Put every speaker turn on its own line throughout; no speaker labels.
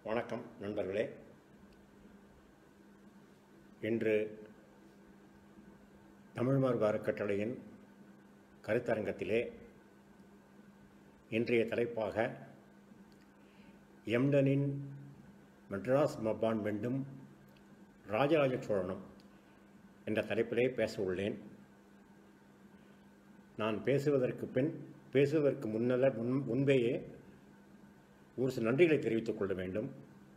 வணக்கம் நண்பர்களே இன்று தமிழ் மரபு அறக்கட்டளையின் கருத்தரங்கத்திலே இன்றைய தலைப்பாக எம்டனின் மெட்ராஸ் மப்பான் வெண்டும் ராஜராஜ சோழனும் என்ற தலைப்பிலே பேச உள்ளேன் நான் பேசுவதற்கு பின் பேசுவதற்கு முன்னல முன் முன்பேயே ஒரு சில நன்றிகளை தெரிவித்துக் கொள்ள வேண்டும்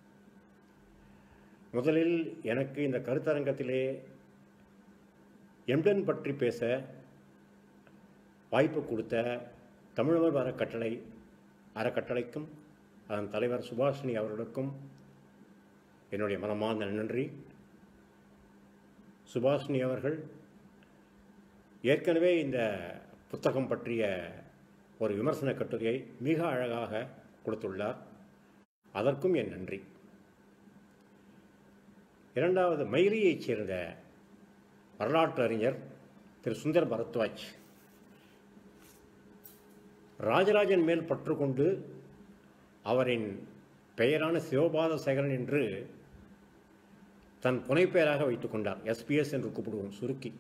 முதலில் எனக்கு இந்த கருத்தரங்கத்திலே எம்டன் பற்றி பேச வாய்ப்பு கொடுத்த தமிழர் அறக்கட்டளை அறக்கட்டளைக்கும் அதன் தலைவர் சுபாஷினி அவர்களுக்கும் என்னுடைய மனமார்ந்த நன்றி சுபாஷினி அவர்கள் ஏற்கனவே இந்த புத்தகம் பற்றிய ஒரு விமர்சன கட்டுரையை மிக அழகாக கொடுத்துள்ளார் அதற்கும் என் நன்றி இரண்டாவது மயிலியைச் சேர்ந்த வரலாற்று அறிஞர் திரு சுந்தர் பரத்வாஜ் ராஜராஜன் மேல் பற்று கொண்டு அவரின் பெயரான சிவபாத சேகரன் என்று தன் புனைப்பெயராக வைத்துக் கொண்டார் எஸ்பிஎஸ் என்று கூப்பிடுவோம் சுருக்கி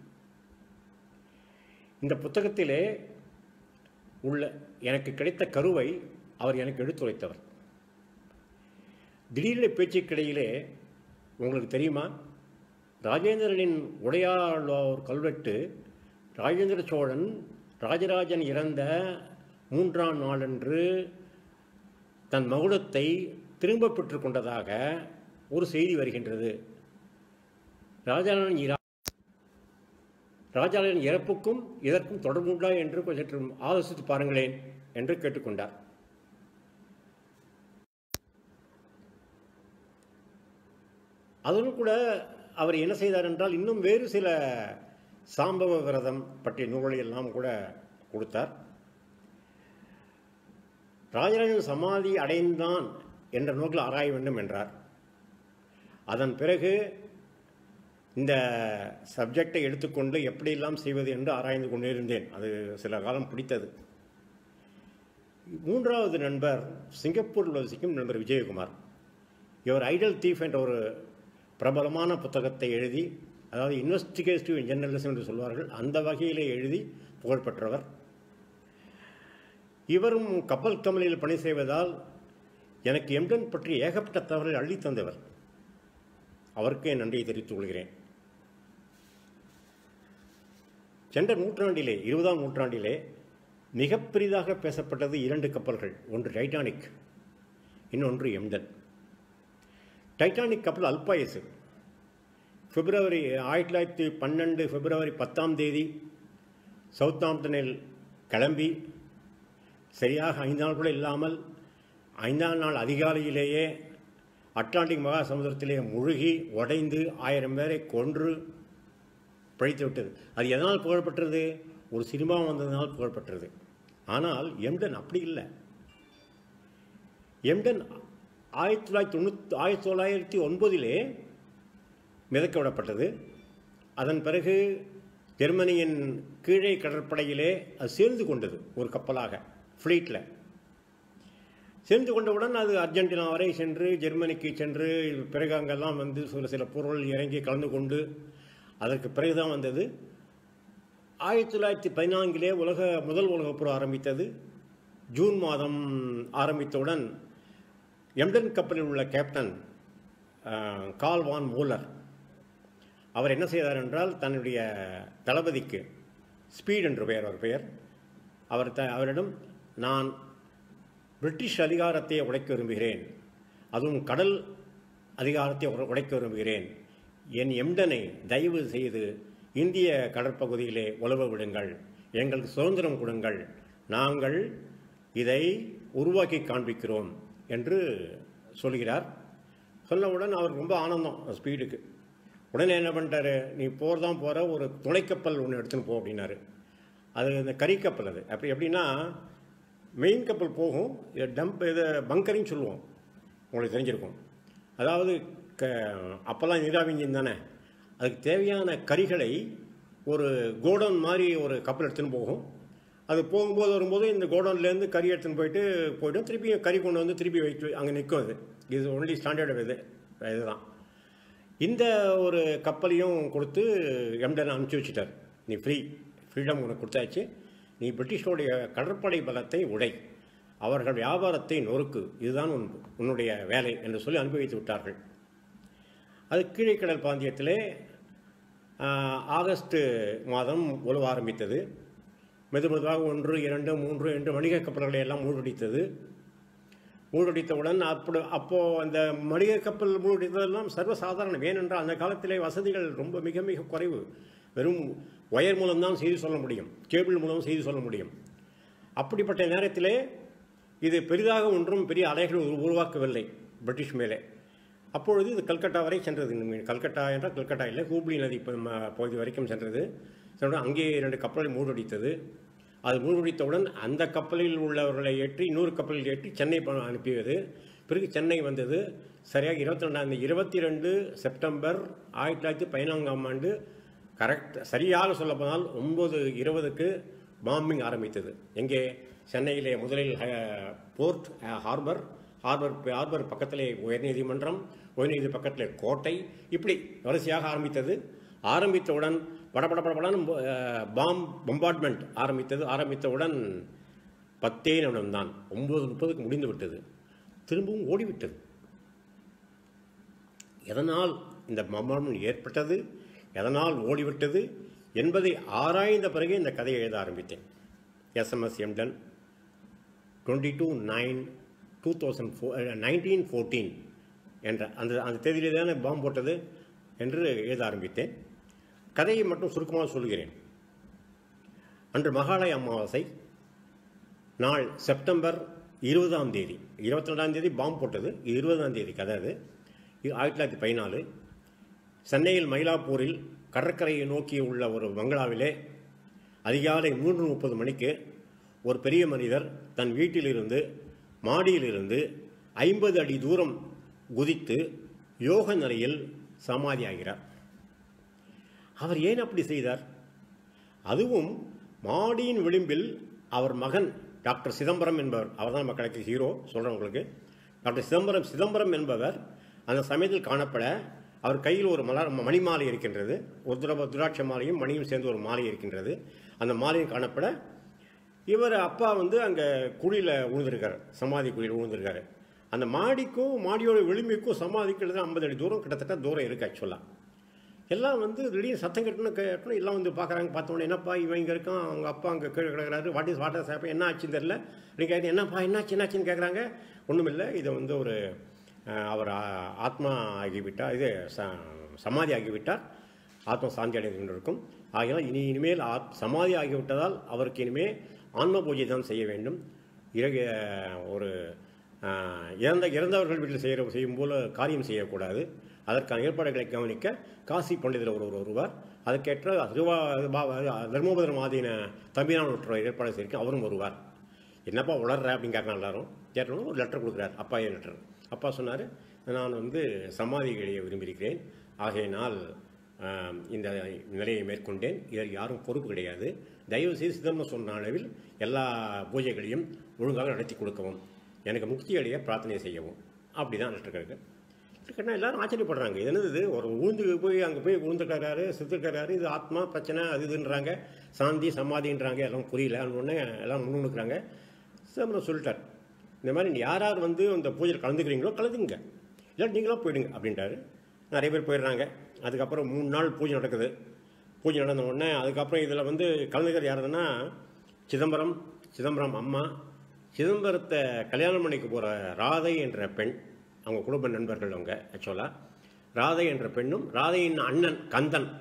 இந்த புத்தகத்திலே உள்ள எனக்கு கிடைத்த கருவை அவர் எனக்கு எடுத்துரைத்தவர் திடீரென பேச்சுக்கிடையிலே உங்களுக்கு தெரியுமா ராஜேந்திரனின் உடையாளோர் கல்வெட்டு ராஜேந்திர சோழன் ராஜராஜன் இறந்த மூன்றாம் நாளன்று தன் மகுடத்தை திரும்ப பெற்றுக் கொண்டதாக ஒரு செய்தி வருகின்றது ராஜாவின் ராஜாவின் இறப்புக்கும் இதற்கும் தொடர்புண்டா என்று கொஞ்சம் ஆலோசித்து பாருங்களேன் என்று கேட்டுக்கொண்டார் அதனும் கூட அவர் என்ன செய்தார் என்றால் இன்னும் வேறு சில சாம்பவ விரதம் பற்றிய நூல்களை எல்லாம் கூட கொடுத்தார் ராஜராஜன் சமாதி அடைந்தான் என்ற நோக்கில் ஆராய வேண்டும் என்றார் அதன் பிறகு இந்த சப்ஜெக்டை எடுத்துக்கொண்டு எப்படியெல்லாம் செய்வது என்று ஆராய்ந்து கொண்டே இருந்தேன் அது சில காலம் பிடித்தது மூன்றாவது நண்பர் சிங்கப்பூரில் வசிக்கும் நண்பர் விஜயகுமார் இவர் ஐடல் தீஃப் என்ற ஒரு பிரபலமான புத்தகத்தை எழுதி அதாவது இன்வெஸ்டிகேட்டிவ் ஜெர்னலிசம் என்று சொல்வார்கள் அந்த வகையிலே எழுதி புகழ்பெற்றவர் இவரும் கப்பல் கமலில் பணி செய்வதால் எனக்கு எம்டன் பற்றி ஏகப்பட்ட தகவல்கள் அள்ளி தந்தவர் அவருக்கு என் நன்றியை தெரிவித்துக் கொள்கிறேன் சென்ற நூற்றாண்டிலே இருபதாம் நூற்றாண்டிலே மிக பெரிதாக பேசப்பட்டது இரண்டு கப்பல்கள் ஒன்று டைட்டானிக் இன்னொன்று எம்டன் டைட்டானிக் கப்பல் அல்பாயசு பிப்ரவரி ஆயிரத்தி தொள்ளாயிரத்தி பன்னெண்டு பிப்ரவரி பத்தாம் தேதி சவுத்தாம்ப்டனில் கிளம்பி சரியாக ஐந்து நாள் கூட இல்லாமல் ஐந்தாம் நாள் அதிகாலையிலேயே அட்லாண்டிக் மகா சமுதிரத்திலே முழுகி உடைந்து ஆயிரம் பேரை கொன்று பிழைத்து விட்டது அது எதனால் புகழ்பெற்றது ஒரு சினிமா வந்ததுனால் புகழ்பெற்றது ஆனால் எம்டன் அப்படி இல்லை எம்டன் ஆயிரத்தி தொள்ளாயிரத்தி தொண்ணூற்றி ஆயிரத்தி தொள்ளாயிரத்தி ஒன்பதிலே மிதக்க விடப்பட்டது அதன் பிறகு ஜெர்மனியின் கீழே கடற்படையிலே அது சேர்ந்து கொண்டது ஒரு கப்பலாக ஃப்ளீட்டில் சேர்ந்து கொண்டவுடன் அது அர்ஜென்டினா வரை சென்று ஜெர்மனிக்கு சென்று பிறகு அங்கெல்லாம் வந்து சில சில பொருள் இறங்கி கலந்து கொண்டு அதற்கு பிறகுதான் வந்தது ஆயிரத்தி தொள்ளாயிரத்தி பதினான்கிலே உலக முதல் உலகப் போர் ஆரம்பித்தது ஜூன் மாதம் ஆரம்பித்தவுடன் எம்டன் கப்பலில் உள்ள கேப்டன் கால் வான் மூலர் அவர் என்ன செய்தார் என்றால் தன்னுடைய தளபதிக்கு ஸ்பீட் என்று பெயர் அவர் பெயர் அவர் த அவரிடம் நான் பிரிட்டிஷ் அதிகாரத்தை உடைக்க விரும்புகிறேன் அதுவும் கடல் அதிகாரத்தை உடைக்க விரும்புகிறேன் என் எம்டனை தயவு செய்து இந்திய கடற்பகுதியிலே உழவ விடுங்கள் எங்களுக்கு சுதந்திரம் கொடுங்கள் நாங்கள் இதை உருவாக்கி காண்பிக்கிறோம் என்று சொல்கிறார் சொன்னவுடன் அவர் ரொம்ப ஆனந்தம் ஸ்பீடுக்கு உடனே என்ன பண்ணிட்டாரு நீ போர் தான் போகிற ஒரு துணைக்கப்பல் ஒன்று எடுத்துன்னு போ அப்படின்னாரு அது இந்த கறிக்கப்பல் அது அப்படி எப்படின்னா மெயின் கப்பல் போகும் டம்ப் இது பங்கரின்னு சொல்லுவோம் உங்களுக்கு தெரிஞ்சிருக்கும் அதாவது க அப்போல்லாம் நீராவி இன்ஜின் தானே அதுக்கு தேவையான கறிகளை ஒரு கோடவுன் மாதிரி ஒரு கப்பல் எடுத்துன்னு போகும் அது போகும்போது வரும்போது இந்த கோடவுன்லேருந்து கறி எடுத்துன்னு போயிட்டு போய்டும் திருப்பி கறி கொண்டு வந்து திருப்பி வைத்து அங்கே நிற்கும் அது இது ஒன்லி ஸ்டாண்டர்ட் இது இதுதான் இந்த ஒரு கப்பலையும் கொடுத்து எம்டன் அனுப்பிச்சி வச்சுட்டார் நீ ஃப்ரீ ஃப்ரீடம் உனக்கு கொடுத்தாச்சு நீ பிரிட்டிஷோடைய கடற்படை பலத்தை உடை அவர்கள் வியாபாரத்தை நொறுக்கு இதுதான் உன் உன்னுடைய வேலை என்று சொல்லி அனுப்பி வைத்து விட்டார்கள் அது கீழைக்கடல் பிராந்தியத்திலே ஆஹ், ஆகஸ்ட் மாதம் உழவ ஆரம்பித்தது மெது மெதுவாக ஒன்று இரண்டு மூன்று என்று வணிக கப்பல்களை எல்லாம் மூழ்கடித்தது மூழ்கடித்தவுடன் அப்படி அப்போது அந்த மளிகை கப்பல் மூழ்கடித்ததெல்லாம் சர்வசாதாரணம் ஏனென்றால் அந்த காலத்திலே வசதிகள் ரொம்ப மிக மிக குறைவு வெறும் ஒயர் மூலம்தான் செய்தி சொல்ல முடியும் கேபிள் மூலம் செய்தி சொல்ல முடியும் அப்படிப்பட்ட நேரத்திலே இது பெரிதாக ஒன்றும் பெரிய அலைகள் உரு- உருவாக்கவில்லை பிரிட்டிஷ் மேலே அப்பொழுது இது கல்கட்டா வரை சென்றது இந்த மீன். கல்கட்டா என்றால் கல்கட்டா இல்லை ஹூப்ளி நதி ப- ம- பகுதி வரைக்கும் சென்றது சென்றவுடன் அங்கே இரண்டு கப்பலை மூழ்கடித்தது அது மூழ்கடித்தவுடன் அந்த கப்பலில் உள்ளவர்களை ஏற்றி இன்னொரு கப்பலில் ஏற்றி சென்னை ப- அனுப்பியது பிறகு சென்னை வந்தது சரியாக இருபத்தி ரெண்டாம் இருபத்தி ரெண்டு செப்டம்பர் ஆயிரத்தி தொள்ளாயிரத்தி பதினான்காம் ஆண்டு கரெக்ட் சரியாக சொல்லப்போனால் ஒன்பது இருபதுக்கு பாம்பிங் ஆரம்பித்தது எங்கே சென்னையிலே முதலில் அஹ், போர்ட் அஹ், ஹார்பர் ஹார்பர் ஹார்பர் பக்கத்திலே உயர்நீதிமன்றம் உயர்நீதி பக்கத்திலே கோட்டை இப்படி வரிசையாக ஆரம்பித்தது ஆரம்பித்தவுடன் படபட படபடன்னு அஹ், பாம் பொம்பார்ட்மெண்ட் ஆரம்பித்தது ஆரம்பித்தவுடன் பத்தே நிமிடம் தான் ஒன்பது முப்பதுக்கு முடிந்து விட்டது திரும்பவும் ஓடிவிட்டது எதனால் இந்த மர்மம் ஏற்பட்டது எதனால் ஓடிவிட்டது என்பதை ஆராய்ந்த பிறகு இந்த கதையை எழுத ஆரம்பித்தேன் SMS Emden twenty two nine two thousand four nineteen fourteen என்ற அந்த அந்த தேதியிலே தானே பாம்பு போட்டது என்று எழுத ஆரம்பித்தேன் கதையை மட்டும் சுருக்கமாக சொல்கிறேன் அன்று மகாலய அமாவாசை நாள் செப்டம்பர் இருபதாம் தேதி இருபத்தி ரெண்டாம் தேதி பாம்பு போட்டது இது இருபதாம் தேதி கதை அது இது ஆயிரத்தி தொள்ளாயிரத்தி பதினாலு சென்னையில் மயிலாப்பூரில் கடற்கரையை நோக்கி உள்ள ஒரு பங்களாவிலே அதிகாலை மூன்று முப்பது மணிக்கு ஒரு பெரிய மனிதர் தன் வீட்டிலிருந்து மாடியிலிருந்து ஐம்பது அடி தூரம் குதித்து யோக நிலையில் சமாதியாகிறார் அவர் ஏன் அப்படி செய்தார் அதுவும் மாடியின் விளிம்பில் அவர் மகன் டாக்டர் சிதம்பரம் என்பவர் அவர் தான் மக்களுக்கு ஹீரோ சொல்கிறேன் உங்களுக்கு டாக்டர் சிதம்பரம் சிதம்பரம் என்பவர் அந்த சமயத்தில் காணப்பட அவர் கையில் ஒரு மலர் மணி மாலை இருக்கின்றது ஒரு துர துராட்ச மாலையும் மணியும் சேர்ந்து ஒரு மாலை இருக்கின்றது அந்த மாலையும் காணப்பட இவர் அப்பா வந்து அங்கே குழியில் விழுந்திருக்காரு சமாதி குழியில் விழுந்திருக்காரு அந்த மாடிக்கும் மாடியோட விளிம்புக்கும் சமாதிக்கு கிட்டத்தட்ட ஐம்பது அடி தூரம் கிட்டத்தட்ட தூரம் இருக்குது ஆக்சுவலாக எல்லாம் வந்து திடீர்னு சத்தம் கட்டணும் கேட்டணும் எல்லாம் வந்து பார்க்குறாங்க பார்த்தோன்னே என்னப்பா இவன் இங்கே இருக்கான் அவங்க அப்பா அங்கே கீழே கிடக்குறாரு வாட் இஸ் வாட்டர் சாப்பா என்ன ஆச்சுன்னு தெரில அப்படின்னு கேட்டு என்னப்பா என்னாச்சு என்னாச்சுன்னு கேட்குறாங்க ஒன்றுமில்லை இது வந்து ஒரு அஹ், அவர் ஆ- ஆத்மா ஆகிவிட்டார் இது ச- சமாதி ஆகிவிட்டார் ஆத்மா சாந்தி அடைந்து கொண்டிருக்கும் ஆகையால் இனி இனிமேல் ஆத் சமாதி ஆகிவிட்டதால் அவருக்கு இனிமேல் ஆன்ம பூஜை தான் செய்ய வேண்டும் இறகு ஒரு ஆஹ், இறந்த இறந்தவர்கள் வீட்டில் செய்கிற செய்யும் போல காரியம் செய்யக்கூடாது அதற்கான ஏற்பாடுகளை கவனிக்க காசி பண்டிதர் ஒருவர் வருவார் அதற்கேற்ற திருவா தர்மபுர மாதின தம்பிரான் ஒருத்தர் ஏற்பாடு செய்திருக்க அவரும் வருவார் என்னப்பா உளர்ற அப்படின்னு கேட்கலாம் எல்லாரும் கேட்டோன்னு ஒரு லெட்டர் கொடுக்குறாரு அப்பா லெட்டர் அப்பா சொன்னார் நான் வந்து சமாதி அடைய விரும்பியிருக்கிறேன் ஆகையினால் ஆம், இந்த நிலையை மேற்கொண்டேன் இதற்கு யாரும் பொறுப்பு கிடையாது தயவு செய்து சிதம்பரம் சொன்ன அளவில் எல்லா பூஜைகளையும் ஒழுங்காக நடத்தி கொடுக்கவும் எனக்கு முக்தி அடைய பிரார்த்தனை செய்யவும் அப்படி தான் லெட்டர் இருக்கு கேட்டால் எல்லாரும் ஆச்சரியப்படுறாங்க இது என்னது இது ஒரு உழுந்து போய் அங்கே போய் உழுந்துக்கிறாரு செத்துக்கிறாரு இது ஆத்மா பிரச்சனை அது இதுன்றாங்க சாந்தி சமாதின்றாங்க எல்லாம் புரியல உடனே எல்லாம் முன்னுக்கிறாங்க சிதம்பரம் சொல்லிட்டார் இந்த மாதிரி நீ யார் யார் வந்து அந்த பூஜையில் கலந்துக்கிறீங்களோ கலந்துங்க இல்லை நீங்களாம் போயிடுங்க அப்படின்ட்டாரு நிறைய பேர் போயிடுறாங்க அதுக்கப்புறம் மூணு நாள் பூஜை நடக்குது பூஜை நடந்த உடனே அதுக்கப்புறம் இதில் வந்து கலந்துக்கிறது யாருன்னா சிதம்பரம் சிதம்பரம் அம்மா சிதம்பரத்தை கல்யாணம் பண்ணிக்க போகிற ராதை என்ற பெண் அவங்க குடும்ப நண்பர்கள் அவங்க ஆக்சுவலாக ராதை என்ற பெண்ணும் ராதையின் அண்ணன் கந்தன்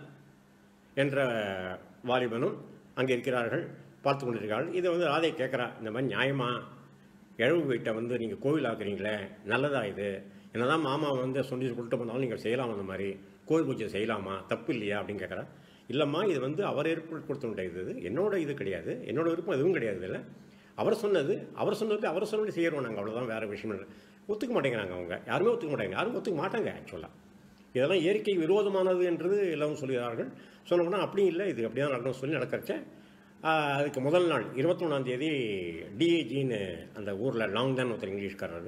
என்ற வாலிபனும் அங்கே இருக்கிறார்கள் பார்த்து கொண்டிருக்கிறார்கள் இதை வந்து ராதை கேட்குறா இந்த மாதிரி நியாயமா இழவு வீட்டை வந்து நீங்கள் கோவில் ஆக்குறீங்களே நல்லதா இது என்னதான் மாமா வந்து சொல்லி சொல்லிட்டு போனாலும் நீங்கள் செய்யலாம் அந்த மாதிரி கோவில் பூஜை செய்யலாமா தப்பு இல்லையா அப்படின்னு கேட்குறா இல்லைம்மா இது வந்து அவர் ஏற்படுத்தி கொடுத்துட்ட இது இது. என்னோட இது கிடையாது என்னோட விருப்பம் எதுவும் கிடையாது இல்லை அவர் சொன்னது அவர் சொன்னது அவர் சொன்னது செய்கிறோம் நாங்கள் அவ்வளோதான் வேறு விஷயம் இல்லை ஒத்துக்க மாட்டேங்கிறாங்க அவங்க யாருமே ஒத்துக்க மாட்டாங்க யாரும் ஒத்துக்க மாட்டாங்க ஆக்சுவலாக இதெல்லாம் இயற்கை விரோதமானது என்றது எல்லாரும் சொல்கிறார்கள் சொன்னோம்னா அப்படி இல்லை இது அப்படி தான் நடக்கணும்னு சொல்லி நடக்கிறச்ச ஆஹ், அதுக்கு முதல் நாள் இருபத்தொன்னாம் தேதி டிஏஜின்னு அந்த ஊரில் லாங் தான் ஒருத்தர் இங்கிலீஷ்காரர்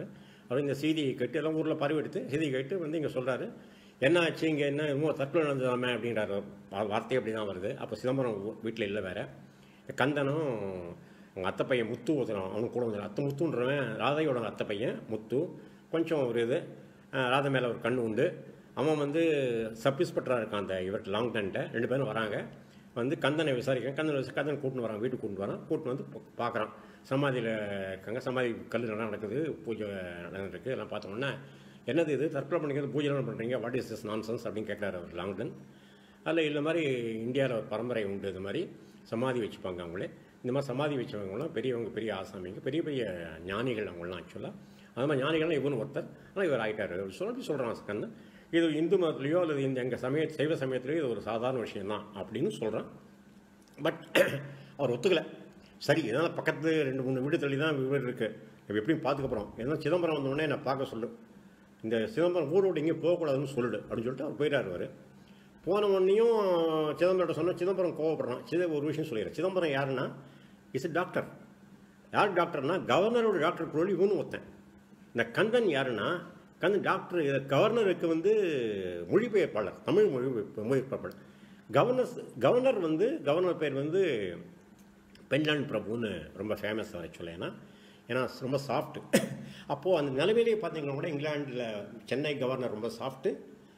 அவர் இந்த செய்தியை கேட்டு எல்லாம் ஊரில் பரவி எடுத்து செய்தியை கேட்டு வந்து இங்கே சொல்கிறாரு என்ன ஆச்சு இங்கே என்ன இன்னும் தற்கொலை நடந்ததாமே அப்படின்றாரு வா- வார்த்தை அப்படி தான் வருது அப்போ சிதம்பரம் வீட்டில் இல்லை வேற கந்தனும் அவங்க அத்தை பையன் முத்து ஒருத்தன் அவனுக்கு கூட வந்து அத்தை முத்துன்றவன் ராதையோட அத்தை பையன் முத்து கொஞ்சம் ஒரு இது அஹ், ராதை மேலே ஒரு கண்ணு உண்டு அவன் வந்து சப் இன்ஸ்பெக்டராக இருக்கான் அந்த இவர்கிட்ட லாங் டன்ட்ட ரெண்டு பேரும் வராங்க வந்து கந்தனை விசாரிக்க கந்தனை விசாரி கந்தனை கூட்டின்னு வரான் வீட்டுக்கு கூட்டின்னு வரான் கூட்டின்னு வந்து பார்க்குறான் சமாதியில் இருக்காங்க சமாதி கல் நல்லா நடக்குது பூஜை நடந்துருக்கு எல்லாம் பார்த்த உடனே என்னது இது தற்கொலை பண்ணிக்கிறது பூஜைலாம் பண்ணுறீங்க வாட் இஸ் திஸ் நான்சென்ஸ் அப்படின்னு கேட்குறாரு அவர் லாங்டன் அதில் இந்த மாதிரி இந்தியாவில் ஒரு பரம்பரை உண்டு இது மாதிரி சமாதி வச்சுப்பாங்க அவங்களே இந்த மாதிரி சமாதி வச்சவங்களாம் பெரியவங்க பெரிய ஆசாமிங்க பெரிய பெரிய ஞானிகள் அவங்களாம் ஆக்சுவலாக அது மாதிரி ஞானிகள்லாம் இவனு ஒருத்தர் ஆனால் இவர் ஆகிட்டார் சொல்லி சொல்கிறான் கண்ணன் இது இந்து மதத்துலேயோ அல்லது இந்த எங்கள் சமய சைவ சமயத்திலேயோ இது ஒரு சாதாரண விஷயம்தான் அப்படின்னு சொல்கிறான் பட் அவர் ஒத்துக்கலை சரி இதனால் பக்கத்து ரெண்டு மூணு வீடு தள்ளி தான் வீடு இருக்குது இப்போ எப்படியும் பார்த்துக்க போகிறோம் ஏன்னா சிதம்பரம் வந்தோடனே என்னை பார்க்க சொல்லு இந்த சிதம்பரம் ஊரை விட்டு எங்கேயும் போகக்கூடாதுன்னு சொல்லிடு அப்படின்னு சொல்லிட்டு அவர் போயிட்டார் அவர் போன உடனேயும் சிதம்பரம் சொன்னால் சிதம்பரம் கோவப்படுறான் சித ஒரு விஷயம் சொல்லிடுறேன் சிதம்பரம் யாருன்னா இஸ் டாக்டர் யார் டாக்டர்னா கவர்னரோட டாக்டர் குரல் இவனு ஒருத்தன் இந்த கந்தன் யாருன்னா கந்தன் டாக்டர் இது கவர்னருக்கு வந்து மொழிபெயர்ப்பாளர் தமிழ் மொழி மொழிபெயர்ப்பாளர் கவர்னர் கவர்னர் வந்து கவர்னர் பேர் வந்து பெண்லான் பிரபுன்னு ரொம்ப ஃபேமஸ் ஆக்சுவலாக ஏன்னா ஏன்னா ரொம்ப சாஃப்ட்டு அப்போது அந்த நிலைமையிலேயே பார்த்தீங்கன்னா கூட இங்கிலாண்டில் சென்னை கவர்னர் ரொம்ப சாஃப்ட்டு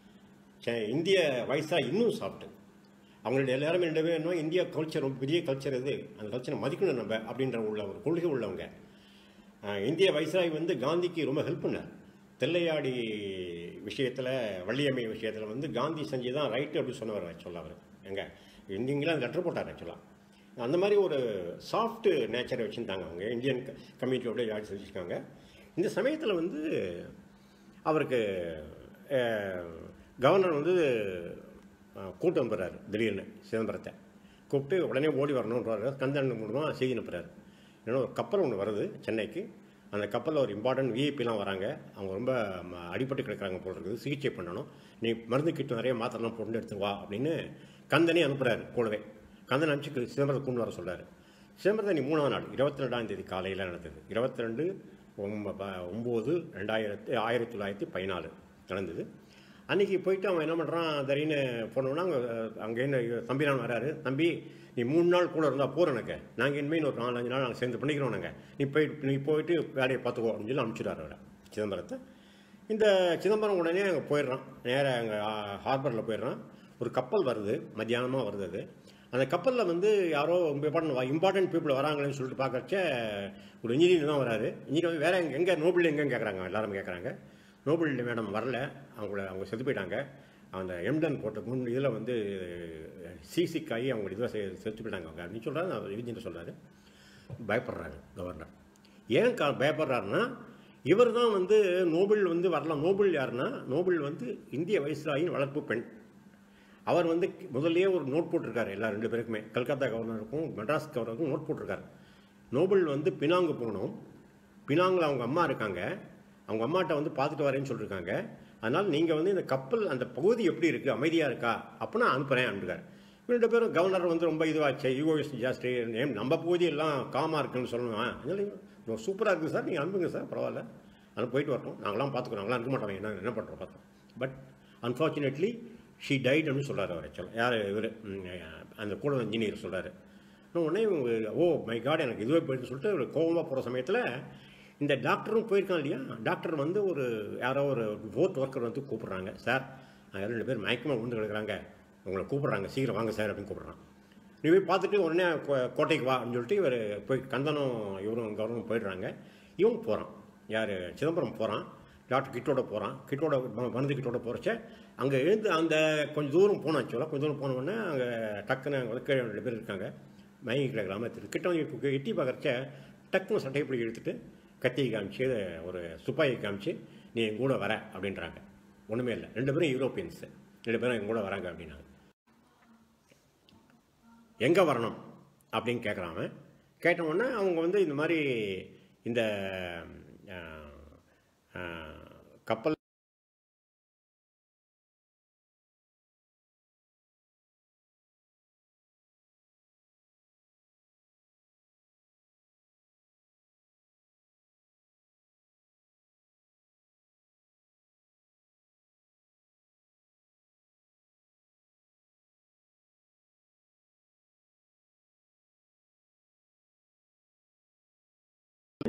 செ- இந்திய வயசா இன்னும் சாப்பிட்டு அவங்களுடைய எல்லாருமே ரெண்டு பேரும் என்ன, இந்தியா கல்ச்சர் ரொம்ப பெரிய கல்ச்சர் இது அந்த கல்ச்சரை மதிக்கணும் நம்ம அப்படின்ற உள்ள ஒரு கொள்கை உள்ளவங்க அஹ், இந்திய வைஸ்ராய் வந்து காந்திக்கு ரொம்ப ஹெல்ப் பண்ணார் தெல்லையாடி விஷயத்தில் வள்ளியம்மை விஷயத்தில் வந்து காந்தி செஞ்சு தான் ரைட்டு அப்படின்னு சொன்னவர் ஆக்சுவலாக அவர் எங்க இங்கிலாந்து லெட்டர் போட்டார் ஆக்சுவலாக அந்த மாதிரி ஒரு சாஃப்ட் நேச்சரை வச்சுருந்தாங்க அவங்க இந்தியன் கம்யூனிட்டியோட ஆட்சி செஞ்சுருக்காங்க இந்த சமயத்தில் வந்து அவருக்கு அஹ், கவர்னர் வந்து அஹ், கூட்டம் போகிறாரு திடீர்னு சிதம்பரத்தை கூப்பிட்டு உடனே ஓடி வரணுன்றாரு கந்தன் மூலமாக செய்தி அனுப்புறாரு ஏன்னா ஒரு கப்பல் ஒன்று வருது சென்னைக்கு அந்த கப்பலில் ஒரு இம்பார்ட்டன்ட் விஐபிலாம் வராங்க அவங்க ரொம்ப ம- அடிபட்டு கிடக்குறாங்க போல இருக்குது சிகிச்சை பண்ணணும் நீ மருந்து கிட்ட நிறைய மாத்திரலாம் போட்டு எடுத்து வா அப்படின்னு கந்தனே அனுப்புகிறாரு கூடவே கந்தன் அனுப்பிச்சு சிதம்பரத்தை கொண்டு வர சொல்கிறாரு சிதம்பரத்தை நீ மூணாவது நாள் இருபத்தி ரெண்டாம் தேதி காலையில் நடந்தது இருபத்தி ரெண்டு ஒம்பது ரெண்டாயிரத்து ஆயிரத்தி தொள்ளாயிரத்தி பதினாலு நடந்தது அன்னைக்கு போயிட்டு அவன் என்ன பண்ணுறான் தரின்னு போனோம்னா அங்கே அங்கேருந்து தம்பிரான் வராரு தம்பி நீ மூணு நாள் கூட இருந்தால் போகிற எனக்கு நாங்கள் இனிமேல் ஒரு நாலு அஞ்சு நாள் நாங்கள் சேர்ந்து பண்ணிக்கிறோம் நாங்கள் நீ போயிட்டு நீ போயிட்டு வேலையை பார்த்துக்கோ அப்படின்னு சொல்லி அனுப்பிச்சிடாரு அவரை சிதம்பரத்தை இந்த சிதம்பரம் உடனே அங்கே போயிடுறான் நேராக அங்கே ஹார்பரில் போயிடுறான் ஒரு கப்பல் வருது மத்தியானமாக வருது அது அந்த கப்பலில் வந்து யாரோ இம்பார்ட்டன்ட் இம்பார்ட்டன்ட் பீப்புள் வராங்களேன்னு சொல்லிட்டு பார்க்கறச்ச ஒரு இன்ஜினியர் தான் வராரு இன்ஜினியர் வந்து வேற எங்கே எங்கே நோபல் எங்கேன்னு கேட்குறாங்க எல்லாரும் கேட்குறாங்க நோபல் மேடம் வரல அவங்கள அவங்க செத்து போயிட்டாங்க அந்த எம்டன் போட்ட முன் இதில் வந்து சிசிக்காகி அவங்க இதில் செத்து போயிட்டாங்க அவங்க அப்படின்னு சொல்கிறாரு இன்ஜினியர் சொல்கிறாரு பயப்படுறாரு கவர்னர் ஏன் கா பயப்படுறாருன்னா இவர் தான் வந்து நோபல் வந்து வரலாம் நோபல் யாருன்னா நோபல் வந்து இந்திய வைஸ்ராயின் வளர்ப்பு பெண் அவர் வந்து முதல்லயே ஒரு நோட் போட்டிருக்காரு எல்லா ரெண்டு பேருக்குமே கல்கத்தா கவர்னருக்கும் மெட்ராஸ் கவர்னருக்கும் நோட் போட்டிருக்காரு நோபல் வந்து பினாங்கு போகணும் பினாங்கில் அவங்க அம்மா இருக்காங்க அவங்க அம்மாட்ட வந்து பார்த்துட்டு வரேன்னு சொல்லியிருக்காங்க அதனால் நீங்கள் வந்து இந்த கப்பல் அந்த பகுதி எப்படி இருக்குது அமைதியாக இருக்கா அப்போ நான் அனுப்புகிறேன் அனுப்புகிறார் ரெண்டு பேரும் கவர்னர் வந்து ரொம்ப இதுவாச்சு யூஓஎஸ் ஜாஸ்தி ஏன் நம்ம பகுதி எல்லாம் காமாக இருக்குன்னு சொல்லணும் அதனால சூப்பராக இருக்குது சார் நீங்கள் அனுப்புங்க சார் பரவாயில்ல அதனால் போயிட்டு வரணும் நாங்களாம் பார்த்துக்குறோம் நாங்களாம் இருக்க மாட்டோம் என்ன என்ன பண்ணுறோம் பார்த்தோம் பட் அன்ஃபார்ச்சுனேட்லி ஷீ டைட் அப்படின்னு சொல்கிறார் அவர் ஆக்சுவலாக யார் இவர் அந்த கூட இன்ஜினியர் சொல்கிறாரு உடனே இவங்க, ஓ மை காட் எனக்கு இதுவே போயிடுன்னு சொல்லிட்டு ஒரு கோவமாக போகிற சமயத்தில் இந்த டாக்டரும் போயிருக்கான் இல்லையா டாக்டர் வந்து ஒரு யாரோ ஒரு போட் ஒர்க்கர் வந்து கூப்பிட்றாங்க சார் நான் ரெண்டு பேர் மயக்கமாக விழுந்து கிடக்குறாங்க உங்களை கூப்பிட்றாங்க சீக்கிரம் வாங்க சார் அப்படின்னு கூப்பிட்றான் நீ போய் பார்த்துட்டு உடனே கோ- கோட்டைக்கு வா அப்படின்னு சொல்லிட்டு இவர் போய் கந்தனும் இவரும் கவர்னரும் போயிடுறாங்க இவன் போகிறான் யார் சிதம்பரம் போகிறான் டாக்டர் கிட்டோட போகிறான் கிட்டோட ம- மருந்து கிட்டோட போகிறச்ச அங்கே எழுந்து அந்த கொஞ்சம் தூரம் போனான் ஆக்சுவலாக கொஞ்சம் தூரம் போன உடனே அங்கே டக்குன்னு அங்கே வந்து கீழே ரெண்டு பேர் இருக்காங்க மயங்கி கிடக்கிறாம திரு கிட்ட வந்து இப்ப எட்டி பார்க்கறச்ச டக்குன்னு சட்டையை பிடி எடுத்துட்டு கத்தியை காமிச்சு ஒரு துப்பாக்கி காமிச்சு நீ என் கூட வர அப்படின்றாங்க ஒன்றுமே இல்லை ரெண்டு பேரும் யூரோப்பியன்ஸ் ரெண்டு பேரும் என் கூட வராங்க அப்படின்னாங்க எங்கே வரணும் அப்படின்னு கேட்குறாங்க கேட்ட உடனே அவங்க வந்து இந்த மாதிரி இந்த அஹ், அஹ், கப்பல்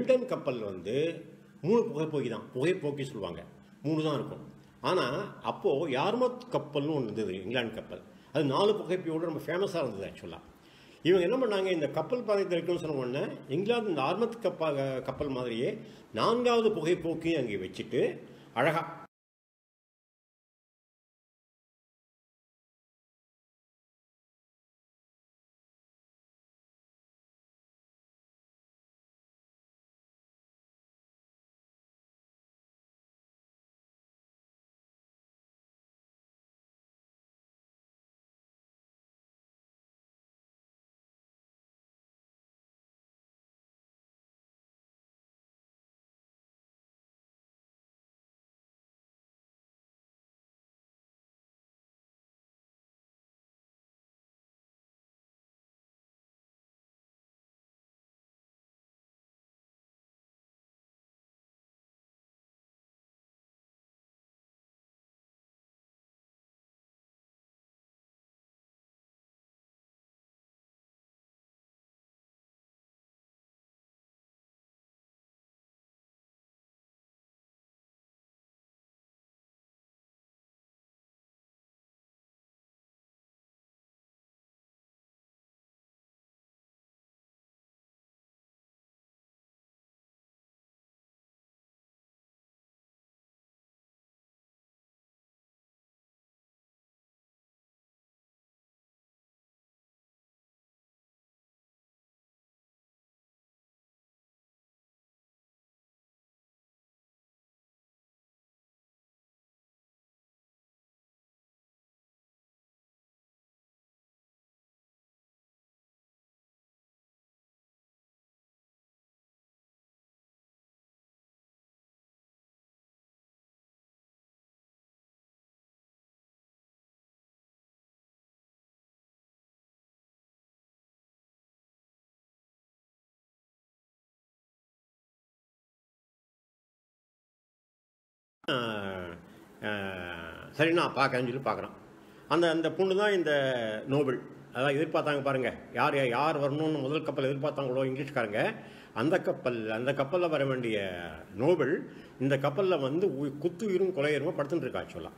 எல்டன் கப்பல் வந்து மூணு புகைப்போக்கி தான் புகைப்போக்கி சொல்லுவாங்க மூணு தான் இருக்கும் ஆனால் அப்போது யார்மத் கப்பல்னு ஒன்று இருந்தது இங்கிலாந்து கப்பல் அது நாலு புகைப்பையோடு ரொம்ப ஃபேமஸாக இருந்தது ஆக்சுவலாக இவங்க என்ன பண்ணாங்க இந்த கப்பல் பாதையத்தில் இருக்குன்னு சொன்ன உடனே இங்கிலாந்து இந்த ஆர்மத் கப்பா கப்பல் மாதிரியே நான்காவது புகைப்போக்கையும் அங்கே வச்சுட்டு அழகா ஆஹ், ஆஹ், சரி நான் பார்க்கறேன்னு சொல்லி பார்க்குறான் அந்த அந்த பொண்ணு தான் இந்த நோபல் அதான் எதிர்பார்த்தாங்க பாருங்க யார் யார் வரணும்னு முதல் கப்பல் எதிர்பார்த்தாங்களோ இங்கிலீஷ்காரங்க அந்த கப்பல் அந்த கப்பலில் வர வேண்டிய நோபல் இந்த கப்பலில் வந்து உயி- குத்துயிரும் கொலையுருமா படுத்துட்டு இருக்கா ஆக்சுவலாக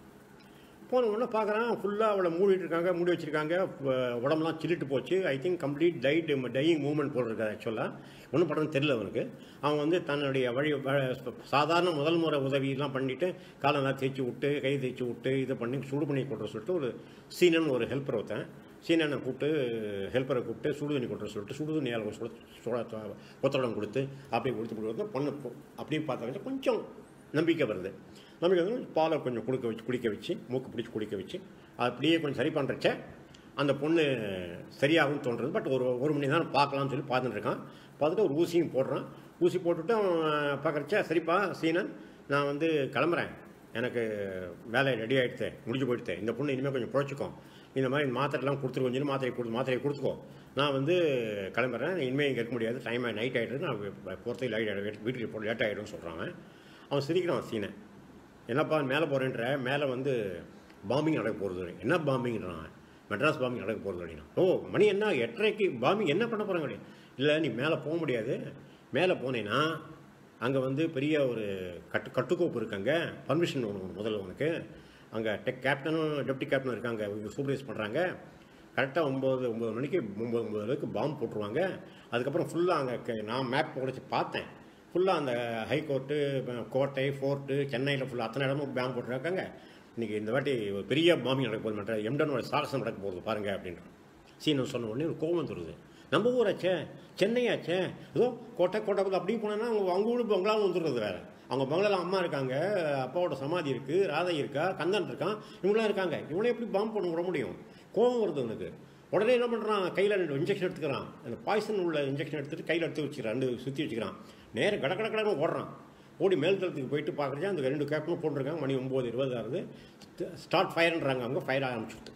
போன உடனே பார்க்குறான் ஃபுல்லாக அவளை மூடிட்டு இருக்காங்க மூடி வச்சிருக்காங்க உ- உடம்புலாம் சில்லிட்டு போச்சு I think complete tight dying movement போல் இருக்காது ஆக்சுவலாக ஒன்றும் படம் தெரியல அவனுக்கு அவன் வந்து தன்னுடைய வழி வ- சாதாரண முதல் முறை உதவியெல்லாம் பண்ணிட்டு காலெல்லாம் தேய்ச்சி விட்டு கை தேய்ச்சி விட்டு இது பண்ணி சுடு பண்ணி கொடுற சொல்லிட்டு ஒரு சீனன் ஒரு ஹெல்ப்பர் ஒருத்தன் சீனனை கூப்பிட்டு ஹெல்ப்பரை கூப்பிட்டு சுடு தண்ணி கொடுற சொல்லிட்டு சுடு தண்ணி ஆள் சுட சுட ஒத்தடம் கொடுத்து அப்படியே கொடுத்து கொடுத்து பொண்ணு பொ- அப்படின்னு பார்த்தாக்க கொஞ்சம் நம்பிக்கை வருது நம்பிக்கை வந்து பாலை கொஞ்சம் குடிக்க வச்சு குடிக்க வச்சு மூக்கு பிடிச்சி குடிக்க வச்சு அப்படியே கொஞ்சம் சரி பண்ணுறச்ச அந்த பொண்ணு சரியாகும் தோன்றுறது பட் ஒரு ஒரு மணி நேரம் பார்க்கலாம்னு சொல்லி பார்த்துட்டு இருக்கான் பார்த்துட்டு ஒரு ஊசியும் போடுறான் ஊசி போட்டுட்டு அவன் பார்க்குறச்ச சரிப்பா சீனன் நான் வந்து கிளம்புறேன் எனக்கு வேலை ரெடி ஆகிடுது முடிஞ்சு போயிடுது இந்த பொண்ணு இனிமேல் கொஞ்சம் பிழைச்சிக்கும் இந்த மாதிரி மாத்திரைலாம் கொடுத்துருக்கோம் சொல்லி மாத்திரை கொடு மாத்திரையை கொடுத்துக்கோ நான் வந்து கிளம்புறேன் இனிமேல் இங்கே இருக்க முடியாது டைம் நைட் ஆகிடுது நான் போகிறதுக்கு லைட் ஆகிடும் வீட்டுக்கு போட லேட் ஆகிடும்னு சொல்கிறாங்க அவன் சிரிக்கிறான் சீனை என்னப்பா மேலே போகிறேன்ற மேலே வந்து பாம்பிங் நடக்க போகிறது என்ன பாம்பிங்கிறான் மெட்ராஸ் பாம்பிங் நடக்க போகிறது அப்படின்னா ஓ மணி என்ன எட்டரைக்கு பாம்பிங் என்ன பண்ண போகிறாங்க அப்படி இல்லை நீ மேலே போக முடியாது மேலே போனேன்னா அங்கே வந்து பெரிய ஒரு கட்டு கட்டுக்கோப்பு இருக்காங்க பர்மிஷன் ஒன்று முதல்ல உனக்கு அங்கே டெக் கேப்டனும் டெப்டி கேப்டனும் இருக்காங்க இவங்க சூப்பர்வைஸ் பண்ணுறாங்க கரெக்டாக ஒம்பது ஒம்பது மணிக்கு ஒம்பது ஒம்பது அளவுக்கு பாம்பு போட்டுருவாங்க அதுக்கப்புறம் ஃபுல்லாக அங்கே நான் மேப் உடைச்சு பார்த்தேன் ஃபுல்லாக அந்த ஹைகோர்ட்டு கோட்டை ஃபோர்ட்டு சென்னையில் ஃபுல்லாக அத்தனை இடமும் பேம் போட்டுருக்காங்க இன்றைக்கி இந்த வாட்டி ஒரு பெரிய பாம்பிங் நடக்க போகுது மற்ற எம்டனோட சாகசம் நடக்க போகுது பாருங்க அப்படின்றான் சீனன் சொன்ன உடனே ஒரு கோபம் வருது நம்ம ஊராச்சே சென்னையாச்சே ஏதோ கோட்டை கோட்டை பக்கம் அப்படியே போனோன்னா அவங்க அவங்க ஊர் பங்களாவும் வந்துடுறது வேற அவங்க பங்களால அம்மா இருக்காங்க அப்பாவோட சமாதி இருக்குது ராதை இருக்கா கந்தன் இருக்கான் இவங்களாம் இருக்காங்க இவங்களே எப்படி பாம்பு பண்ண விட முடியும் கோபம் வருது அவனுக்கு உடனே என்ன பண்ணுறான் கையில் ரெண்டு இன்ஜெக்ஷன் எடுத்துக்கிறான் அந்த பாய்சன் உள்ள இன்ஜெக்ஷன் எடுத்துட்டு கையில் எடுத்து வச்சுக்கிறான் ரெண்டு சுற்றி வச்சுக்கிறான் நேரம் கட கட கடன்னு ஓடுறான் ஓடி மேல்தளத்துக்கு போயிட்டு பார்க்குறச்சா அந்த ரெண்டு கேப்டனும் போட்டிருக்காங்க மணி ஒம்பது இருபது ஆகுது ஸ்டார்ட் ஃபயர்ன்றாங்க அவங்க ஃபயர் ஆரம்பிச்சுட்டு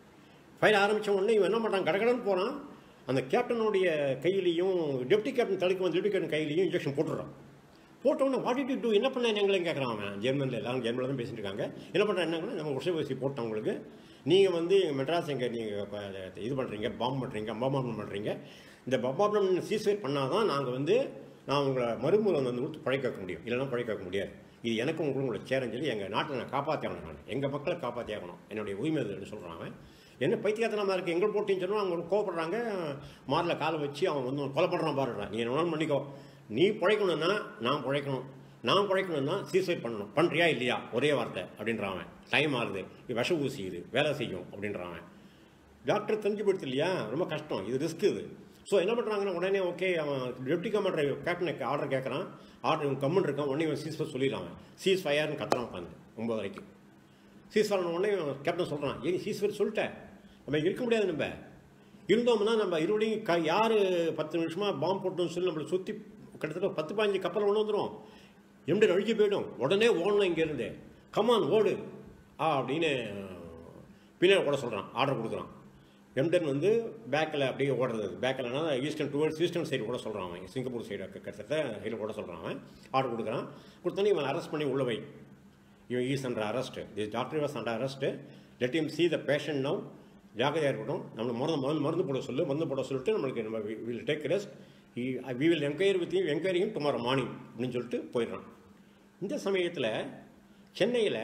ஃபயர் ஆரம்பித்த உடனே இவன் என்ன பண்ணுறான் கடகடன்னு போகிறான் அந்த கேப்டனுடைய கையிலையும் டெப்டி கேப்டன் தலைக்கு வந்து டெப்டி கேப்டன் கையிலையும் இன்ஜெக்ஷன் போட்டுடுறான் போட்ட உடனே வாட் டு டூ என்ன பண்ண எங்களை கேட்குறான் அவன் ஜெர்மனில் எல்லாரும் ஜெர்மனில் தான் பேசிட்டு இருக்காங்க என்ன பண்ணுறேன் என்ன நம்ம உஷவசி போட்டோம் உங்களுக்கு நீங்கள் வந்து மெட்ராஸ் எங்கே நீங்கள் இது பண்ணுறீங்க பாம்பு பண்ணுறீங்க பம்பாபம் பண்ணுறீங்க இந்த பம்பாபம் சீஸ்வேர் பண்ணால் தான் நாங்கள் வந்து நான் உங்களை மறுமூலம் வந்து கொடுத்து பழைக்க வைக்க முடியும் இல்லைன்னா பழைக்க வைக்க முடியாது இது எனக்கும் உங்களும் உங்களை சேரன்னு சொல்லி எங்கள் நாட்டை நான் காப்பாற்றி ஆகணும் நான் எங்கள் மக்களை காப்பாற்றி ஆகணும் என்னுடைய உரிமை இதுன்னு சொல்கிறான் அவன் என்ன பைத்தியத்தனமாக இருக்குது எங்கள் போட்டின்னு சொன்னால் அவங்க கோவப்படுறாங்க மாரில் காலை வச்சு அவன் வந்து கொலை பண்ணுறான் பாருறான் நீ என்ன வேணாலும் பண்ணிக்கோ நீ பிழைக்கணும்னா நான் பிழைக்கணும் நான் பிழைக்கணும்னா சீசைட் பண்ணணும் பண்ணுறியா இல்லையா ஒரே வார்த்தை அப்படின்றான் அவன் டைம் ஆகுது இது விஷ ஊசி இது வேலை செய்யும் அப்படின்றான் அவன் டாக்டர் தெரிஞ்சு போயிடுது இல்லையா ரொம்ப கஷ்டம் இது ரிஸ்க் இது ஸோ என்ன பண்ணுறாங்கன்னா உடனே ஓகே அவன் டெப்டி கமாண்டர் கேப்டனுக்கு ஆர்டர் கேட்குறான் ஆர்டர் இவன் கம்மன் இருக்கான் உடனே இவன் சீஸ் சொல்லிடுறான் அவன் சீஸ் ஃபயர்னு கத்துறான் உட்காந்து ஒம்பது வரைக்கும் சீஸ் ஃபயர்னு உடனே கேப்டன் சொல்கிறான் ஏன் சீஸ் ஃபயர் சொல்லிட்டேன் நம்ம இருக்க முடியாது நம்ம இருந்தோம்னா நம்ம இருபடியும் க யார் பத்து நிமிஷமாக பாம்பு போட்டோம்னு சொல்லி நம்மளை சுற்றி கிட்டத்தட்ட பத்து பதினஞ்சு கப்பல் கொண்டு வந்துடும் எம்டி அழிஞ்சு போயிடும் உடனே ஓடணும் இங்கேருந்து கமான் ஓடு ஆ அப்படின்னு பின்னாடி ஓட சொல்கிறான் ஆர்டர் கொடுக்குறான் எம்டன் வந்து பேக்கில் அப்படியே ஓடுறது பேக்கில்னா ஈஸ்டர்ன் டுவர்ட்ஸ் ஈஸ்டர்ன் சைடு ஓட சொல்கிறான் அவன் சிங்கப்பூர் சைடு கிட்டத்தட்ட சைடு ஓட சொல்கிறான் அவன் ஆர்டர் கொடுக்குறான் கொடுத்தோன்னே இவன் அரெஸ்ட் பண்ணி உள்ள வை இவன் is under arrest this doctor was under arrest let him see the patient now ஜாக்கிரதையாக இருக்கட்டும் நம்ம மருந்து மருந்து மருந்து போட சொல்லு மருந்து போட சொல்லிட்டு நம்மளுக்கு நம்ம will take rest we will enquiry with என்கொயரியும் டுமாரோ மார்னிங் அப்படின்னு சொல்லிட்டு போயிடுறான் இந்த சமயத்தில் சென்னையில்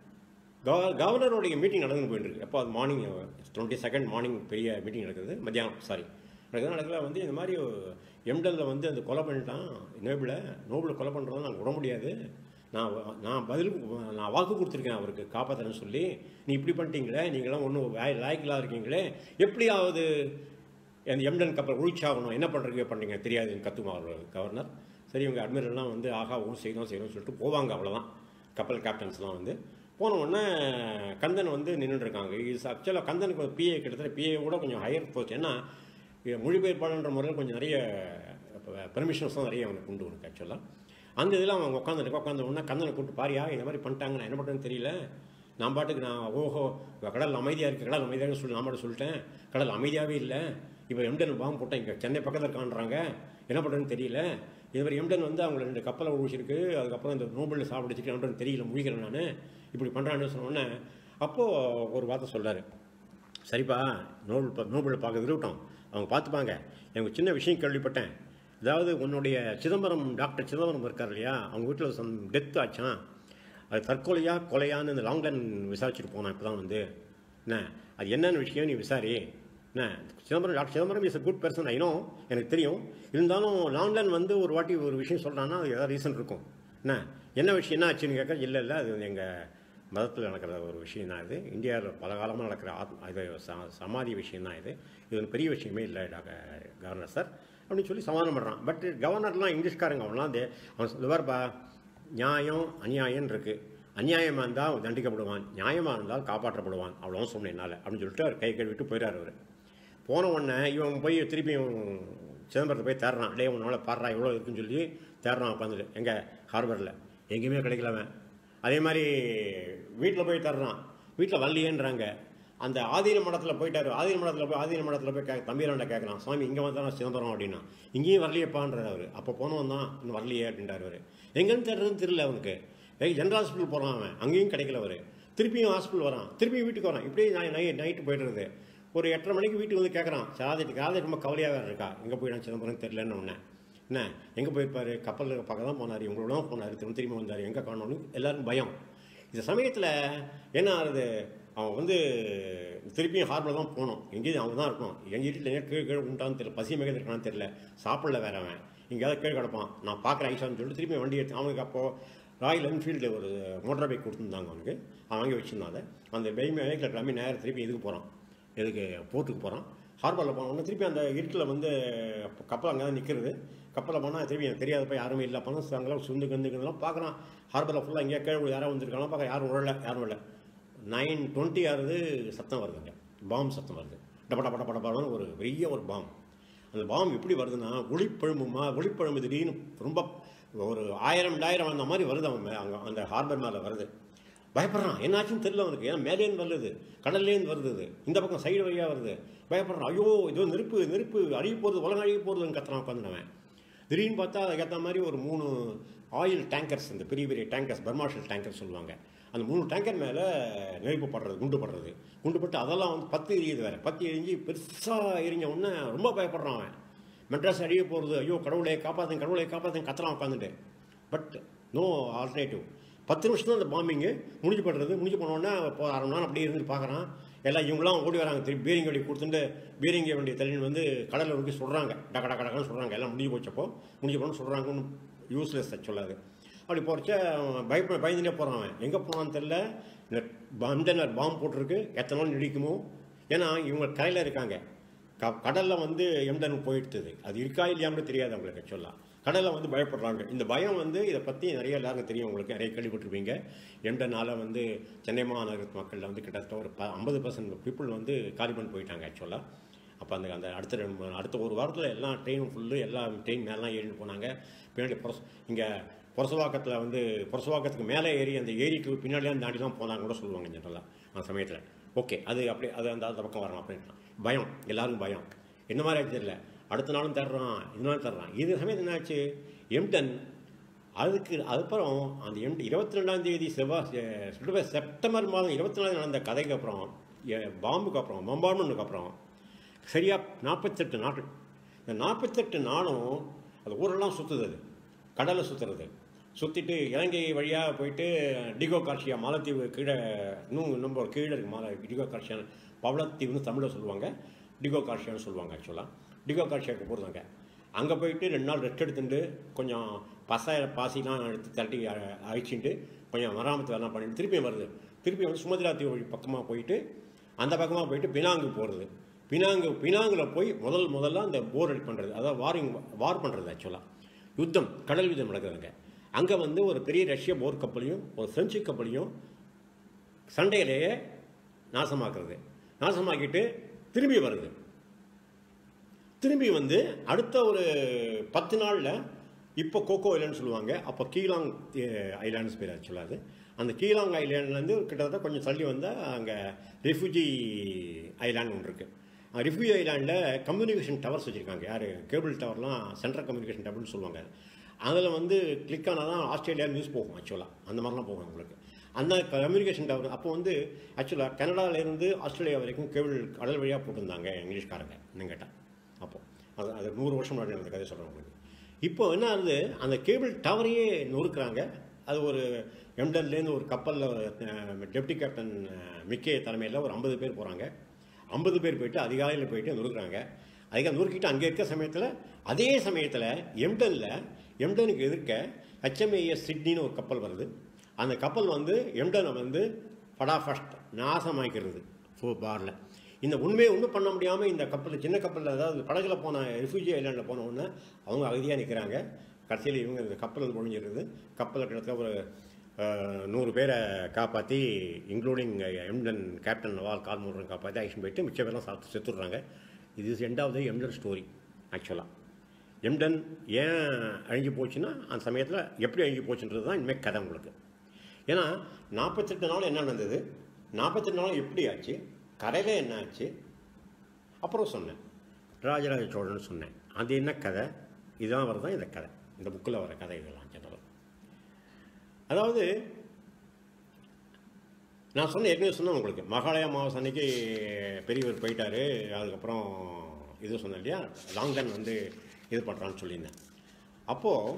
கவ கவர்னருடைய மீட்டிங் நடந்து போயிட்டு இருக்கு அப்போ அது மார்னிங் டுவெண்ட்டி செகண்ட் மார்னிங் பெரிய மீட்டிங் நடக்குது மத்தியானம் சாரி நடக்குது நடக்கல வந்து இந்த மாதிரி எம்டலில் வந்து அந்த கொலை பண்ணிட்டான் நோபிளை நோபிளை கொலை பண்ணுறதை நான் விட முடியாது நான் வ- நான் பதில் நான் வாக்கு கொடுத்துருக்கேன் அவருக்கு காப்பாற்றுறேன்னு சொல்லி நீ இப்படி பண்ணிட்டீங்களே நீங்களாம் ஒன்றும் லாய்க்கலாக இருக்கீங்களே எப்படியாவது அந்த எம்டன் கப்பல் ஒழிச்சாகணும் என்ன பண்ணுறீங்க பண்ணுறீங்க தெரியாதுன்னு கத்துமா அவர் கவர்னர் சரி இவங்க அட்மிரல்லாம் வந்து ஆகா ஊர் செய்யணும் செய்யணும்னு சொல்லிட்டு போவாங்க அவ்வளோதான் கப்பல் கேப்டன்ஸ்லாம் வந்து போன உடனே கந்தன் வந்து நின்றுட்டு இருக்காங்க இது ஆக்சுவலாக கந்தனுக்கு பிஏ கிட்டத்தட்ட பிஏ கூட கொஞ்சம் ஹையர் போச்சு ஏன்னா இது மொழிபெயர்ப்பாளன்ற முறையில் கொஞ்சம் நிறைய பெர்மிஷன்ஸ்லாம் நிறைய அவனுக்கு உண்டு உனக்கு ஆக்சுவலாக அந்த இதில் அவன் உட்காந்துட்டு உட்காந்த உடனே கந்தனை கூப்பிட்டு பாரியா இந்த மாதிரி பண்ணிட்டாங்க நான் என்ன பண்ணுறேன்னு தெரியல நான் பாட்டுக்கு நான் ஓஹோ கடல் அமைதியாக இருக்குது கடல் அமைதியாக சொல்லி நான் மட்டும் சொல்லிட்டேன் கடல் அமைதியாகவே இல்லை இப்போ எம்டன் பாம்பு போட்டேன் இங்கே சென்னை பக்கத்தில் இருக்கான்றாங்க என்ன பண்ணுறதுன்னு தெரியல இது மாதிரி எம்டன் வந்து அவங்க ரெண்டு கப்பலை ஒழிச்சிருக்கு அதுக்கப்புறம் இந்த நோபலில் சாப்பிடுச்சிருக்கு என்னன்னு தெரியல முழிக்கிறேன் நான் இப்படி பண்ணுறான்னு சொன்ன உடனே அப்போது ஒரு வார்த்தை சொல்றாரு சரிப்பா நோபல் பா- நோபலை பார்க்க இருக்கட்டும் அவங்க பார்த்துப்பாங்க எனக்கு சின்ன விஷயம் கேள்விப்பட்டேன் அதாவது உன்னுடைய சிதம்பரம் டாக்டர் சிதம்பரம் இருக்கார் இல்லையா அவங்க வீட்டில் சம் டெத் ஆச்சான் அது தற்கொலையா கொலையான்னு இந்த லாங்டன் விசாரிச்சுட்டு போனான் இப்போ தான் வந்து என்ன அது என்னென்ன விஷயம் நீ விசாரி என்ன Chidambaram doctor Chidambaram is a good person I know எனக்கு தெரியும் இருந்தாலும் லாங்டன் வந்து ஒரு வாட்டி ஒரு விஷயம் சொல்கிறான்னா அது ஏதாவது ரீசன் இருக்கும் என்ன என்ன விஷயம் என்ன ஆச்சுன்னு கேட்க இல்லை இல்லை அது எங்கள் மதத்தில் நடக்கிற ஒரு விஷயம் தான் இது இந்தியாவில் பல காலமாக நடக்கிற ஆத் இது ச- சமாதி விஷயம் தான் இது இது ஒரு பெரிய விஷயமே இல்லை டாக்டர் கவர்னர் சார் அப்படின்னு சொல்லி சமாதானம் பண்ணுறான் பட் கவர்னர்லாம் இங்கிலீஷ்காரங்க அவன்லாம் வந்து அவன் சொல்லுவார்ப்பா நியாயம் அநியாயம் இருக்குது அநியாயமாக இருந்தால் தண்டிக்கப்படுவான் நியாயமாக இருந்தால் காப்பாற்றப்படுவான் அவ்வளோ சொன்னேன் என்னால் அப்படின்னு சொல்லிட்டு அவர் கை கழுவிட்டு போயிடார் அவர் போன உடனே இவன் போய் திருப்பியும் சிதம்பரத்தை போய் தேடுறான் டே உன்னால பாடுறா எவ்வளோ இருக்குன்னு சொல்லி தேடுறான் உட்காந்துட்டு எங்கே ஹார்பரில் எங்கேயுமே கிடைக்கல அவன் அதே மாதிரி வீட்டில் போய் தர்றான் வீட்டில் வரலையேன்றாங்க அந்த ஆதீன மடத்தில் போயிட்டாரு ஆதீன மடத்தில் போய் ஆதீன மடத்தில் போய் கே தம்பிராண்ட கேட்குறான் சுவாமி இங்கே வந்தா நான் சிதம்பரம் அப்படின்னா இங்கேயும் வரலையேப்பான்றார் அவர் அப்போ போனவன் தான் இன்னும் வரலையே அப்படின்றார் அவர் எங்கேன்னு தேடுறதுன்னு தெரியல அவனுக்கு ஏய் ஜென்ரல் ஹாஸ்பிட்டல் போகிறான் அவன் அங்கேயும் கிடைக்கல அவர் திருப்பியும் ஹாஸ்பிட்டல் வரான் திருப்பியும் வீட்டுக்கு வரான் இப்படியே நை நைட்டு போயிடுறது ஒரு எட்டரை மணிக்கு வீட்டுக்கு வந்து கேட்குறான் சாதிட்டு காதை ரொம்ப கவலையாக வேறு இருக்கா எங்கே போயிடான் சிதம்பரம் தெரியலன்னு ஒன்று என்ன எங்கே போயிருப்பாரு கப்பலில் பார்க்க தான் போனார் இவங்களோட தான் போனார் திரும்ப திரும்பி வந்தார் எங்கே காணோன்னு எல்லாருக்கும் பயம் இந்த சமயத்தில் என்ன ஆகுது அவன் வந்து திருப்பியும் ஹார்பரில் தான் போகணும் எங்கேயும் அவன் தான் இருக்கணும் எங்கள் வீட்டில் எங்கே கீழே கீழே உண்டான்னு தெரியல பசி மிக இருக்கான்னு தெரியல சாப்பிடல வேற அவன் எங்கேயாவது கீழே கிடப்பான் நான் பார்க்குறேன் ஐசான்னு சொல்லிட்டு திருப்பி வண்டி எடுத்து அவனுக்கு அப்போது ராயல் என்ஃபீல்டு ஒரு மோட்டார் பைக் கொடுத்துருந்தாங்க அவனுக்கு அவன் வாங்கி வச்சுருந்தான் அதை அந்த பைக் பைக்கில் கிளம்பி நேரம் திருப்பி இதுக்கு போகிறான் எதுக்கு போர்ட்டுக்கு போகிறான் ஹார்பரில் போனோடனே திருப்பி அந்த இருட்டில் வந்து கப்பல் அங்கே தான் நிற்கிறது கப்பலில் போனால் திருப்பி எனக்கு தெரியாத போய் யாருமே இல்லை பணம் அங்கெல்லாம் சுந்து கந்துக்கிறதெல்லாம் பார்க்குறான் ஹார்பரில் ஃபுல்லாக எங்கேயா கீழே யாராவது வந்திருக்காங்களா பார்க்க யாரும் விழல யாரும் இல்லை நைன் டுவெண்ட்டி ஆகுது சத்தம் வருதுங்க பாம் சத்தம் வருது டபட பட பட படன்னு ஒரு பெரிய ஒரு பாம் அந்த பாம் எப்படி வருதுன்னா ஒளிப்பழும்புமா ஒளிப்பழும்பு திடீர்னு ரொம்ப ஒரு ஆயிரம் ரெண்டாயிரம் அந்த மாதிரி வருது அவன் மே- அங்க அந்த ஹார்பர் மேலே வருது பயப்படுறான் என்னாச்சுன்னு தெரியல அவனுக்கு ஏன்னா மேலேருந்து வருது கடல்லேருந்து வருது இது. இந்த பக்கம் சைடு வழியாக வருது பயப்படுறான் ஐயோ இதோ நெருப்பு நெருப்பு அழிய போகிறது உலகம் அழிய போகிறதுன்னு கத்துறான் உட்காந்துனவன் திடீர்னு பார்த்தா அதுக்கேற்ற மாதிரி ஒரு மூணு ஆயில் டேங்கர்ஸ் இந்த பெரிய பெரிய டேங்கர்ஸ் பர்மாஷல் டேங்கர் சொல்லுவாங்க அந்த மூணு டேங்கர் மேலே நெருப்பு படுறது குண்டு படுறது குண்டு பட்டு அதெல்லாம் வந்து பத்து எரியுது வேற பத்து எரிஞ்சு பெருசாக எரிஞ்ச உடனே ரொம்ப பயப்படுறான் அவன் மெட்ராஸ் அழிய போகிறது ஐயோ கடவுளை காப்பாற்றுங்க கடவுளை காப்பாற்றுங்க கத்தலாம் உட்காந்துட்டு பட் நோ ஆல்டர்னேட்டிவ் பத்து நிமிஷம் தான் அந்த பாம்பிங்கு முடிஞ்சு படுறது முடிஞ்சு போனோடனே இப்போ அரை மணி நேரம் அப்படியே இருந்து பார்க்குறான் எல்லாம் இவங்களாம் ஓடி வராங்க திருப்பி பீரிங்க வண்டி கொடுத்துட்டு பீரிங்க வண்டி தள்ளின்னு வந்து கடலில் ஒழுங்கி சொல்கிறாங்க டக்க டக்க டக்கன்னு சொல்கிறாங்க எல்லாம் முடிஞ்சு போச்சப்போ முடிஞ்சு போனோன்னு சொல்கிறாங்கன்னு யூஸ்லெஸ் சொல்லாது அப்படி போகிறச்ச பயப்பட பயந்துட்டே போகிறான் அவன் எங்கே போனான்னு தெரில இந்த கண்டெய்னர் பாம்பு போட்டிருக்கு எத்தனை நாள் நீடிக்குமோ ஏன்னா இவங்க கரையில் இருக்காங்க க கடலில் வந்து எம்டன் போயிடுது அது இருக்கா இல்லையான்னு தெரியாது அவங்களுக்கு சொல்லலாம் கடலில் வந்து பயப்படுறாங்க இந்த பயம் வந்து இதை பற்றி நிறைய எல்லாருக்கும் தெரியும் உங்களுக்கு நிறைய கேள்விப்பட்டிருப்பீங்க எம்டனால் வந்து சென்னை மாநகரத்து மக்களில் வந்து கிட்டத்தட்ட ஒரு ப ஐம்பது பர்சன்ட் பீப்புள் வந்து காலி பண்ணி போயிட்டாங்க ஆக்சுவலாக அப்போ அந்த அந்த அடுத்த ரெண்டு மூணு அடுத்த ஒரு வாரத்தில் எல்லா ட்ரெயினும் ஃபுல்லு எல்லா ட்ரெயின் மேலாம் ஏறிட்டு போனாங்க பின்னாடி புரச இங்கே புரசவாக்கத்தில் வந்து புரசவாக்கத்துக்கு மேலே ஏறி அந்த ஏரிக்கு பின்னாடிலாம் தாண்டி தான் போனாங்க கூட சொல்லுவாங்க ஜென்ரலாக அந்த சமயத்தில் ஓகே அது அப்படி அது அந்த அந்த பக்கம் வரலாம் அப்படின்ட்டு பயம் எல்லாருக்கும் பயம் என்ன மாதிரி ஆச்சு தெரியல அடுத்த நாளும் தர்றான் இந்த நாளும் தர்றான் இது சமயத்தில் என்ன ஆச்சு எம்டன் அதுக்கு அதுக்கப்புறம் அந்த எம் இருபத்தி ரெண்டாம் தேதி செவ்வாய் செ- செப்டம்பர் மாதம் இருபத்தி நாலு நடந்த கதைக்கு அப்புறம் எ- பாம்புக்கு அப்புறம் பம்பார்மெண்ட்டுக்கு அப்புறம் சரியாக நாற்பத்தெட்டு நாட்கள் இந்த நாற்பத்தெட்டு நாளும் அது ஊரெல்லாம் சுற்றுது அது கடலை சுற்றுறது சுற்றிட்டு இலங்கை வழியாக போயிட்டு டிகோ கார்ஷியா மாலத்தீவு கீழே இன்னும் இன்னும் ஒரு கீழே இருக்கு மாலை டிகோ கார்ஷியா பவளத்தீவுன்னு தமிழில் சொல்லுவாங்க டிகோ கார்ஷியான்னு சொல்லுவாங்க ஆக்சுவலாக டிகோ கார்ஷியாவுக்கு போகிறதாங்க அங்கே போயிட்டு ரெண்டு நாள் ரெஸ்ட் எடுத்துட்டு கொஞ்சம் பசை பாசிலாம் எடுத்து தட்டி அ- அழிச்சிட்டு கொஞ்சம் மராமத்து வேலைலாம் பண்ணிட்டு திருப்பியும் வருது திருப்பி வந்து சுமதிரா தீவு வழி பக்கமாக போயிட்டு அந்த பக்கமாக போயிட்டு பினாங்கு போகிறது பினாங்கு பினாங்கில் போய் முதல் முதல்ல அந்த போர் அடி பண்ணுறது அதாவது வாரிங் வார் பண்ணுறது ஆக்சுவலாக யுத்தம் கடல் யுத்தம் நடக்குதுங்க அங்கே வந்து ஒரு பெரிய ரஷ்ய போர் கப்பலையும் ஒரு பிரெஞ்சு கப்பலையும் சண்டையிலேயே நாசமாக்குறது நாசமாக்கிட்டு திரும்பி வருது திரும்பி வந்து அடுத்த ஒரு பத்து நாளில் இப்போ கோகோ ஐலாண்ட் சொல்லுவாங்க அப்போ கீலாங் ஐலாண்ட்ஸ் பேர் ஆக்சுவலாக அது அந்த கீலாங் ஐலாண்ட்லேருந்து கிட்டத்தட்ட கொஞ்சம் தள்ளி வந்தால் அங்கே ரெஃப்யூஜி ஐலாண்ட் ஒன்று இருக்குது ரிஃப்யூஜி ஐலாண்டில் கம்யூனிகேஷன் டவர்ஸ் வச்சுருக்காங்க யார் கேபிள் டவர்லாம் சென்ட்ரல் கம்யூனிகேஷன் டவர்னு சொல்லுவாங்க அதில் வந்து கிளிக் ஆனால் தான் ஆஸ்திரேலியா நியூஸ் போகும் ஆக்சுவலாக அந்த மாதிரிலாம் போகும் உங்களுக்கு அந்த கம்யூனிகேஷன் டவர் அப்போ வந்து ஆக்சுவலாக கனடாவிலேருந்து ஆஸ்திரேலியா வரைக்கும் கேபிள் கடல் வழியாக போட்டிருந்தாங்க இங்கிலீஷ்காரங்க என்ன கேட்டால் அப்போ அது அது நூறு வருஷம் முன்னாடி அந்த கதை சொல்கிறேன் உங்களுக்கு இப்போ என்ன ஆகுது அந்த கேபிள் டவரையே நொறுக்குறாங்க அது ஒரு எம்டன்லேருந்து ஒரு கப்பலில் டெப்டி கேப்டன் அஹ், மிக்கே தலைமையில் ஒரு ஐம்பது பேர் போகிறாங்க ஐம்பது பேர் போயிட்டு அதிகாலையில் போயிட்டு நொறுக்குறாங்க அதிகாலை நொறுக்கிட்டு அங்கே இருக்க சமயத்தில் அதே சமயத்தில் எம்டனில் எம்டனுக்கு எதிர்க்க ஹெச்எம்ஏஎஸ் சிட்னின்னு ஒரு கப்பல் வருது அந்த கப்பல் வந்து எம்டனை வந்து ஃபடாஃபஸ்ட் நாசமாக்கிறது ஃபோ பாரில் இந்த உண்மையை ஒன்றும் பண்ண முடியாமல் இந்த கப்பல் சின்ன கப்பலில் அதாவது படகுல போன ரெஃப்யூஜி ஐலாண்டில் போன உடனே அவங்க அகதியாக நிற்கிறாங்க கடைசியில் இவங்க இந்த கப்பல் வந்து ஒழிஞ்சிருது கப்பலில் கிட்டத்தட்ட ஒரு அஹ், நூறு பேரை காப்பாற்றி இன்க்ளூடிங் எம்டன் கேப்டன் நவால் கால்மூரன் காப்பாற்றி ஆக்ஷன் போயிட்டு மிச்ச பேர்லாம் சாப்பிட்டு செத்துடுறாங்க இது is end of the Emden story ஆக்சுவலாக எம்டன் ஏன் அழிஞ்சு போச்சுன்னா அந்த சமயத்தில் எப்படி அழிஞ்சு போச்சுன்றது தான் இனிமேல் கதை உங்களுக்கு ஏன்னா நாற்பத்தெட்டு நாள் என்ன நடந்தது நாற்பத்தெட்டு நாள் எப்படி ஆச்சு கரையில் என்ன ஆச்சு அப்புறம் சொன்னேன் ராஜராஜ சோழன் சொன்னேன் அது என்ன கதை இதுதான் வரதான் இந்த கதை இந்த புக்கில் வர கதை இதெல்லாம் ஜெனரல் அதாவது நான் சொன்ன ஏற்கனவே சொன்னேன் உங்களுக்கு மகாலய அமாவாசை அன்னைக்கு பெரியவர் போயிட்டாரு அதுக்கப்புறம் இது சொன்னேன் இல்லையா லாங்டன் வந்து இது பண்ணுறான்னு சொல்லியிருந்தேன் அப்போது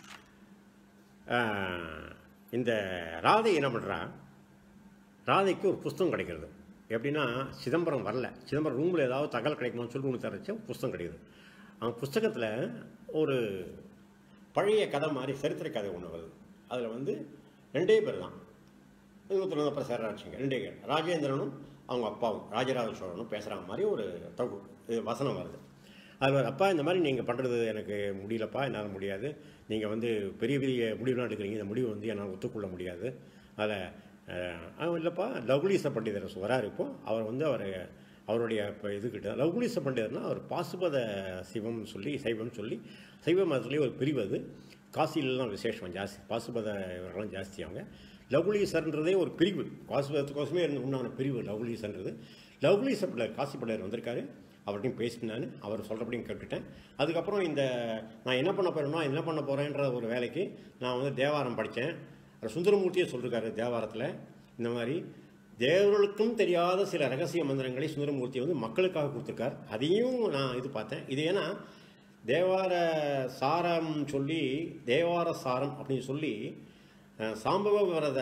இந்த ராதை என்ன பண்ணுறா ராதைக்கு ஒரு புஸ்தகம் கிடைக்கிறது எப்படின்னா சிதம்பரம் வரல சிதம்பரம் ரூமில் ஏதாவது தகவல் கிடைக்குமான்னு சொல்லி ரூமில் தரச்ச புஸ்தகம் கிடைக்குது அந்த புஸ்தகத்தில் ஒரு பழைய கதை மாதிரி சரித்திர கதை ஒன்று வருது அதில் வந்து ரெண்டே பேர் தான் இருபத்தி அப்புறம் சேராட்சிங்க ரெண்டே பேர் ராஜேந்திரனும் அவங்க அப்பாவும் ராஜராஜ சோழனும் பேசுகிற மாதிரி ஒரு தொகு இது வசனம் வருது அது ஒரு, அப்பா இந்த மாதிரி நீங்கள் பண்ணுறது எனக்கு முடியலப்பா என்னால் முடியாது நீங்கள் வந்து பெரிய பெரிய முடிவுலாம் எடுக்கிறீங்க இந்த முடிவு வந்து என்னால் ஒத்துக்கொள்ள முடியாது அதில் இல்லைப்பா லகுலீச பண்டிதர் வராரு இப்போ அவர் வந்து அவர் அவருடைய இப்போ இதுக்கிட்ட லகுலீச பண்டிதர்னா அவர் பாசுபத சிவம் சொல்லி சைவம் சொல்லி சைவ மதத்துலேயே ஒரு பிரிவு அது காசிலெலாம் விசேஷம் ஜாஸ்தி பாசுபத இவர்கள்லாம் ஜாஸ்தி அவங்க லகுலீசர்ன்றதே ஒரு பிரிவு பாசுபதத்துக்கோசமே இருந்து உண்டான பிரிவு லகுலீசன்றது லகுலீச பிள்ளை காசி பிள்ளையர் வந்திருக்காரு அவர்கிட்டையும் பேசினான் அவர் சொல்கிறபடியும் கேட்டுட்டேன் அதுக்கப்புறம் இந்த நான் என்ன பண்ண போகிறேன்னா என்ன பண்ண போகிறேன்ற ஒரு வேலைக்கு நான் வந்து தேவாரம் படித்தேன் சுந்தரமூர்த்தியே சொல்லிருக்காரு தேவாரத்தில் இந்த மாதிரி தேவர்களுக்கும் தெரியாத சில ரகசிய மந்திரங்களை சுந்தரமூர்த்தி வந்து மக்களுக்காக கொடுத்துருக்கார் அதையும் நான் இது பார்த்தேன் இது ஏன்னா தேவார சாரம் சொல்லி தேவார சாரம் அப்படின்னு சொல்லி அஹ், சாம்பவ விரத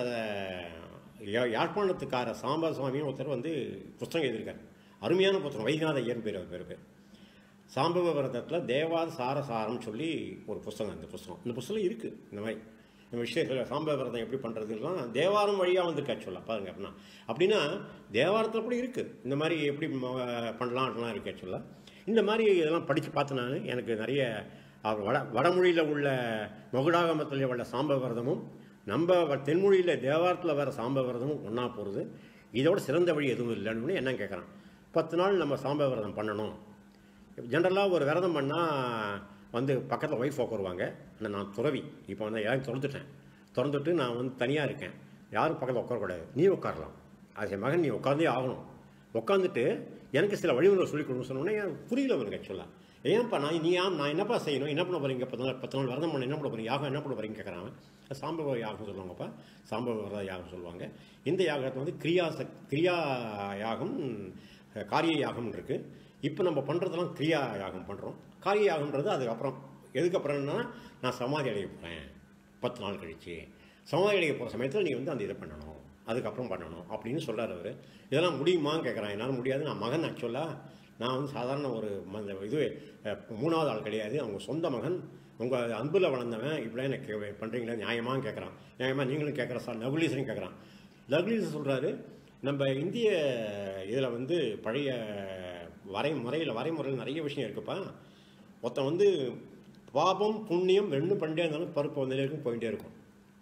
யா- யாழ்ப்பாணத்துக்கார சாம்ப சுவாமின்னு ஒருத்தர் வந்து புஸ்தகம் எழுதியிருக்காரு அருமையான புத்தகம் வைநாத ஐயர் பேர் அவர் பேர் பேர் சாம்பவ விரதத்தில் தேவாத சாரசாரம் சொல்லி ஒரு புஸ்தகம் இந்த புஸ்தகம் இந்த புஸ்தகம் இருக்குது இந்த மாதிரி இந்த விஷயத்தில் சாம்பவ விரதம் எப்படி பண்ணுறதுலாம் தேவாரம் வழியாக வந்திருக்கு ஆக்சுவலாக பாருங்க அப்படின்னா அப்படின்னா தேவாரத்தில் கூட இருக்குது இந்த மாதிரி எப்படி ம- பண்ணலாம் அப்படிலாம் இருக்குது ஆக்சுவலாக இந்த மாதிரி இதெல்லாம் படித்து பார்த்து நான் எனக்கு நிறைய அவர் வட வடமொழியில் உள்ள மகுடாகமத்தில் உள்ள சாம்பவ விரதமும் நம்ம வ- தென்மொழியில் தேவாரத்தில் வர சாம்பவ விரதமும் ஒன்றா போகிறது இதோட சிறந்த வழி எதுவும் இல்லைன்னு என்ன கேட்குறான் பத்து நாள் நம்ம சாம்பவ விரதம் பண்ணணும் ஜென்ரலாக ஒரு விரதம் பண்ணால் வந்து பக்கத்தில் ஒய்ஃப் உட்காருவாங்க ஆனால் நான் துறவி இப்போ வந்து எல்லாரும் திறந்துட்டேன் திறந்துட்டு நான் வந்து தனியாக இருக்கேன் யாரும் பக்கத்தில் உட்காரக்கூடாது நீ உட்காரலாம் அது என் மகன் நீ உட்காந்தே ஆகணும் உட்காந்துட்டு எனக்கு சில வழிமுறை சொல்லிக் கொடுக்கணும்னு சொன்னோன்னே எனக்கு புரியல அவனுக்கு ஆக்சுவலாக ஏன்ப்பா நான் நீ ஏன் நான் என்னப்பா செய்யணும் என்ன பண்ண போறீங்க பத்து நாள் பத்து நாள் விரதம் பண்ண என்ன பண்ண போறீங்க யாகம் என்ன பண்ண போறீங்க கேட்குறாங்க சாம்பவ யாகம் சொல்லுவாங்கப்பா சாம்பவ விரத யாகம் சொல்லுவாங்க இந்த யாகத்தை வந்து கிரியா சக் கிரியா யாகம் அஹ், காரிய யாகம் இருக்கு இப்போ நம்ம பண்ணுறதெல்லாம் கிரியா யாகம் பண்ணுறோம் காரிய யாகம்ன்றது அதுக்கப்புறம் எதுக்கப்புறம்னா நான் சமாதி அடைய போகிறேன் பத்து நாள் கழிச்சு சமாதி அடைய போகிற சமயத்தில் நீ வந்து அந்த இதை பண்ணணும் அதுக்கப்புறம் பண்ணணும் அப்படின்னு சொல்றாரு அவர் இதெல்லாம் முடியுமான்னு கேட்குறான் என்னால் முடியாது நான் மகன் ஆக்சுவலாக நான் வந்து சாதாரண ஒரு ம- இந்த இது அஹ், மூணாவது ஆள் கிடையாது அவங்க சொந்த மகன் உங்கள் அன்பில் வளர்ந்தவன் இப்படிலாம் எனக்கு பண்ணுறீங்களா நியாயமான்னு கேட்குறான் நியாயமாக நீங்களும் கேட்குற சார் லகுலீசரும் கேட்குறான் லகுலீசர் சொல்கிறாரு நம்ம இந்திய இதில் வந்து பழைய வரை முறையில் வரைமுறையில் நிறைய விஷயம் இருக்குப்பா ஒருத்தன் வந்து பாபம் புண்ணியம் ரெண்டும் பண்ணிட்டே இருந்தாலும் பருப்பு வந்துட்டே இருக்கும் போயிட்டே இருக்கும்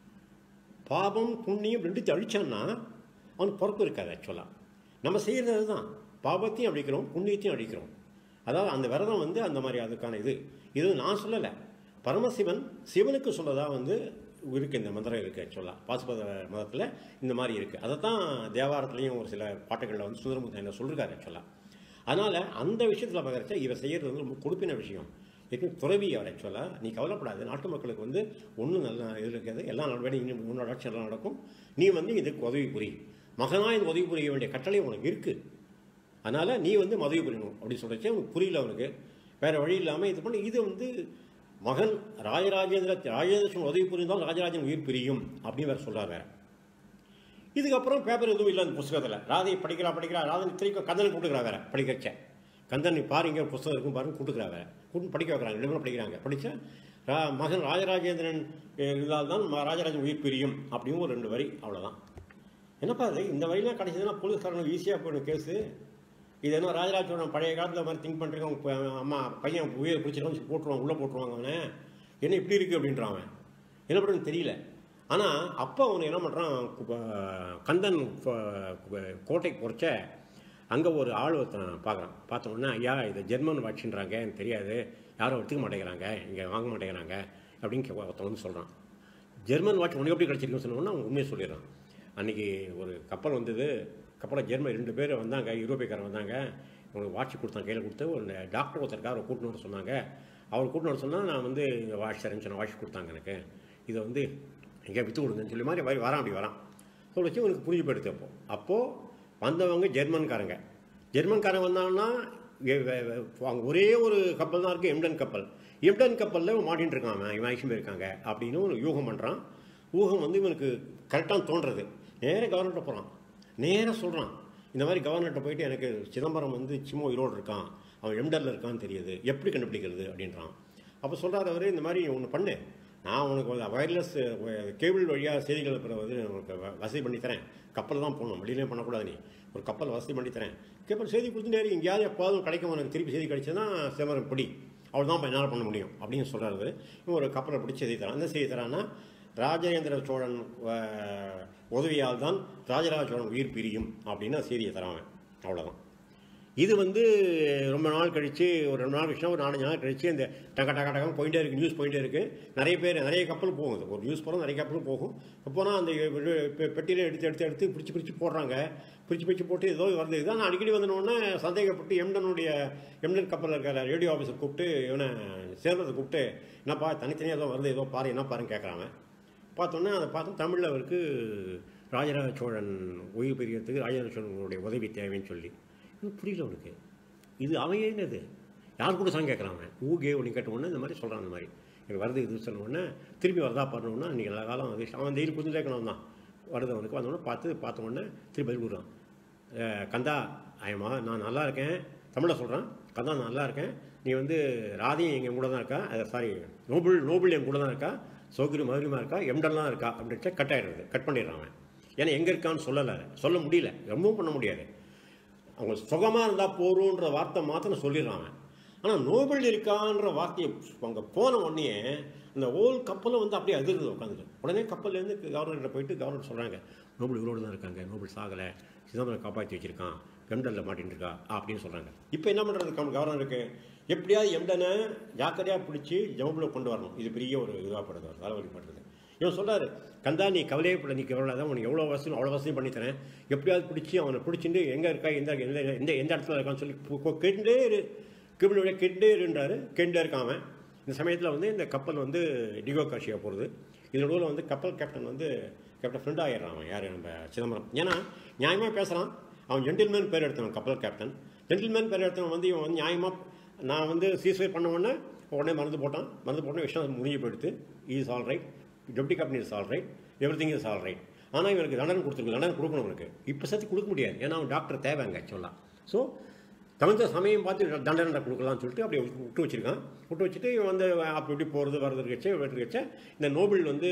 பாபம் புண்ணியம் ரெண்டுத்தையும் அழிச்சான்னா அவனுக்கு பொறுப்பு இருக்காது ஆக்சுவலாக நம்ம செய்கிறது அதுதான் பாபத்தையும் அழிக்கிறோம் புண்ணியத்தையும் அழிக்கிறோம் அதாவது அந்த விரதம் வந்து அந்த மாதிரி அதுக்கான இது இது நான் சொல்லலை பரமசிவன் சிவனுக்கு சொல்லதா வந்து இருக்கு இந்த மந்திரம் இருக்குது ஆக்சுவலாக பாசுபத மதத்தில் இந்த மாதிரி இருக்குது அதை தான் தேவாரத்துலேயும் ஒரு சில பாட்டுகளில் வந்து சுந்தரமுத்தன் என்ன சொல்லிருக்காரு ஆக்சுவலாக அதனால் அந்த விஷயத்தில் பார்க்குறச்ச இவர் செய்கிறது வந்து ரொம்ப கொடுப்பின விஷயம் ஏற்கனவே துறவி அவர் ஆக்சுவலாக நீ கவலைப்படாது நாட்டு மக்களுக்கு வந்து ஒன்றும் நல்ல இது இருக்காது எல்லா நடவடிக்கை இன்னும் உன்னோட ஆட்சி எல்லாம் நடக்கும் நீ வந்து இதுக்கு உதவி புரி மகனாக இது உதவி புரிய வேண்டிய கட்டளை உனக்கு இருக்குது அதனால் நீ வந்து உதவி புரியணும் அப்படின்னு சொல்லிச்சு அவனுக்கு புரியல அவனுக்கு வேறு வழி இல்லாமல் இது பண்ணி இது வந்து மகன் ராஜராஜேந்திர ராஜேந்திர சோழன் உதவி புரிந்தால் ராஜராஜன் உயிர் பிரியும் அப்படின்னு வேறு சொல்கிறார் வேறு இதுக்கப்புறம் பேப்பர் எதுவும் இல்லை அந்த புஸ்தகத்தில் ராதை படிக்கிறா படிக்கிறா ராதன் இத்தனைக்கும் கந்தனை கூட்டுக்கிறா வேற படிக்கிறச்ச கந்தன் நீ பாருங்க ஒரு புஸ்தகம் இருக்கும் பாருங்க கூட்டுக்கிறா வேற கூட்டு படிக்க வைக்கிறாங்க ரெண்டு பேரும் படிக்கிறாங்க படித்தா ரா மகன் ராஜராஜேந்திரன் இதால் தான் ம- ராஜராஜன் உயிர் பிரியும் அப்படின்னு ஒரு ரெண்டு வரி அவ்வளோதான் என்னப்பா அது இந்த வழியெலாம் கிடைச்சதுன்னா போலீஸ்காரனுக்கு ஈஸியாக போயிடும் கேஸு இது என்ன ராஜராஜ சோழன் பழைய காலத்தில் மாதிரி திங்க் பண்ணுறீங்க அவங்க ப- அம்மா பையன் உயிரை பிடிச்சிருக்கான்னு போட்டுருவாங்க உள்ளே போட்டுருவாங்க அவனை என்ன இப்படி இருக்குது அப்படின்றான் அவன் என்ன பண்ணுறதுன்னு தெரியல ஆனால் அப்போ அவன் என்ன பண்ணுறான் கந்தன் ப- கு- கோட்டைக்கு பொறிச்ச அங்கே ஒரு ஆள் ஒருத்தன் பார்க்குறான் பார்த்த உடனே ஐயா இது ஜெர்மன் வாட்சின்றாங்க எனக்கு தெரியாது யாரும் எடுத்துக்க மாட்டேங்கிறாங்க இங்கே வாங்க மாட்டேங்கிறாங்க அப்படின்னு கே- ஒருத்தன் வந்து சொல்கிறான் ஜெர்மன் வாட்ச் உனக்கு எப்படி கிடச்சிருக்குன்னு சொன்னோன்னா அவன் உண்மையை சொல்லிடுறான் அன்றைக்கி ஒரு கப்பல் வந்தது கப்பலில் ஜெர்மன் ரெண்டு பேர் வந்தாங்க யூரோப்பியக்காரன் வந்தாங்க உனக்கு வாட்ச் கொடுத்தான் கையில் கொடுத்து ஒரு டாக்டர் ஒருத்தருக்காக கூட்டின்னு வர சொன்னாங்க அவர் கூட்டின்னு வர சொன்னால் நான் வந்து வாட்ச் தரேன்னு சொன்ன வாட்ச் கொடுத்தாங்க எனக்கு இதை வந்து எங்கேயா விற்று கொடுங்கன்னு சொல்லி மாதிரி வரி வரான் அப்படி வரான் சொல்லிச்சு உனக்கு புரிஞ்சு போயிடுது அப்போ அப்போது வந்தவங்க ஜெர்மன்காரங்க ஜெர்மன்காரன் வந்தாங்கன்னா வே- வே- வே- அவங்க ஒரே ஒரு கப்பல் தான் இருக்குது எம்டன் கப்பல் எம்டன் கப்பலில் மாட்டின்னு இருக்கான் அவன் இவன் ஐஷம் இருக்காங்க அப்படின்னு ஒரு யூகம் பண்ணுறான் ஊகம் வந்து இவனுக்கு கரெக்டாக தோன்றது நேராக கவர்னர்கிட்ட போகிறான் நேராக சொல்கிறான் இந்த மாதிரி கவர்னர்கிட்ட போயிட்டு எனக்கு சிதம்பரம் வந்து சிம்ம உயிரோடு இருக்கான் அவன் எம்டரில் இருக்கான்னு தெரியுது எப்படி கண்டுபிடிக்கிறது அப்படின்றான் அப்போ சொல்கிறார் அவர் இந்த மாதிரி ஒன்று பண்ணு நான் உனக்கு வயர்லெஸ் கேபிள் வழியாக செய்திகள் அனுப்புற வந்து உனக்கு வ- வசதி பண்ணி தரேன் கப்பல் தான் போகணும் வெளியிலே பண்ணக்கூடாது நீ ஒரு கப்பல் வசதி பண்ணி தரேன் கேபிள் செய்தி கொடுத்து நேரம் எங்கேயாவது எப்போதும் கிடைக்கும் உனக்கு திருப்பி செய்தி கிடைச்சதுன்னா சிதம்பரம் பிடி அவள் தான் என்னால் பண்ண முடியும் அப்படின்னு சொல்கிறாரு இவன் ஒரு கப்பலை பிடிச்சி செய்தி தரான் என்ன செய்தி தரான்னா ராஜேந்திர சோழன் அஹ், உதவியால் தான் ராஜராஜ சோழன் உயிர் பிரியும் அப்படின்னு செய்தியை தரான் அவ்வளோதான் இது வந்து ரொம்ப நாள் கழித்து ஒரு ரெண்டு நாள் கழிச்சு ஒரு நாலஞ்சு நாள் கழிச்சு இந்த டக டக டகம் போயிட்டே இருக்குது நியூஸ் போயிட்டே இருக்குது நிறைய பேர் நிறைய கப்பல் போகுது ஒரு நியூஸ் போகிறோம் நிறைய கப்பல் போகும் போனால் அந்த பெ- பெட்டியில எடுத்து எடுத்து எடுத்து பிடிச்சி பிடிச்சி போடுறாங்க பிடிச்சி பிடிச்சி போட்டு ஏதோ வருது இதான் நான் அடிக்கடி வந்தனோடனே சந்தேகப்பட்டு எம்டனுடைய எம்டன் கப்பலில் இருக்கிற ரேடியோ ஆஃபீஸர் கூப்பிட்டு இவனை சேர்ந்ததை கூப்பிட்டு என்னப்பா தனித்தனியாக ஏதோ வருது ஏதோ பாரு என்ன பாருன்னு கேட்குறாங்க பார்த்தோன்னே அதை பார்த்தோம் தமிழில் அவருக்கு ராஜராஜ சோழன் உயிர் பிரியறதுக்கு ராஜராஜ சோழனுடைய உதவி தேவைன்னு சொல்லி எனக்கு புரியல அவனுக்கு இது அவன் எழுதினது யார் கூட சாங் கேட்குறான் அவன் ஊ கே ஒன்று கேட்ட உடனே இந்த மாதிரி சொல்கிறான் இந்த மாதிரி எனக்கு வருது இது சொன்ன உடனே திருப்பி வரதா பண்ணணுன்னா இன்றைக்கி நல்ல காலம் அது அவன் டெய்லி புரிஞ்சு கேட்கணும் தான் வருது அவனுக்கு வந்தோடனே பார்த்து பார்த்த உடனே திருப்பி பதில் கொடுக்குறான் அஹ் கந்தா ஐயம்மா நான் நல்லா இருக்கேன் தமிழில் சொல்கிறேன் கந்தா நான் நல்லா இருக்கேன் நீ வந்து ராதியும் எங்கள் கூட தான் இருக்கா சாரி நோபல் நோபல் என் கூட தான் இருக்கா சௌகரி மதுரியமாக இருக்கா எம்டெல்லாம் இருக்கா அப்படின்ட்டு கட் ஆகிடுறது கட் பண்ணிடுறான் அவன் ஏன்னா எங்கே இருக்கான்னு சொல்லலை சொல்ல முடியல ரொம்பவும் பண்ண முடியாது அவங்க சுகமாக இருந்தால் போகிறோன்ற வார்த்தை மாத்திரம் சொல்லிடுறான் அவன் ஆனால் நோபல் இருக்கான்ற வார்த்தையை அவங்க போன உடனே அந்த ஓல் கப்பலும் வந்து அப்படியே அதிர்ந்து உட்காந்துட்டு உடனே கப்பல்லேருந்து கவர்னர்கிட்ட போயிட்டு கவர்னர் சொல்கிறாங்க நோபல் இவரோடு தான் இருக்காங்க நோபல் சாகலை சிதம்பரம் காப்பாற்றி வச்சிருக்கான் எம்டனில் மாட்டின்னு இருக்கா அப்படின்னு சொல்கிறாங்க இப்போ என்ன பண்ணுறது கம் கவர்னருக்கு எப்படியாவது எம்டனை ஜாக்கிரதையாக பிடிச்சி ஜவுபில் கொண்டு வரணும் இது பெரிய ஒரு இதுவாகப்படுது ஒரு தலைவலிப்படுறது இவன் சொல்றாரு கந்தா நீ கவலையே பட நீ கவலைதான் உனக்கு எவ்வளோ வசதி அவ்வளோ வசதி பண்ணி தரேன் எப்படியாவது பிடிச்சி அவனை பிடிச்சிட்டு எங்கே இருக்கா எந்த எந்த எந்த எந்த இடத்துல இருக்கான்னு சொல்லி பு- பு- கேட்டுட்டே இரு கிபிள் வழியாக கேட்டுட்டே இருன்றாரு கேட்டுட்டே இருக்கான் அவன் இந்த சமயத்தில் வந்து இந்த கப்பல் வந்து டிகோ காஷியா போகிறது இதன் நடுவில் வந்து கப்பல் கேப்டன் வந்து கேப்டன் ஃப்ரெண்ட் ஆகிடுறான் அவன் யார் நம்ம சிதம்பரம் ஏன்னா நியாயமாக பேசுகிறான் அவன் ஜென்டில்மேன் பேர் எடுத்தவன் கப்பல் கேப்டன் ஜென்டில்மேன் பேர் எடுத்தவன் வந்து இவன் வந்து நியாயமாக நான் வந்து சீஸ்வை பண்ண உடனே உடனே மருந்து போட்டான் மருந்து போட்டோன்னே விஷயம் முடிஞ்சு போயிடுத்து is all right deputy captain is all right everything is all right ஆனால் இவனுக்கு தண்டனை கொடுத்துருக்கு தண்டனை கொடுக்கணும் அவனுக்கு இப்போ சேர்த்து கொடுக்க முடியாது ஏன்னா அவன் டாக்டர் தேவைங்க ஆக்சுவலாக ஸோ தகுந்த சமயம் பார்த்து தண்டனை கொடுக்கலாம்னு சொல்லிட்டு அப்படியே விட்டு வச்சிருக்கான் விட்டு வச்சுட்டு இவன் வந்து அப்படி இப்படி போகிறது வர்றது இருக்கச்சே இருக்கச்சே இந்த நோபல் வந்து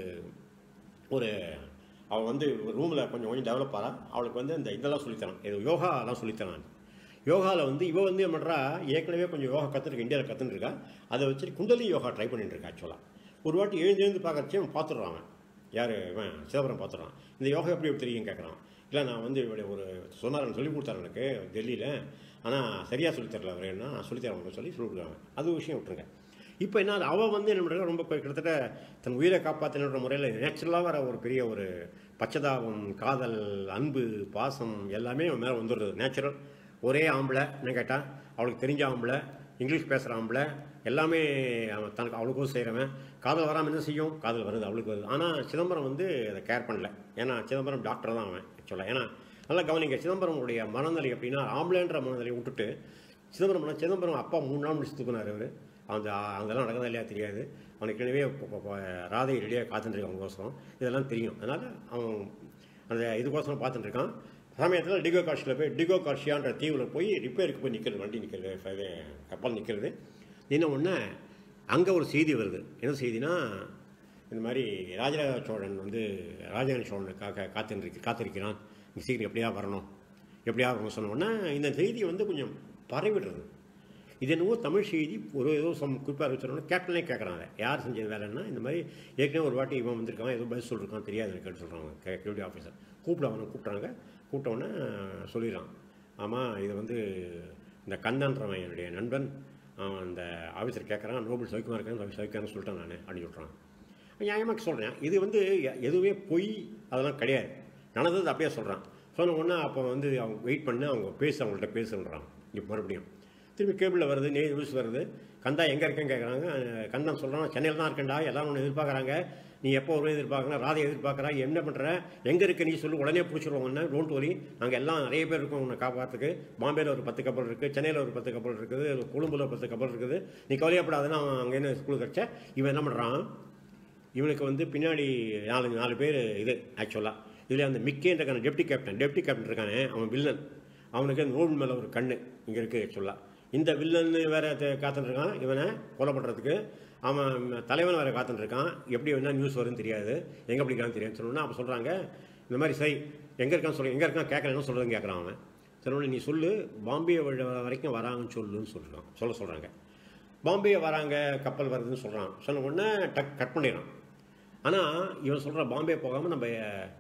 ஒரு அவள் வந்து ரூமில் கொஞ்சம் கொஞ்சம் டெவலப் ஆகிறா அவளுக்கு வந்து இந்த இதெல்லாம் சொல்லித்தரான் இது யோகாலாம் சொல்லித்தரான் யோகாவில் வந்து இவ வந்து என்ன பண்ணுறா ஏற்கனவே கொஞ்சம் யோகா கற்றுருக்கா இந்தியாவில் கற்றுன்னு இருக்கா அதை வச்சுட்டு குண்டலி யோகா ட்ரை பண்ணிட்டு இருக்கா ஆக்சுவலாக ஒரு வாட்டி எழுந்து எழுந்து பார்க்கறச்சே அவன் பார்த்துடுறான் அவன் யார் இவன் சிதம்பரம் பார்த்துடுறான் இந்த யோகா எப்படி எப்படி தெரியும் கேட்குறான் இல்லை நான் வந்து இவருடைய ஒரு சொன்னார் சொல்லி கொடுத்தாரு எனக்கு டெல்லியில் ஆனால் சரியாக சொல்லித் தரல அவர் என்ன நான் சொல்லித்தரேன் உங்களுக்கு சொல்லி சொல்லி கொடுக்குறாங்க அது விஷயம் விட்டுருங்க இப்போ என்ன அவள் வந்து என்ன பண்ணுறா ரொம்ப கிட்டத்தட்ட தன் உயிரை காப்பாற்றின முறையில் நேச்சுரலாக வர ஒரு பெரிய ஒரு பச்சதாபம் காதல் அன்பு பாசம் எல்லாமே அவன் மேலே வந்துடுறது நேச்சுரல் ஒரே ஆம்பளை என்ன கேட்டால் அவளுக்கு தெரிஞ்ச ஆம்பளை இங்கிலீஷ் பேசுகிற ஆம்பளை எல்லாமே அவன் தனக்கு அவளுக்கும் செய்கிறவன் காதல் வராமல் என்ன செய்யும் காதல் வருது அவளுக்கு வருது ஆனால் சிதம்பரம் வந்து அதை கேர் பண்ணல ஏன்னா சிதம்பரம் டாக்டர் தான் அவன் ஆக்சுவலாக ஏன்னா நல்லா கவனிங்க சிதம்பரமுடைய மனநிலை அப்படின்னா ஆம்பளைன்ற மனநிலையை விட்டுட்டு சிதம்பரம் சிதம்பரம் அப்பா மூணு நாள் முடிச்சு தூக்குனார் அவர் அந்த அதெல்லாம் நடக்குதா இல்லையா தெரியாது அவனுக்கு எனவே ராதை ரெடியாக காத்துட்டுருக்கான் அவங்கோசரம் இதெல்லாம் தெரியும் அதனால் அவன் அந்த இதுக்கோசரம் பார்த்துட்டு இருக்கான் சமயத்தில் டிகோ கார்ஷியில் போய் டிகோ கார்ஷியான்ற தீவில் போய் ரிப்பேருக்கு போய் நிற்கிறது வண்டி நிற்கிறது இது கப்பல் நிற்கிறது நின்ன உடனே அங்கே ஒரு செய்தி வருது என்ன செய்தினா இந்த மாதிரி ராஜராஜ சோழன் வந்து ராஜராஜ சோழனுக்காக காத்திருக்கு காத்திருக்கிறான் நீ சீக்கிரம் எப்படியா வரணும் எப்படியா வரணும் சொன்ன உடனே இந்த செய்தி வந்து கொஞ்சம் பரவிடுறது இது என்னவோ தமிழ் செய்தி ஒரு ஏதோ சம் குறிப்பாக வச்சுருந்தோம் கேப்டனே கேட்குறாங்க யார் செஞ்ச வேலைன்னா இந்த மாதிரி ஏற்கனவே ஒரு வாட்டி இவன் வந்திருக்கான் ஏதோ பதில் சொல்லிருக்கான் தெரியாது எனக்கு சொல்கிறாங்க கேபிடி ஆஃபீஸர் கூப்பிட அவனை கூப்பிட்றாங்க கூப்பிட்டவுடனே சொல்லிடுறான் ஆமாம் இது வந்து இந்த கந்தன்றவன் என்னுடைய நண்பன் அவன் அந்த ஆஃபீஸர் கேட்குறான் நோபல் சௌக்கியமாக இருக்கேன் சௌக்கியம்னு சொல்லிட்டேன் நான் அப்படின்னு சொல்கிறான் நியாயமாக சொல்கிறேன் இது வந்து எ- எதுவுமே பொய் அதெல்லாம் கிடையாது நடந்தது அப்படியே சொல்கிறான் சொன்ன உடனே அப்போ வந்து அவங்க வெயிட் பண்ணி அவங்க பேச அவங்கள்ட்ட பேசுன்றான் இப்போ மறுபடியும் திரும்பி கேபிளில் வருது நே நியூஸ் வருது கந்தா எங்கே இருக்கேன்னு கேட்குறாங்க கந்தன் சொல்கிறான் சென்னையில் தான் இருக்கேன்டா எல்லாரும் ஒன்று எதிர்பார்க்குறாங்க நீ எப்போ வருவே எதிர்பார்க்குறா ராதை எதிர்பார்க்குறா என்ன பண்ணுற எங்கே இருக்க நீ சொல்லு உடனே பிடிச்சிருவோம் ஒன்று டோன்ட் வரி நாங்கள் எல்லாம் நிறைய பேர் இருக்கோம் உன்னை காப்பாற்றுக்கு பாம்பேயில் ஒரு பத்து கப்பல் இருக்குது சென்னையில் ஒரு பத்து கப்பல் இருக்குது கொழும்புல ஒரு பத்து கப்பல் இருக்குது நீ கவலையப்படாதுன்னு அவன் அங்கே என்ன ஸ்கூலுக்கு கிடச்ச இவன் என்ன பண்ணுறான் இவனுக்கு வந்து பின்னாடி நாலு நாலு பேர் இது ஆக்சுவலாக இதில் அந்த மிக்கேன்ற டெப்டி கேப்டன் டெப்டி கேப்டன் இருக்கானே அவன் வில்லன் அவனுக்கு அந்த ரோடு மேலே ஒரு கண்ணு இங்கே இருக்குது ஆக்சுவலாக இந்த வில்லன் வேற த- காத்துட்டு இருக்கான் இவனை கொலை பண்ணுறதுக்கு அவன் தலைவன் வேற காத்துட்டு இருக்கான் எப்படி என்ன நியூஸ் வரும்னு தெரியாது எங்கே பிடிக்கான்னு தெரியாது சொன்னோன்னா அப்போ சொல்கிறாங்க இந்த மாதிரி சரி எங்கே இருக்கான்னு சொல்லி எங்கே இருக்கான் கேட்கலன்னு சொல்கிறதுன்னு கேட்குறான் அவன் சொன்னோடனே நீ சொல்லு பாம்பே வழி வரைக்கும் வராங்கன்னு சொல்லுன்னு சொல்கிறான் சொல்ல சொல்கிறாங்க பாம்பே வராங்க கப்பல் வருதுன்னு சொல்கிறான் சொன்ன உடனே டக் கட் பண்ணிடுறான் ஆனால் இவன் சொல்கிற பாம்பே போகாமல் நம்ம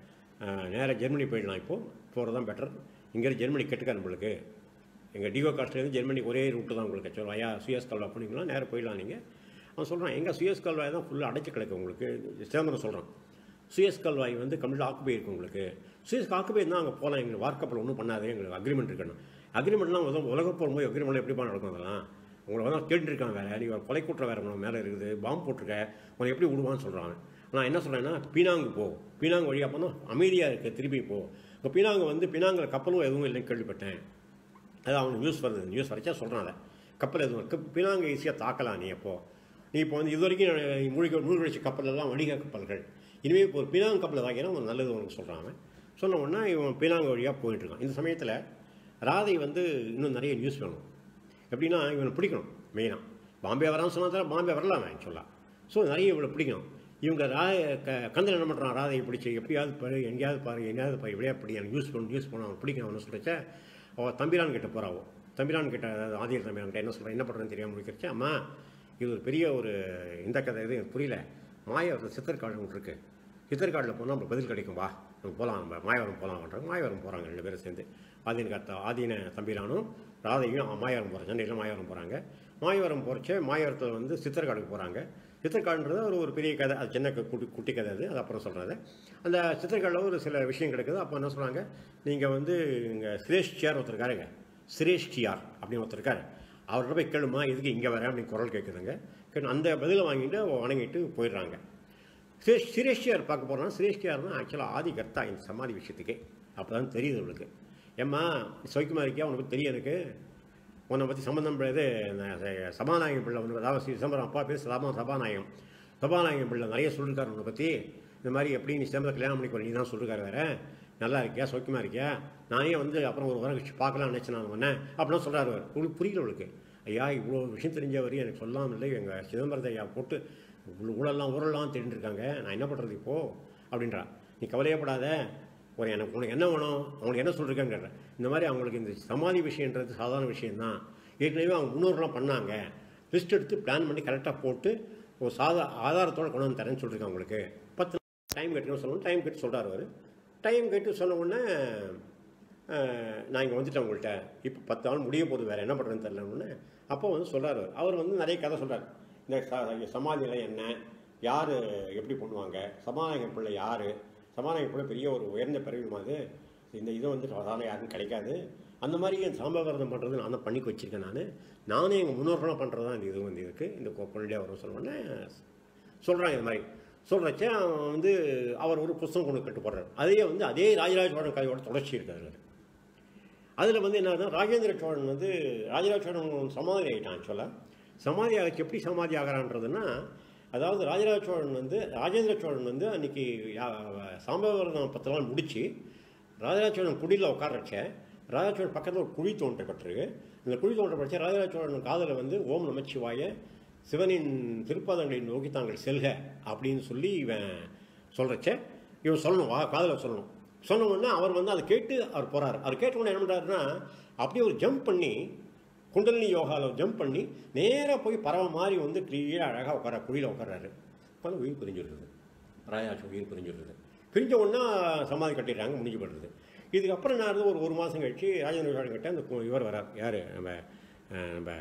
நேராக ஜெர்மனி போயிடலாம் இப்போது போகிறது தான் பெட்டர் இங்கேருந்து ஜெர்மனி கெட்டுக்க நம்மளுக்கு எங்கள் டிகோ காஸ்ட்லேருந்து ஜெர்மனி ஒரே ரூட்டு தான் உங்களுக்கு சொல்லுவா ஐயா சுயஸ் கால்வாய் போனீங்களா நேராக போயிடலாம் நீங்கள் அவன் சொல்கிறான் எங்கள் சுயஸ் கால்வாய் தான் ஃபுல்லாக அடைச்சி கிடக்கு உங்களுக்கு சிதம்பரம் சொல்கிறான் சுயஸ் கால்வாய் வந்து கம்ப்ளீட் ஆக்குபை இருக்கு உங்களுக்கு சுயஸ் ஆக்குபை இருந்தால் அங்கே போகலாம் எங்களுக்கு வார்க்கப்பல் ஒன்றும் பண்ணாது எங்களுக்கு அக்ரிமெண்ட் இருக்கணும் அக்ரிமெண்ட்லாம் உலக உலக போகும்போது அக்ரிமெண்ட்லாம் எப்படி நடக்கும் அதெல்லாம் உங்களை வந்து கேட்டுருக்கான் வேற நீ ஒரு கொலை கூட்டுற வேற உனக்கு மேலே இருக்குது பாம்பு போட்டிருக்க உனக்கு எப்படி விடுவான்னு சொல்கிறான் நான் என்ன சொல்கிறேன்னா பீனாங்கு போ பீனாங்கு வழியாக போனால் அமைதியாக இருக்க திருப்பி போ இப்போ பீனாங்கு வந்து பீனாங்கில் கப்பலும் எதுவும் இல்லைன்னு கேள்விப்பட்டேன் அது அவனுக்கு நியூஸ் வருது நியூஸ் வரைச்சா சொல்கிறான் அதை கப்பல் எதுவும் இருக்கு பினாங்க ஈஸியாக தாக்கலாம் நீ அப்போ நீ இப்போ வந்து இது வரைக்கும் மூழ்கி மூழ்கடிச்ச கப்பல் எல்லாம் வணிக கப்பல்கள் இனிமேல் இப்போ ஒரு பினாங் கப்பலில் தாக்கினா ஒரு நல்லது உனக்கு சொல்கிறாங்க சொன்ன உடனே இவன் பினாங்க வழியாக போயிட்டு இருக்கான் இந்த சமயத்தில் ராதை வந்து இன்னும் நிறைய நியூஸ் வேணும் எப்படின்னா இவனை பிடிக்கணும் மெயினாக பாம்பே வரான்னு சொன்னா பாம்பே வரலாம் அவன் சொல்லலாம் ஸோ நிறைய இவளை பிடிக்கணும் இவங்க ராய க கந்தன் என்ன பண்ணுறான் ராதையை பிடிச்சி எப்படியாவது பாரு எங்கேயாவது பாரு எங்கேயாவது பாரு இப்படியா படி எனக்கு யூஸ் பண்ணு யூஸ் பண்ண அவன் பிடிக்கணும் அவனு சொல்லிச்ச அவள் தம்பிரான் கிட்ட போகிறாவோ தம்பிரான் கிட்ட அதாவது ஆதியர் தம்பிரான் கிட்ட என்ன சொல்கிறேன் என்ன பண்ணுறேன்னு தெரியாமல் முடிக்கிறச்சு அம்மா இது ஒரு பெரிய ஒரு இந்த கதை இது எனக்கு புரியல மாயவரத்தில் சித்தர்காடு ஒன்று இருக்குது சித்தர்காடில் போனால் நமக்கு பதில் கிடைக்கும் வா நம்ம போகலாம் நம்ம மாயவரம் போகலாம்ன்றாங்க மாயவரம் போகிறாங்க ரெண்டு பேரும் சேர்ந்து ஆதீன கத்த ஆதீன தம்பிரானும் ராதையும் மாயவரம் போகிறாங்க சென்னையில் மாயவரம் போகிறாங்க மாயவரம் போகிறச்சே மாயவரத்தில் வந்து சித்தர்காடுக்கு போகிறாங்க சித்தர்காடுன்றது ஒரு ஒரு பெரிய கதை அது சின்ன கு- குட்டி குட்டி கதை அது அது அப்புறம் சொல்கிறது அந்த சித்தர்காடில் ஒரு சில விஷயம் கிடக்குது அப்போ என்ன சொல்கிறாங்க நீங்கள் வந்து இங்கே சிரேஷ்டியார் ஒருத்தர் இருக்காருங்க சிரேஷ்டியார் அப்படின்னு ஒருத்தர் இருக்காரு அவர்கிட்ட போய் கேளுமா எதுக்கு இங்கே வரேன் அப்படின்னு குரல் கேட்குதுங்க கேட்டு அந்த பதிலை வாங்கிட்டு அவ வணங்கிட்டு போயிடுறாங்க சிரேஷ் சிரேஷ்டியார் பார்க்க போகிறோம்னா சிரேஷ்டியார்னா ஆக்சுவலாக ஆதி கர்த்தா இந்த சமாதி விஷயத்துக்கே அப்போ தான் தெரியுது அவளுக்கு ஏம்மா சௌக்கியமாக இருக்கியா உனக்கு தெரியும் எனக்கு உன்னை பற்றி சம்மந்தம் இது சபாநாயகம் பிள்ளை உனக்கு அதாவது ஸ்ரீ சிதம்பரம் அப்பா பேர் சபா சபாநாயகம் சபாநாயகம் பிள்ளை நிறைய சொல்லிருக்காரு உன்னை பற்றி இந்த மாதிரி எப்படி நீ சிதம்பரம் கல்யாணம் பண்ணிக்கோ நீ தான் சொல்லிருக்காரு வேற நல்லா இருக்கியா சௌக்கியமாக இருக்கியா நானே வந்து அப்புறம் ஒரு வாரம் கழிச்சு பார்க்கலாம்னு நினச்சேன் நான் உன்னை அப்படிலாம் சொல்கிறாரு அவர் உங்களுக்கு புரியல அவளுக்கு ஐயா இவ்வளோ விஷயம் தெரிஞ்சவர் எனக்கு சொல்லாமல் இல்லை எங்கள் சிதம்பரத்தை ஐயா போட்டு இவ்வளோ ஊழலாம் ஊழலாம் தெரிஞ்சிருக்காங்க நான் என்ன பண்ணுறது இப்போது அப்படின்றா நீ கவலையப்படாத ஒரு எனக்கு உனக்கு என்ன வேணும் அவங்களுக்கு என்ன சொல்லிருக்கேன்னு கேட்டேன் இந்த மாதிரி அவங்களுக்கு இந்த சமாதி விஷயன்றது சாதாரண விஷயம்தான் ஏற்கனவே அவங்க முன்னோர்கள்லாம் பண்ணாங்க லிஸ்ட் எடுத்து பிளான் பண்ணி கரெக்டாக போட்டு ஒரு சாதா ஆதாரத்தோடு கொண்டு வந்து தரேன்னு சொல்லியிருக்காங்க உங்களுக்கு பத்து டைம் கேட்டுன்னு சொல்லணும் டைம் கேட்டு சொல்கிறார் அவர் டைம் கேட்டு சொன்ன உடனே அஹ், நான் இங்கே வந்துட்டேன் உங்கள்கிட்ட இப்போ பத்து நாள் முடிய போகுது வேறு என்ன பண்ணுறேன்னு தெரியலன்னு அப்போ வந்து சொல்கிறார் அவர் அவர் வந்து நிறைய கதை சொல்கிறார் இந்த ச- சமாதி நிலை என்ன யார் எப்படி பண்ணுவாங்க சமாதான பிள்ளை யார் சமாதான பிள்ளை பெரிய ஒரு உயர்ந்த பிறவிமா அது இந்த இது வந்து சாதாரண யாருக்கும் கிடைக்காது அந்த மாதிரி என் சாம்பவிரதம் பண்ணுறது நான் தான் பண்ணி வச்சிருக்கேன் நான் நானே எங்கள் முன்னோர்களாக பண்ணுறது தான் இந்த இது வந்து இருக்குது இந்த கொள்ளையாக வரும் சொன்னோடனே சொல்கிறாங்க இது மாதிரி சொல்கிறச்ச அவன் வந்து அவர் ஒரு புஸ்தகம் கொண்டு கட்டு போடுறாரு அதே வந்து அதே ராஜராஜ சோழன் கதையோட தொடர்ச்சி இருக்காரு அதுல. அதில் வந்து என்னன்னா ராஜேந்திர சோழன் வந்து ராஜராஜ சோழன் சமாதி ஆகிட்டான் சொல்ல சமாதி ஆகிச்சு எப்படி சமாதி ஆகிறான்றதுன்னா அதாவது ராஜராஜ சோழன் வந்து ராஜேந்திர சோழன் வந்து அன்னைக்கு யா- சாம்பவரம் பத்து நாள் முடிச்சு ராஜராஜ சோழன் குடியில் உட்காரச்ச ராஜராஜ சோழன் பக்கத்தில் ஒரு குழி தோன்றப்பட்டிருக்கு அந்த குழி தோன்றப்பட்ட ராஜராஜ சோழன் காதில் வந்து ஓம் நமச்சிவாய சிவனின் திருப்பாதங்களை நோக்கி தாங்கள் செல்க அப்படின்னு சொல்லி இவன் சொல்கிறச்ச இவன் சொல்லணும் வா காதில் சொல்லணும் சொன்ன உடனே அவர் வந்து அதை கேட்டு அவர் போகிறார் அவர் கேட்ட உடனே என்ன பண்ணுறாருன்னா அப்படியே ஒரு ஜம்ப் பண்ணி குண்டலினி யோகாவில் ஜம்ப் பண்ணி நேராக போய் பறவை மாதிரி வந்து கீழே அழகாக உட்கார குழியில் உட்கார்றாரு அப்போ உயிர் பிரிஞ்சுடுறது ராயாச்சு உயிர் பிரிஞ்சுடுறது பிரிஞ்ச உடனே சமாதி கட்டிடுறாங்க முடிஞ்சு போடுறது இதுக்கப்புறம் நான் இருந்து ஒரு ஒரு மாதம் கழிச்சு ராஜேந்திர சோழன் கிட்ட அந்த கு- இவர் வரார் யார் நம்ம அஹ், நம்ம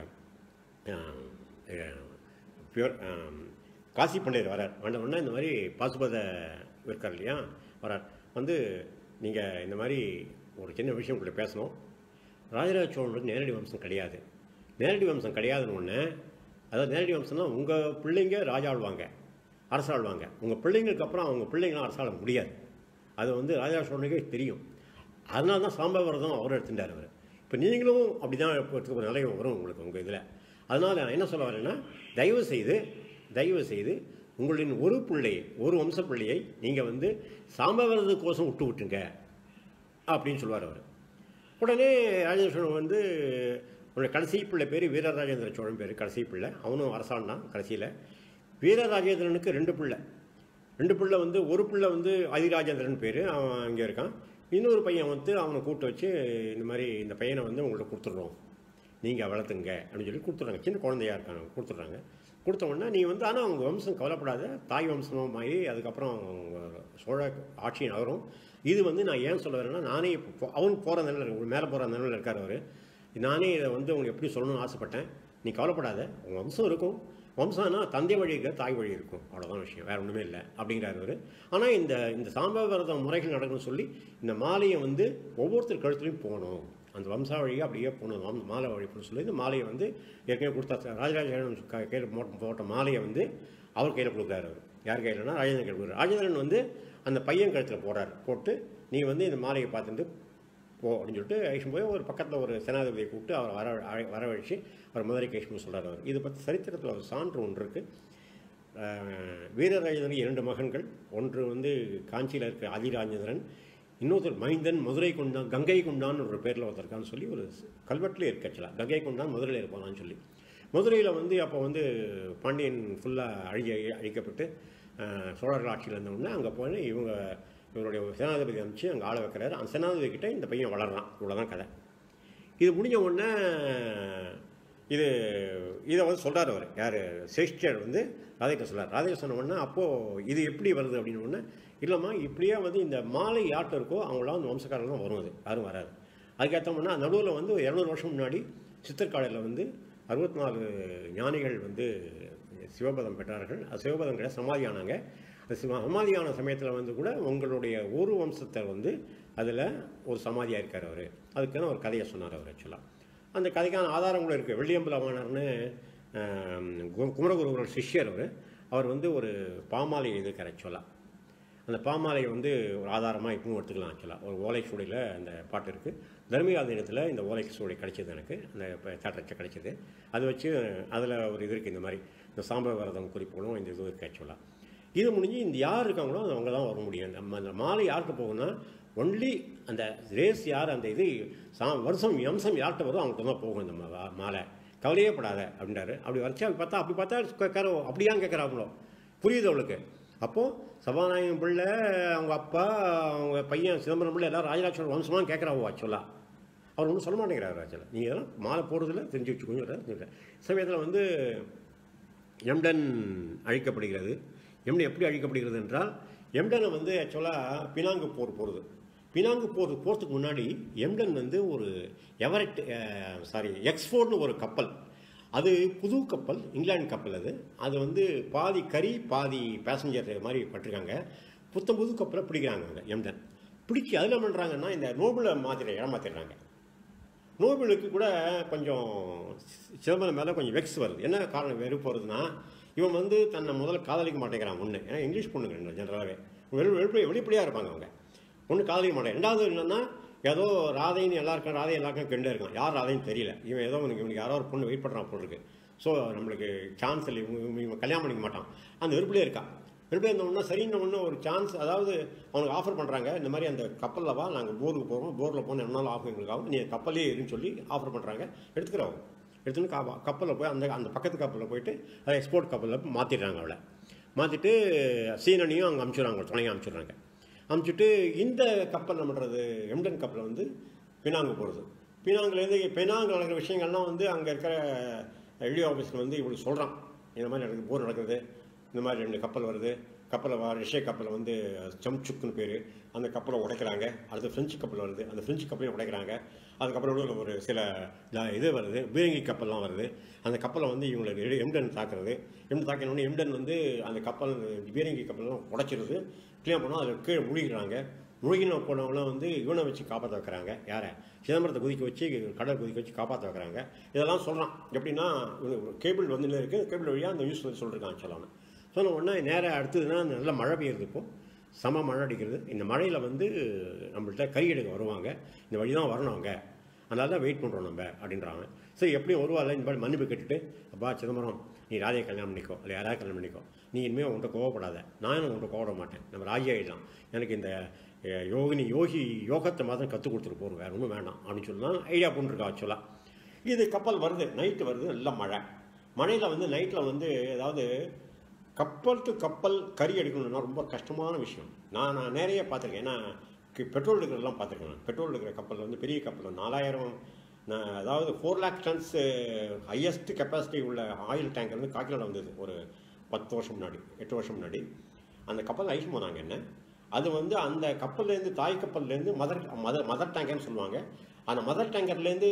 பியூர் காசி பண்டிதர் வரார் வந்த உடனே இந்த மாதிரி பாசுபத இருக்கார் இல்லையா வரார் வந்து நீங்கள் இந்த மாதிரி ஒரு சின்ன விஷயம் உங்கள்கிட்ட பேசணும் ராஜராஜ சோழனுக்கு நேரடி வம்சம் கிடையாது நேரடி வம்சம் கிடையாதுன்னு ஒன்று அதாவது நேரடி வம்சம்னா உங்கள் பிள்ளைங்க ராஜாழ்வாங்க அரசாழ்வாங்க உங்கள் பிள்ளைங்களுக்கு அப்புறம் அவங்க பிள்ளைங்களாம் அரசாள முடியாது அது வந்து ராஜராஜ சோழனுக்கே தெரியும் அதனால தான் சாம்பவரதம் அவர் எடுத்துட்டார் அவர் இப்போ நீங்களும் அப்படி தான் எடுத்துக்க நிலை வரும் உங்களுக்கு உங்கள் இதில் அதனால் நான் என்ன சொல்ல வரேன்னா தயவு செய்து தயவு செய்து உங்களின் ஒரு பிள்ளையை ஒரு வம்ச பிள்ளையை நீங்கள் வந்து சாம்பவரதக்கோசம் விட்டு விட்டுங்க அப்படின்னு சொல்லுவார் அவர் உடனே ராஜேந்திர சோழன் வந்து உன்னுடைய கடைசி பிள்ளை பேர் வீரராஜேந்திர சோழன் பேர் கடைசி பிள்ளை அவனும் அரசாண்டான் கடைசியில் வீரராஜேந்திரனுக்கு ரெண்டு பிள்ளை ரெண்டு பிள்ளை வந்து ஒரு பிள்ளை வந்து அதிராஜேந்திரன் பேர் அவன் இங்கே இருக்கான் இன்னொரு பையன் வந்து அவனை கூப்பிட்டு வச்சு இந்த மாதிரி இந்த பையனை வந்து உங்கள்கிட்ட கொடுத்துட்றோம் நீங்கள் வளர்த்துங்க அப்படின்னு சொல்லி கொடுத்துட்றாங்க சின்ன குழந்தையா இருக்காங்க கொடுத்துட்றாங்க கொடுத்த உடனே நீ வந்து ஆனால் அவங்க வம்சம் கவலைப்படாத தாய் வம்சமாகி அதுக்கப்புறம் அவங்க சோழ ஆட்சி நகரும் இது வந்து நான் ஏன் சொல்ல வரேன்னா நானே இப்போ போ- அவன் போகிற நிலையில் மேலே போகிற நிலையில் இருக்கார் அவர் நானே இதை வந்து உங்களுக்கு எப்படி சொல்லணும்னு ஆசைப்பட்டேன் நீ கவலைப்படாத உங்கள் வம்சம் இருக்கும் வம்சம்னா தந்தை வழி இருக்க தாய் வழி இருக்கும் அவ்வளோதான் விஷயம் வேறு ஒன்றுமே இல்லை அப்படிங்கிறாரு அவர் ஆனால் இந்த இந்த சாம்பவ விரதம் முறைகள் நடக்கணும்னு சொல்லி இந்த மாலையை வந்து ஒவ்வொருத்தர் கழுத்துலையும் போகணும் அந்த வம்சா வழியாக அப்படியே போகணும் வம் மாலை வழி போகணும்னு சொல்லி இந்த மாலையை வந்து ஏற்கனவே கொடுத்தா ராஜராஜ கையில் போட்ட மாலையை வந்து அவர் கையில் கொடுக்குறாரு அவர் யார் கையிலனா ராஜேந்திரன் கையில் கொடுக்குறாரு ராஜேந்திரன் வந்து அந்த பையன் கழுத்தில் போடுறாரு போட்டு நீ வந்து இந்த மாலையை பார்த்துட்டு போ அப்படின்னு சொல்லிட்டு அழைச்சிட்டு போய் ஒரு பக்கத்தில் ஒரு சேனாதிபதியை கூப்பிட்டு அவர் வர அழை- வரவழைச்சு அவர் மதுரைக்கு அழைச்சிட்டு சொல்கிறார் அவர் இது பற்றி சரித்திரத்தில் ஒரு சான்று ஒன்று இருக்குது வீரராஜேந்திரன் இரண்டு மகன்கள் ஒன்று வந்து காஞ்சியில் இருக்க ஆதிராஜேந்திரன் இன்னொருத்தர் மைந்தன் மதுரை கொண்டான் கங்கை கொண்டான் ஒரு பேரில் ஒருத்தர் இருக்கான்னு சொல்லி ஒரு கல்வெட்டில் இருக்கச்சலாம் கங்கை கொண்டான் மதுரையில் இருப்பானான்னு சொல்லி மதுரையில் வந்து அப்போ வந்து பாண்டியன் ஃபுல்லாக அழி அழிக்கப்பட்டு அஹ், சோழர்கள் ஆட்சியில் இருந்தவுடனே அங்கே போய் இவங்க இவருடைய சேனாதிபதி அனுப்பிச்சு அங்கே ஆள வைக்கிறாரு அந்த சேனாதிபதி கிட்ட இந்த பையன் வளர்றான் இவ்வளோதான் கதை இது முடிஞ்ச உடனே இது இதை வந்து சொல்கிறார் அவர் யார் சேஷ்டர் வந்து ராதேகிருஷ்ணன் சொல்கிறார் ராதேகிருஷ்ணன் சொன்ன உடனே அப்போது இது எப்படி வருது அப்படின்னு உடனே இல்லைம்மா இப்படியே வந்து இந்த மாலை யார்கிட்ட இருக்கோ அவங்களாம் அந்த வம்சக்காரர்கள் தான் வரும் அது யாரும் வராது அதுக்கேற்றோம்னா நடுவில் வந்து ஒரு இரநூறு வருஷம் முன்னாடி சித்தர்காலையில் வந்து அறுபத்தி நாலு ஞானிகள் வந்து சிவபதம் பெற்றார்கள் அது சிவபதம் கிடையாது சமாதியானாங்க அந்த சிவ- சமாதியான சமயத்தில் வந்து கூட உங்களுடைய ஒரு வம்சத்தை வந்து அதில் ஒரு சமாதியாக இருக்கார் அவர் அதுக்கான ஒரு கதையை சொன்னார் அவர் ஆக்சுவலாக அந்த கதைக்கான ஆதாரம் கூட இருக்குது வெள்ளியம்பலவாணர்னு ஆம், கு- குமரகுருவோட சிஷ்யர் அவர் அவர் வந்து ஒரு பாமாலை எழுதியிருக்கார் ஆக்சுவலாக அந்த பாமாலையை வந்து ஒரு ஆதாரமாக இப்பவும் எடுத்துக்கலாம் ஆக்சுவலாக ஒரு ஓலை சூடையில் அந்த பாட்டு இருக்குது தர்மிகாதீனத்தில் இந்த ஓலை சூடை கிடைச்சது எனக்கு அந்த தேட்டரச்ச கிடைச்சது அது வச்சு அதில் ஒரு இது இருக்குது இந்த மாதிரி இந்த சாம்ப விரதம் குறிப்புகளும் இந்த இது இருக்குது ஆக்சுவலாக இது முடிஞ்சு இந்த யார் இருக்காங்களோ அவங்க தான் வர முடியும் நம்ம அந்த மாலை யாருக்கு போகும்னா ஒன்லி அந்த ரேஸ் யார் அந்த இது சா வருஷம் அம்சம் யார்கிட்ட வருதோ அவங்கள்ட்ட தான் போகும் இந்த மா- மாலை கவலையே படாத அப்படின்றாரு அப்படி வரைச்சா அப்படி பார்த்தா அப்படி பார்த்தா கேட்கறோ அப்படியான்னு கேட்குறாங்களோ புரியுது அவளுக்கு அப்போது சபாநாயகம் பிள்ளை அவங்க அப்பா அவங்க பையன் சிதம்பரம் பிள்ளை எல்லாம் ராஜராஜோட வம்சமாக கேட்குறாவோ ஆக்சுவலாக அவர் ஒன்றும் சொல்ல மாட்டேங்கிறார் ஆக்சுவலாக நீங்கள் இதெல்லாம் மாலை போடுறதுல தெரிஞ்சு வச்சுக்கோங்க சமயத்தில் வந்து எம்டன் அழிக்கப்படுகிறது எம்டன் எப்படி அழிக்கப்படுகிறது என்றால் எம்டனை வந்து ஆக்சுவலாக பினாங்கு போர் போகிறது பினாங்கு போர் போகிறதுக்கு முன்னாடி எம்டன் வந்து ஒரு எவரெட் சாரி எக்ஸ்போர்ட்னு ஒரு கப்பல் அது புது கப்பல் இங்கிலாந்து கப்பல் அது அது வந்து பாதி கறி பாதி பேசஞ்சர் மாதிரி பட்டிருக்காங்க புத்தம் புது கப்பலை பிடிக்கிறாங்க அங்கே எம்டன் பிடிச்சி அதில் என்ன பண்ணுறாங்கன்னா இந்த நோபலை மாதிரி ஏமாத்திடுறாங்க நோபலுக்கு கூட கொஞ்சம் சிதம்பரம் மேலே கொஞ்சம் வெக்ஸ் வருது என்ன காரணம் வெறுப்பு வருதுன்னா இவன் வந்து தன்னை முதல்ல காதலிக்க மாட்டேங்கிறான் ஒன்று ஏன்னா இங்கிலீஷ் பொண்ணுங்க ஜென்ரலாகவே வெளி வெளிப்படை வெளிப்படையாக இருப்பாங்க அவங்க ஒன்று காதலிக்க மாட்டேன் ரெண்டாவது என்னன்னா ஏதோ ராதைன்னு எல்லாருக்கும் ராதை எல்லாருக்கும் கெண்டே இருக்கான் யார் ராதைன்னு தெரியல இவன் ஏதோ உனக்கு இவனுக்கு யாரோ ஒரு பொண்ணு வெயிட் பண்ணுறான் போல் இருக்கு ஸோ நம்மளுக்கு சான்ஸ் இல்லை இவங்க இவங்க- இவன் கல்யாணம் பண்ணிக்க மாட்டான் அந்த வெறுப்புலேயே இருக்கான் வெறுப்புலேயே இருந்தவொடனே சரின்னு ஒன்று ஒரு சான்ஸ் அதாவது அவனுக்கு ஆஃபர் பண்ணுறாங்க இந்த மாதிரி அந்த கப்பலில் வா நாங்கள் போருக்கு போகிறோம் போரில் போனால் என்ன நாள் ஆகும் எங்களுக்கு ஆகும் நீ கப்பலே இருன்னு சொல்லி ஆஃபர் பண்ணுறாங்க எடுத்துக்கிறோம் எடுத்துன்னு கா கப்பலில் போய் அந்த அந்த பக்கத்து கப்பலில் போயிட்டு அதை எக்ஸ்போர்ட் கப்பலில் மாற்றிடுறாங்க அவளை மாற்றிட்டு சீனனையும் அங்கே அமுச்சிடுறாங்க துணையாக அமுச்சிடுறாங்க அமுச்சிட்டு இந்த கப்பல் என்ன பண்ணுறது எம்டன் கப்பலில் வந்து பினாங்கு போகிறது பினாங்குலேருந்து பினாங்கு நடக்கிற விஷயங்கள்லாம் வந்து அங்கே இருக்கிற எல்டி ஆஃபீஸில் வந்து இவளுக்கு சொல்கிறான் இந்த மாதிரி நடக்குது போர் நடக்குது இந்த மாதிரி ரெண்டு கப்பல் வருது கப்பலில் வர ரஷ்ய கப்பலில் வந்து சம்சுக்குன்னு பேர் அந்த கப்பலை உடைக்கிறாங்க அடுத்து ஃப்ரெஞ்சு கப்பல் வருது அந்த ஃப்ரெஞ்சு கப்பலையும் உடைக்கிறாங்க அதுக்கப்புறம் நடுவுல ஒரு சில ஜா- இது வருது பீரங்கி கப்பல்லாம் வருது அந்த கப்பலை வந்து இவங்களுக்கு எடு- எம்டன் தாக்குறது எம்டன் தாக்கினோடனே எம்டன் வந்து அந்த கப்பல் பீரங்கி கப்பல்லாம் உடைச்சிருது கிளியர் பண்ணோம் அதில் கீழே முழுகிறாங்க முழுகின போனவங்களாம் வந்து இவனை வச்சு காப்பாற்ற வைக்கிறாங்க யாரை சிதம்பரத்தை குதிக்க வச்சு கடல் குதிக்க வச்சு காப்பாற்ற வைக்கிறாங்க இதெல்லாம் சொல்கிறான் எப்படின்னா கேபிள் வந்து இருக்குது கேபிள் வழியாக அந்த நியூஸ் வந்து சொல்லியிருக்கான் சொல்லாமல் சொன்ன உடனே நேராக அடுத்ததுன்னா நல்ல மழை பெய்யுறது இப்போ செம மழை அடிக்கிறது இந்த மழையில் வந்து நம்மள்ட்ட கறி எடுக்க வருவாங்க இந்த வழி தான் வரணும் அவங்க அதனால தான் வெயிட் பண்ணுறோம் நம்ம அப்படின்றாங்க சரி எப்படியும் வருவாள் இந்த மாதிரி மன்னிப்பு கேட்டுட்டு அப்பா சிதம்பரம் நீ ராஜையை கல்யாணம் பண்ணிக்கோ இல்லை யாராவது கல்யாணம் பண்ணிக்கோ நீ இனிமேல் உன்கிட்ட கோவப்படாத நானும் உன்கிட்ட கோவப்பட மாட்டேன் நம்ம ராஜி ஆகிடலாம் எனக்கு இந்த அஹ், யோகினி யோகி யோகத்தை மாத்திரம் கற்றுக் கொடுத்துட்டு போகிறோம் வேறு ஒன்றும் வேண்டாம் அப்படின்னு சொல்லலாம் ஐடியா பண்ணிருக்கா ஆக்சுவலாக இது கப்பல் வருது நைட்டு வருது நல்ல மழை மழையில் வந்து நைட்டில் வந்து ஏதாவது கப்பல் டு கப்பல் கறி எடுக்கணும்னா ரொம்ப கஷ்டமான விஷயம் நான் நான் நிறைய பார்த்துருக்கேன் ஏன்னா கி- பெட்ரோல் எடுக்கிறதெல்லாம் பார்த்துருக்கேன் நான். பெட்ரோல் எடுக்கிற கப்பல் வந்து பெரிய கப்பல் நாலாயிரம் நான் அதாவது four lakh tons highest capacity உள்ள ஆயில் டேங்கர் வந்து காக்கிநாட வந்தது ஒரு பத்து வருஷம் முன்னாடி எட்டு வருஷம் முன்னாடி அந்த கப்பல் ஐஸ் போனாங்க என்ன அது வந்து அந்த கப்பல்லேருந்து தாய் கப்பல்லேருந்து மதர் மதர் மதர் டேங்கர்னு சொல்லுவாங்க அந்த மதர் டேங்கர்லேருந்து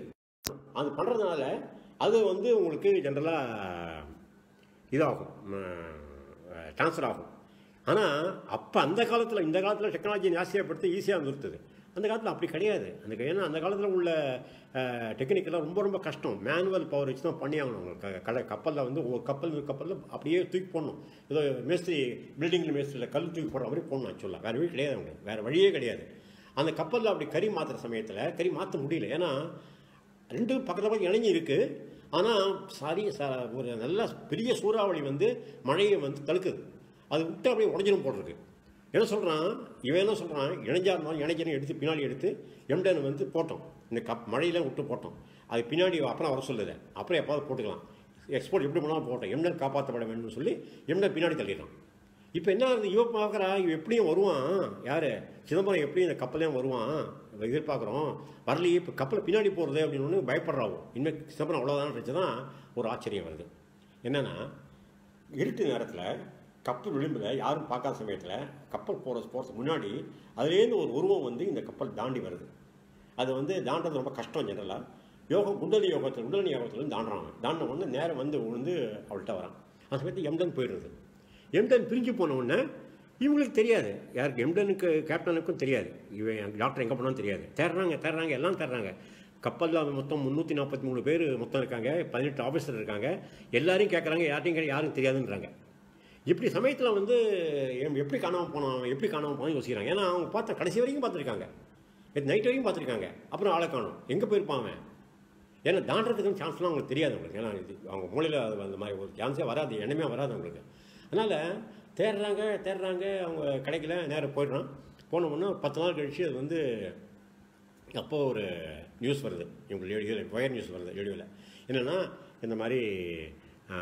அது பண்ணுறதுனால அது வந்து உங்களுக்கு ஜென்ரலாக இதாகும் ட்ரான்ஸ்ஃபர் ஆகும் ஆனால் அப்போ அந்த காலத்தில் இந்த காலத்தில் டெக்னாலஜி ஜாஸ்தியாகப்படுத்தி ஈஸியாக நிறுத்துது அந்த காலத்தில் அப்படி கிடையாது அந்த ஏன்னா அந்த காலத்தில் உள்ள டெக்னிக்கெல்லாம் ரொம்ப ரொம்ப கஷ்டம் மேனுவல் பவர் வச்சு தான் பண்ணி ஆகணும் உங்களுக்கு க- கடை கப்பலில் வந்து ஒரு கப்பல் ஒரு கப்பலில் அப்படியே தூக்கி போடணும் ஏதோ மேஸ்திரி பில்டிங்கில் மேஸ்திரியில் கல் தூக்கி போடுற மாதிரி போடணும் ஆக்சுவலாக வேறு வழி கிடையாது அவங்க வேறு வழியே கிடையாது அந்த கப்பலில் அப்படி கறி மாற்றுற சமயத்தில் கறி மாற்ற முடியல ஏன்னா ரெண்டும் பக்கத்தில் பக்கம் இணைஞ்சி இருக்குது ஆனால் சாரி ச ஒரு நல்ல பெரிய சூறாவளி வந்து மழையை வந்து தடுக்குது அது விட்டு அப்படியே உடஞ்சிரும் போட்டிருக்கு என்ன சொல்கிறான் இவன் என்ன சொல்கிறான் இணைஞ்சா இருந்தாலும் இணைஞ்சனை எடுத்து பின்னாடி எடுத்து எம்டன் வந்து போட்டோம் இந்த கப் மழையெல்லாம் விட்டு போட்டோம் அது பின்னாடி அப்புறம் வர சொல்லுது அப்புறம் எப்பாவது போட்டுக்கலாம் எக்ஸ்போர்ட் எப்படி பண்ணாலும் போட்டோம் எம்டன் காப்பாற்றப்பட வேண்டும்னு சொல்லி எம்டன் பின்னாடி தள்ளிடுறான் இப்போ என்ன ஆகுது இவன் பார்க்குறா இவன் எப்படியும் வருவான் யார் சிதம்பரம் எப்படி இந்த கப்பலையும் வருவான் இவன் எதிர்பார்க்குறோம் வரலையே இப்போ கப்பல் பின்னாடி போகிறது அப்படின்னு ஒன்று பயப்படுறாவும் இனிமேல் சிதம்பரம் அவ்வளோதான் நினச்சி தான் ஒரு ஆச்சரியம் வருது என்னென்னா இருட்டு நேரத்தில் கப்பல் விளிம்பில் யாரும் பார்க்காத சமயத்தில் கப்பல் போகிற போகிறதுக்கு முன்னாடி அதுலேருந்து ஒரு உருவம் வந்து இந்த கப்பல் தாண்டி வருது அது வந்து தாண்டது ரொம்ப கஷ்டம் ஜெனரலாக யோகம் குண்டலி யோகத்தில் குண்டலி யோகத்தில் தாண்டுறாங்க தாண்டின உடனே நேரம் வந்து விழுந்து அவள்கிட்ட வரான் அந்த சமயத்தில் எம்டன் போயிடுறது எம்டன் பிரிஞ்சு போன உடனே இவங்களுக்கு தெரியாது யாருக்கு எம்டனுக்கு கேப்டனுக்கும் தெரியாது இவன் டாக்டர் எங்கே போனாலும் தெரியாது தேடுறாங்க தேடுறாங்க எல்லாம் தேடுறாங்க கப்பலில் மொத்தம் முந்நூற்றி நாற்பத்தி மூணு பேர் மொத்தம் இருக்காங்க பதினெட்டு ஆஃபீஸர் இருக்காங்க எல்லாரையும் கேட்குறாங்க யார்ட்டையும் கே- யாரும் தெரியாதுன்றாங்க இப்படி சமயத்தில் வந்து எம் எப்படி காணாமல் போனான் எப்படி காணாமல் போனான்னு யோசிக்கிறாங்க ஏன்னா அவங்க பார்த்த கடைசி வரைக்கும் பார்த்துருக்காங்க நைட் வரைக்கும் பார்த்துருக்காங்க அப்புறம் ஆளை காணும் எங்கே போயிருப்பான் அவன் ஏன்னா தாண்டறதுக்கு சான்ஸ்லாம் அவங்களுக்கு தெரியாது அவங்களுக்கு ஏன்னா இது அவங்க மூலையில் அது அந்த மாதிரி ஒரு சான்ஸே வராது எண்ணமே வராது அவங்களுக்கு அதனால் தேடுறாங்க தேடுறாங்க அவங்க கிடைக்கல நேரம் போயிடுறான் போன உடனே ஒரு பத்து நாள் கழிச்சு அது வந்து அப்போ ஒரு நியூஸ் வருது இவங்க ரேடியோவில் ஒயர் நியூஸ் வருது ரேடியோவில் என்னென்னா இந்த மாதிரி ஆ,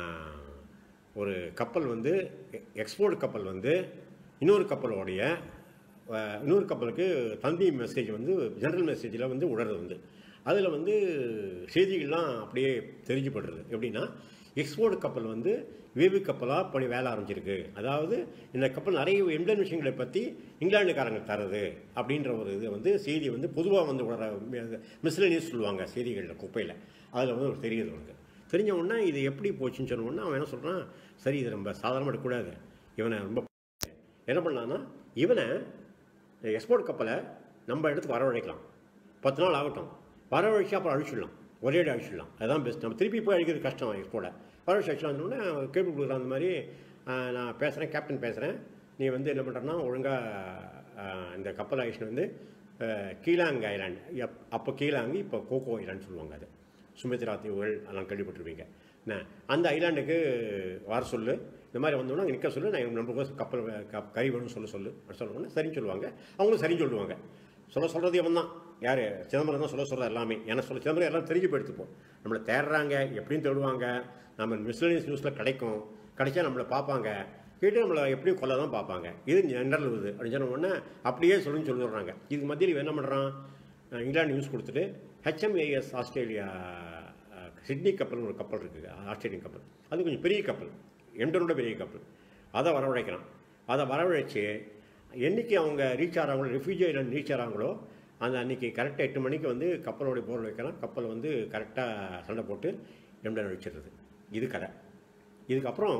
ஒரு கப்பல் வந்து எக்ஸ்போர்ட் கப்பல் வந்து இன்னொரு கப்பலோடைய ஆ, இன்னொரு கப்பலுக்கு தந்தி மெசேஜ் வந்து ஜெனரல் மெசேஜில் வந்து உடறது வந்து அதில் வந்து செய்திகள்லாம் அப்படியே தெரிஞ்சுப்படுறது எப்படின்னா எக்ஸ்போர்ட் கப்பல் வந்து வேவு கப்பலாக பணி வேலை ஆரம்பிச்சிருக்கு அதாவது இந்த கப்பல் நிறைய எம்டன் விஷயங்களை பற்றி இங்கிலாந்துக்காரங்க தரது அப்படின்ற ஒரு இது வந்து செய்தி வந்து பொதுவாக வந்து உடற மிஸ்லனியஸ் சொல்லுவாங்க செய்திகளில் குப்பையில் அதில் வந்து ஒரு தெரியுது உனக்கு தெரிஞ்ச உடனே இது எப்படி போச்சுன்னு சொன்ன உடனே அவன் என்ன சொல்கிறான் சரி இது ரொம்ப சாதாரணமாக எடுக்கக்கூடாது இவனை ரொம்ப என்ன பண்ணலான்னா இவனை எக்ஸ்போர்ட் கப்பலை நம்ம இடத்துக்கு வரவழைக்கலாம் பத்து நாள் ஆகட்டும் வரவழைச்சு அப்புறம் அழிச்சிடலாம் ஒரே அடி அழிச்சிடலாம் அதுதான் பெஸ்ட் நம்ம திருப்பி போய் அழிக்கிறது கஷ்டம் எக்ஸ்போர்ட்டை வரவழைச்சு அழிச்சலாம்னு கேள்வி கொடுக்குற அந்த மாதிரி ஆஹ், நான் பேசுகிறேன் கேப்டன் பேசுகிறேன் நீ வந்து என்ன பண்ணுறன்னா ஒழுங்காக இந்த கப்பல் அழிச்சிட்டு வந்து ஆஹ், கீலாங் ஐலாண்ட் எப் அப்போ கீலாங்கு இப்போ கோகோ ஐலாண்ட் சொல்லுவாங்க அது சுமித்ரா தீவுகள் அதெல்லாம் கேள்விப்பட்டிருப்பீங்க என்ன அந்த ஐலாண்டுக்கு வர சொல்லு இந்த மாதிரி வந்தோன்னா அங்கே நிற்க சொல்லு நான் நம்ம கோசம் கப்பல் வே- கப் கறி வேணும்னு சொல்ல சொல்லு அப்படி சொன்னோன்னே சரின்னு சொல்லுவாங்க அவங்களும் சரின்னு சொல்லுவாங்க சொல்ல சொல்கிறது இவன் தான் யார் சிதம்பரம் தான் சொல்ல சொல்கிற எல்லாமே ஏன்னா சொல்ல சிதம்பரம் எல்லாம் தெரிஞ்சு போயிடுத்துப்போம் நம்மளை தேடுறாங்க எப்படியும் தேடுவாங்க நம்ம மிஸ்லனியஸ் நியூஸில் கிடைக்கும் கிடைச்சா நம்மளை பார்ப்பாங்க கேட்டு நம்மளை எப்படியும் கொல்ல தான் பார்ப்பாங்க இது ஜெனரல் இது அப்படின்னு சொன்ன உடனே அப்படியே சொல்லுன்னு சொல்லிடுறாங்க இதுக்கு மத்தியில் இவன் என்ன பண்ணுறான் இங்கிலாந்து நியூஸ் கொடுத்துட்டு ஹெச்எம்ஏஎஸ் ஆஸ்திரேலியா அஹ், சிட்னி கப்பல்னு ஒரு கப்பல் இருக்குது ஆஸ்திரேலியன் கப்பல் அது கொஞ்சம் பெரிய கப்பல் எம்டனோட பெரிய கப்பல் அதை வரவழைக்கிறான் அதை வரவழைச்சு என்னைக்கு அவங்க ரீச் ஆகிறாங்களோ ரெஃப்யூஜி ஐலாண்ட் ரீச் ஆகிறாங்களோ அந்த அன்னைக்கு கரெக்டாக எட்டு மணிக்கு வந்து கப்பலோடைய போர் வைக்கலாம் கப்பல் வந்து கரெக்டாக சண்டை போட்டு எம்டன் அழிச்சிடுறது இது கதை இதுக்கப்புறம்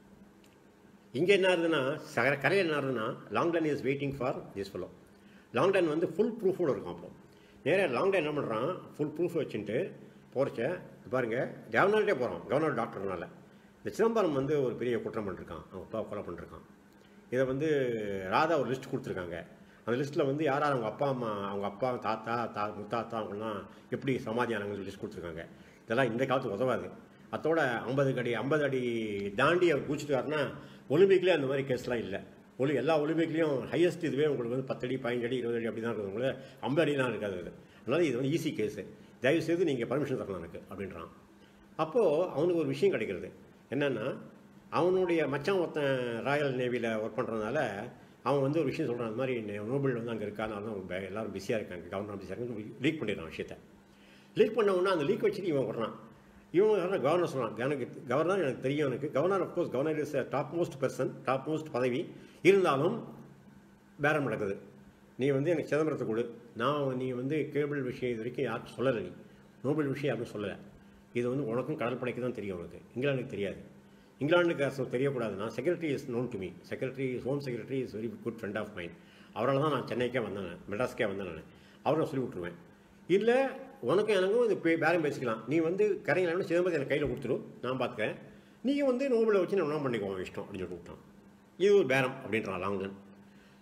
இங்கே என்ன ஆகுதுன்னா சகர கரையில் என்ன ஆகுதுன்னா Langdon is waiting for this fellow Langdon வந்து ஃபுல் ப்ரூஃபோடு இருக்கும் அப்போ நேராக லாங்டன் என்ன பண்ணுறான் ஃபுல் ப்ரூஃப் வச்சுட்டு போகிறச்ச பாருங்க கவர்னர்கிட்டே போகிறோம் கவர்னர் டாக்டர்னால இந்த சிதம்பரம் வந்து ஒரு பெரிய குற்றம் பண்ணிருக்கான் அவங்க அப்பா கொலை பண்ணிருக்கான் இதை வந்து ராதா ஒரு லிஸ்ட் கொடுத்துருக்காங்க அந்த லிஸ்ட்டில் வந்து யார் யார் அவங்க அப்பா அம்மா அவங்க அப்பா தாத்தா தா முத்தாத்தா அவங்கெல்லாம் எப்படி சமாதியானாங்கன்னு லிஸ்ட் கொடுத்துருக்காங்க இதெல்லாம் இந்த காலத்துக்கு உதவாது அதோட ஐம்பது அடி ஐம்பது அடி தாண்டி அவர் குதிச்சுட்டாருன்னா ஒலிம்பிக்லேயே அந்த மாதிரி கேஸ்லாம் இல்லை ஒலி எல்லா ஒலிம்பிக்லேயும் ஹையஸ்ட் இதுவே உங்களுக்கு வந்து பத்தடி பதினஞ்சு அடி இருபது அடி அப்படி தான் இருக்குது உங்களுக்கு ஐம்பது அடிலாம் இருக்காது அது அதனால் இது வந்து ஈஸி கேஸு தயவுசெய்து நீங்கள் பர்மிஷன் தரலாம் எனக்கு அப்படின்றான் அப்போது அவனுக்கு ஒரு விஷயம் கிடைக்கிறது என்னென்னா அவனுடைய மச்சான் ஒருத்தன் ராயல் நேவியில் ஒர்க் பண்ணுறதுனால அவன் வந்து ஒரு விஷயம் சொல்கிறான் அந்த மாதிரி நோபல் வந்து அங்கே இருக்கானால தான் அவங்க பே- எல்லாரும் பிஸியாக இருக்காங்க கவர்னர் பிஸியாக இருக்காங்க லீக் பண்ணிடுறான் விஷயத்த லீக் பண்ண உடனே அந்த லீக் வச்சுட்டு இவன் வர்றான் இவன் வர்றான் கவர்னர் சொல்கிறான் எனக்கு கவர்னர் எனக்கு தெரியும் எனக்கு governor of course governor is top most person top most பதவி இருந்தாலும் பேரம் நடக்குது நீ வந்து எனக்கு சிதம்பரத்தை கொடு நான் நீ வந்து கேபிள் விஷயம் இது வரைக்கும் யாரும் சொல்லலை நீ நோபல் விஷயம் யாரும் சொல்லலை இது வந்து உனக்கும் கடல் படைக்கு தான் தெரியும் உனக்கு இங்கிலாந்துக்கு தெரியாது இங்கிலாந்துக்கு அரசு தெரியக்கூடாதுன்னா secretary is known to me secretary home secretary is very good friend of mind அவரால் தான் நான் சென்னைக்கே வந்தேன் நான், மெட்ராஸ்க்கே வந்தேன் நான் அவரை சொல்லி விட்ருவேன் இல்லை உனக்கும் எனக்கும் இது பே பேரம் பேசிக்கலாம் நீ வந்து கரையில் சிதம்பரத்தை எனக்கு கையில் கொடுத்துரு நான் பார்த்துக்கிறேன் நீங்கள் வந்து நோபலை வச்சு நான் என்ன பண்ணிக்குவோம் இஷ்டம் அப்படின்னு சொல்லி விட்டான் இது ஒரு பேரம் அப்படின்றான் லாங்கன்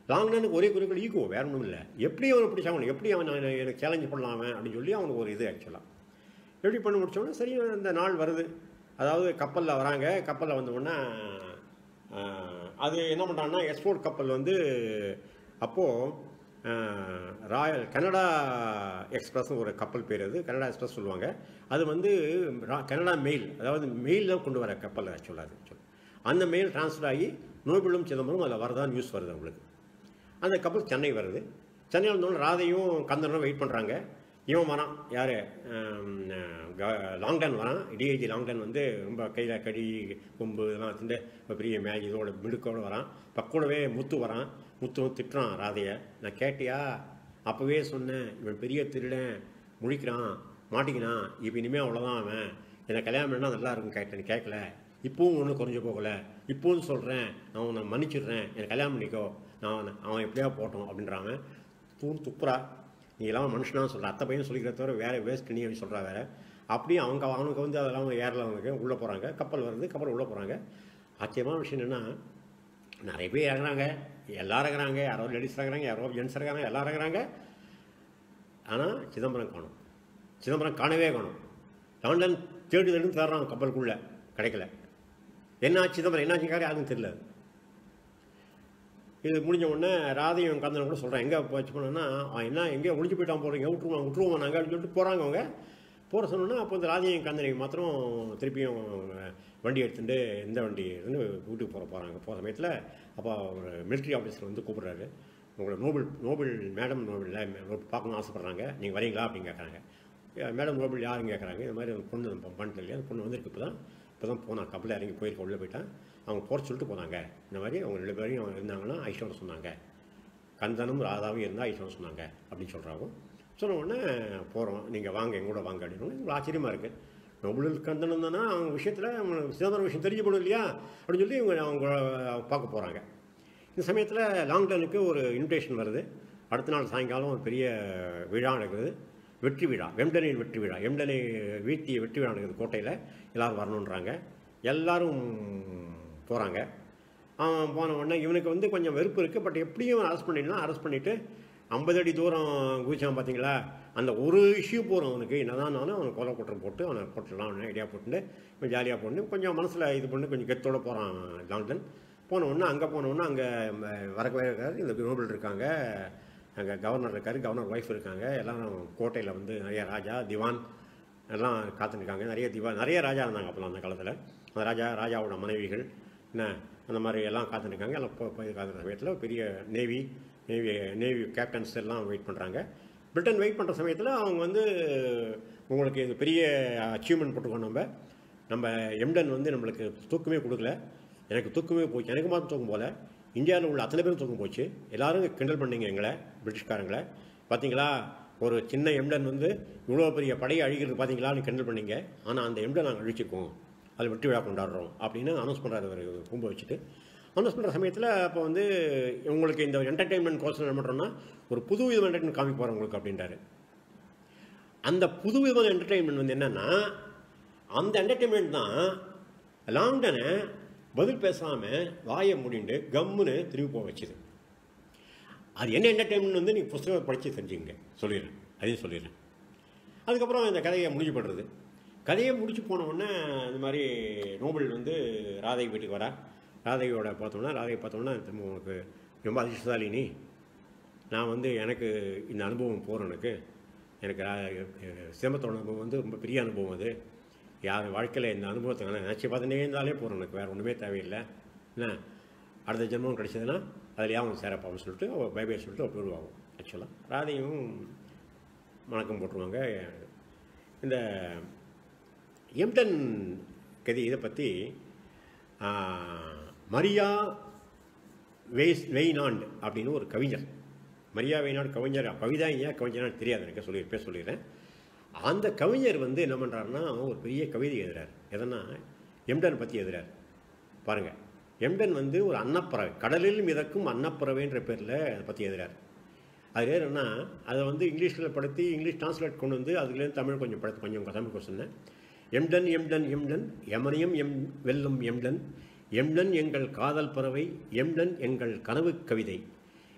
லாங்டனுக்கு ஒரே குறிக்கோள் ஈகோ வேற ஒன்றும் இல்லை எப்படி அவனை பிடிச்சாகணும் எப்படி அவன் நான் எனக்கு சேலஞ்ச் பண்ணலாம் அவன் அப்படின்னு சொல்லி அவனுக்கு ஒரு இது ஆக்சுவலாக எப்படி பண்ணி முடிச்சோன்னா சரி அந்த நாள் வருது அதாவது கப்பலில் வராங்க கப்பலில் வந்தோடனே அது என்ன பண்ணுறாங்கன்னா எக்ஸ்போர்ட் கப்பல் வந்து அப்போது ராயல் கனடா எக்ஸ்பிரஸ் ஒரு கப்பல் பேர் அது கனடா எக்ஸ்பிரஸ் சொல்லுவாங்க அது வந்து ரா- கனடா மெயில் அதாவது மெயிலில் கொண்டு வர கப்பல் ஆக்சுவலாக அது actually. அந்த மெயில் ட்ரான்ஸ்ஃபர் ஆகி நோபலும் சிதம்பரம் அதில் வரதான் நியூஸ் வருது அவங்களுக்கு அந்த கப்பல் சென்னை வருது சென்னையில் வந்தோடனே ராதையும் கந்தனும் வெயிட் பண்ணுறாங்க இவன் வரான் யார் லாங்டன் வரான் டிஐஜி லாங்டன் வந்து ரொம்ப கையில் கடி கொம்பு இதெல்லாம் வச்சுட்டு ஒரு பெரிய மேஜ் இதோட மிடுக்கோட வரான் பக்கூடவே முத்து வரான் முத்து திட்டுறான் ராதையை நான் கேட்டியா அப்போவே சொன்னேன் இவன் பெரிய திருடன் முழிக்கிறான் மாட்டிக்கிறான் இப்போ இனிமேல் அவ்வளோதான் அவன் என்னை கல்யாணம் பண்ணால் நல்லா இருக்கும் கேட்டேன் நீ கேட்கல இப்பவும் ஒன்றும் குறைஞ்சு போகல இப்பவும் சொல்கிறேன் நான் உன்னை மன்னிச்சிடுறேன் என்னை கல்யாணம் பண்ணிக்கோ நான் அவனை- அவன் எப்படியா போட்டோம் அப்படின்றாங்க தூண் துப்புரா நீ எல்லாம் மனுஷனா சொல்கிற அத்தை பையன் சொல்லிக்கிறத தவிர வேற வேஸ்ட் நீ அப்படின்னு சொல்கிறா வேற அப்படியே அவங்க அவனுக்கு வந்து அதெல்லாம் ஏரில் அவனுக்கு உள்ளே போகிறாங்க கப்பல் வருது கப்பல் உள்ளே போகிறாங்க ஆச்சரியமான விஷயம் என்னென்னா நிறைய பேர் இறங்குறாங்க எல்லாரும் இறங்குறாங்க யாரோ லேடிஸ் இறங்குறாங்க யாரோ ஜென்ஸ் இறங்குறாங்க எல்லாரும் இறங்குறாங்க ஆனால் சிதம்பரம் காணும் சிதம்பரம் காணவே காணும் லண்டன் தேடி தேடி தேடுறான் கப்பலுக்குள்ளே கிடைக்கல என்ன ஆச்சு சிதம்பரம் என்ன ஆச்சுக்காரு யாருக்கும் தெரியல இது முடிஞ்ச உடனே ராதையும் கந்தனும் கூட சொல்கிறேன் எங்கே போச்சு போனோன்னா அவன் என்ன எங்கேயோ ஒளிஞ்சு போயிட்டான் போகிறீங்க விட்டுருவான் விட்டுருவோம் நாங்கள் அப்படின்னு சொல்லிட்டு போகிறாங்க அவங்க போகிற சொன்னோன்னா அப்போ இந்த ராதையும் கந்தனையும் மாத்திரம் திருப்பியும் வண்டி எடுத்துட்டு இந்த வண்டி இருந்து வீட்டுக்கு போகிற போகிறாங்க போகிற சமயத்தில் அப்போ ஒரு மிலிட்ரி ஆஃபீஸர் வந்து கூப்பிட்றாரு உங்களை நோபல் நோபல் மேடம் நோபல் பார்க்கணும்னு ஆசைப்பட்றாங்க நீங்கள் வரீங்களா அப்படின்னு கேட்குறாங்க மேடம் நோபல் யாருன்னு கேட்குறாங்க இந்த மாதிரி அந்த பொண்ணு நம்ம பண்ணிட்டு இல்லையா அந்த பொண்ணு வந்திருக்கு இப்போ தான் இப்போ தான் போனான் கப்பலில் இறங்கி போயிருக்க உள்ளே போயிட்டான் அவங்க போற சொல்லிட்டு போனாங்க இந்த மாதிரி அவங்க ரெண்டு பேரையும் அவங்க இருந்தாங்கன்னா ஐஸ்வரம் சொன்னாங்க கந்தனும் ராதாவும் இருந்தால் ஐஸ்வரம் சொன்னாங்க அப்படின்னு சொல்கிறாங்க சொன்ன உடனே போகிறோம் நீங்கள் வாங்க எங்க கூட வாங்க அப்படின்னு உங்களுக்கு ஆச்சரியமாக இருக்குது நோபல் கந்தனம் தானே அவங்க விஷயத்தில் சிதம்பரம் விஷயம் தெரிஞ்சு போடும் இல்லையா அப்படின்னு சொல்லி இவங்க அவங்க பார்க்க போகிறாங்க இந்த சமயத்தில் லாங்டனுக்கு ஒரு இன்விடேஷன் வருது அடுத்த நாள் சாயங்காலம் ஒரு பெரிய விழா நடக்குது வெற்றி விழா வெம்டனின் வெற்றி விழா எம்டனை வீழ்த்திய வெற்றி விழா நடக்குது கோட்டையில் எல்லாரும் வரணுன்றாங்க எல்லாரும் போகிறாங்க அவன் போன உடனே இவனுக்கு வந்து கொஞ்சம் வெறுப்பு இருக்குது பட் எப்படியும் அரெஸ்ட் பண்ணிடலாம் அரெஸ்ட் பண்ணிவிட்டு ஐம்பது அடி தூரம் குதிச்சான் பார்த்தீங்களா அந்த ஒரு இஷ்யூ போகிறோம் அவனுக்கு என்னதான் நானும் அவனை கொலை குற்றம் போட்டு அவனை போட்டுடலாம் அவனை ஐடியா போட்டு கொஞ்சம் ஜாலியாக போட்டு கொஞ்சம் மனசில் இது பண்ணி கொஞ்சம் கெத்தோட போகிறான் லாங்டன் போன உடனே அங்கே போன உடனே அங்கே வரக்கவே இருக்காரு இந்த நோபல் இருக்காங்க அங்கே கவர்னர் இருக்காரு கவர்னர் ஒய்ஃப் இருக்காங்க எல்லாரும் கோட்டையில் வந்து நிறைய ராஜா திவான் எல்லாம் காத்துருக்காங்க நிறைய திவான் நிறைய ராஜா இருந்தாங்க அப்போலாம் அந்த காலத்தில் அந்த ராஜா ராஜாவோட மனைவிகள் என்ன அந்த மாதிரி எல்லாம் காத்துருக்காங்க எல்லாம் போ- போய் காத்துற சமயத்தில் பெரிய நேவி நேவி நேவி கேப்டன்ஸ் எல்லாம் வெயிட் பண்ணுறாங்க பிரிட்டன் வெயிட் பண்ணுற சமயத்தில் அவங்க வந்து உங்களுக்கு இது பெரிய அச்சீவ்மெண்ட் போட்டுக்கோம் நம்ம நம்ம எம்டன் வந்து நம்மளுக்கு தூக்கமே கொடுக்கல எனக்கு தூக்கமே போச்சு எனக்கு மாத்திரம் தூக்கம் போல இந்தியாவில் உள்ள அத்தனை பேரும் தூக்கம் போச்சு எல்லாரும் கிண்டல் பண்ணீங்க எங்களை பிரிட்டிஷ்காரங்களை பார்த்தீங்களா ஒரு சின்ன எம்டன் வந்து இவ்வளோ பெரிய படையை அழிக்கிறது பார்த்தீங்களான்னு கிண்டல் பண்ணீங்க ஆனால் அந்த எம்டன் நாங்கள் அழிச்சிக்குவோம் அது வெற்றி விழா கொண்டாடுறோம் அப்படின்னு அனௌன்ஸ் பண்ணுறாரு ஒரு கும்ப வச்சுட்டு அனௌன்ஸ் பண்ணுற சமயத்தில் அப்போ வந்து உங்களுக்கு இந்த என்டர்டெயின்மெண்ட் கோர்ஸ் என்ன பண்ணுறோன்னா ஒரு புது விதமான என்டர்டைன்மெண்ட் காமிக்க போகிறோம் உங்களுக்கு அப்படின்றாரு அந்த புது விதமான என்டர்டெயின்மெண்ட் வந்து என்னன்னா அந்த என்டர்டெயின்மெண்ட் தான் லாங்டனை பதில் பேசாமல் வாயை மூடிண்டு கம்முன்னு திரும்பி போக வச்சுது அது என்ன என்டர்டெயின்மெண்ட் வந்து நீங்கள் புஸ்தகம் படித்து தெரிஞ்சுங்க சொல்லிடுறேன் அதையும் சொல்லிடுறேன் அதுக்கப்புறம் இந்த கதையை முடிஞ்சு படுறது கதையை முடிச்சு போன உடனே இந்த மாதிரி நோபல் வந்து ராதை வீட்டுக்கு வரா ராதையோட பார்த்தோம்னா ராதையை பார்த்தோம்னா திரும்ப உனக்கு ரொம்ப அதிர்ஷ்டசாலி நீ நான் வந்து எனக்கு இந்த அனுபவம் போகிறேன் எனக்கு எனக்கு ரா- சிரமத்தோட அனுபவம் வந்து ரொம்ப பெரிய அனுபவம் அது யார் வாழ்க்கையில் இந்த அனுபவத்தை நான் நினச்சி பார்த்துட்டே இருந்தாலே போகிறோம் எனக்கு வேறு ஒன்றுமே தேவையில்லை என்ன அடுத்த ஜென்மம் கிடைச்சதுன்னா அதில் யாவும் சேரப்பாவும் சொல்லிட்டு அவள் பைபை சொல்லிட்டு அவள் போயிடுவாங்க ஆக்சுவலாக ராதையும் வணக்கம் போட்டுருவாங்க இந்த எம்டன் கதை இதை பற்றி மரியா வெய்ஸ் வெய்னாண்ட் அப்படின்னு ஒரு கவிஞர் மரியா வெய்னாண்ட் கவிஞர் கவிதா ஏன் கவிஞரான்னு தெரியாது எனக்கு சொல்லி பேர் சொல்லிடுறேன் அந்த கவிஞர் வந்து என்ன பண்ணுறாருன்னா ஒரு பெரிய கவிதை எழுதுறார் எதனா எம்டன் பற்றி எழுதுறார் பாருங்கள் எம்டன் வந்து ஒரு அன்னப்பறவை கடலில் மிதக்கும் அன்னப்பறவைன்ற பேரில் அதை பற்றி எழுதுறார் அது என்னன்னா அதை வந்து இங்கிலீஷில் படுத்தி இங்கிலீஷ் டிரான்ஸ்லேட் கொண்டு வந்து அதுலேருந்து தமிழ் கொஞ்சம் படுத்து கொஞ்சம் Tamil question Emden Emden Emden எமனியம் எம் வெல்லும் எம்டன் எம்டன் எங்கள் காதல் பறவை எம்டன் எங்கள் கனவு கவிதை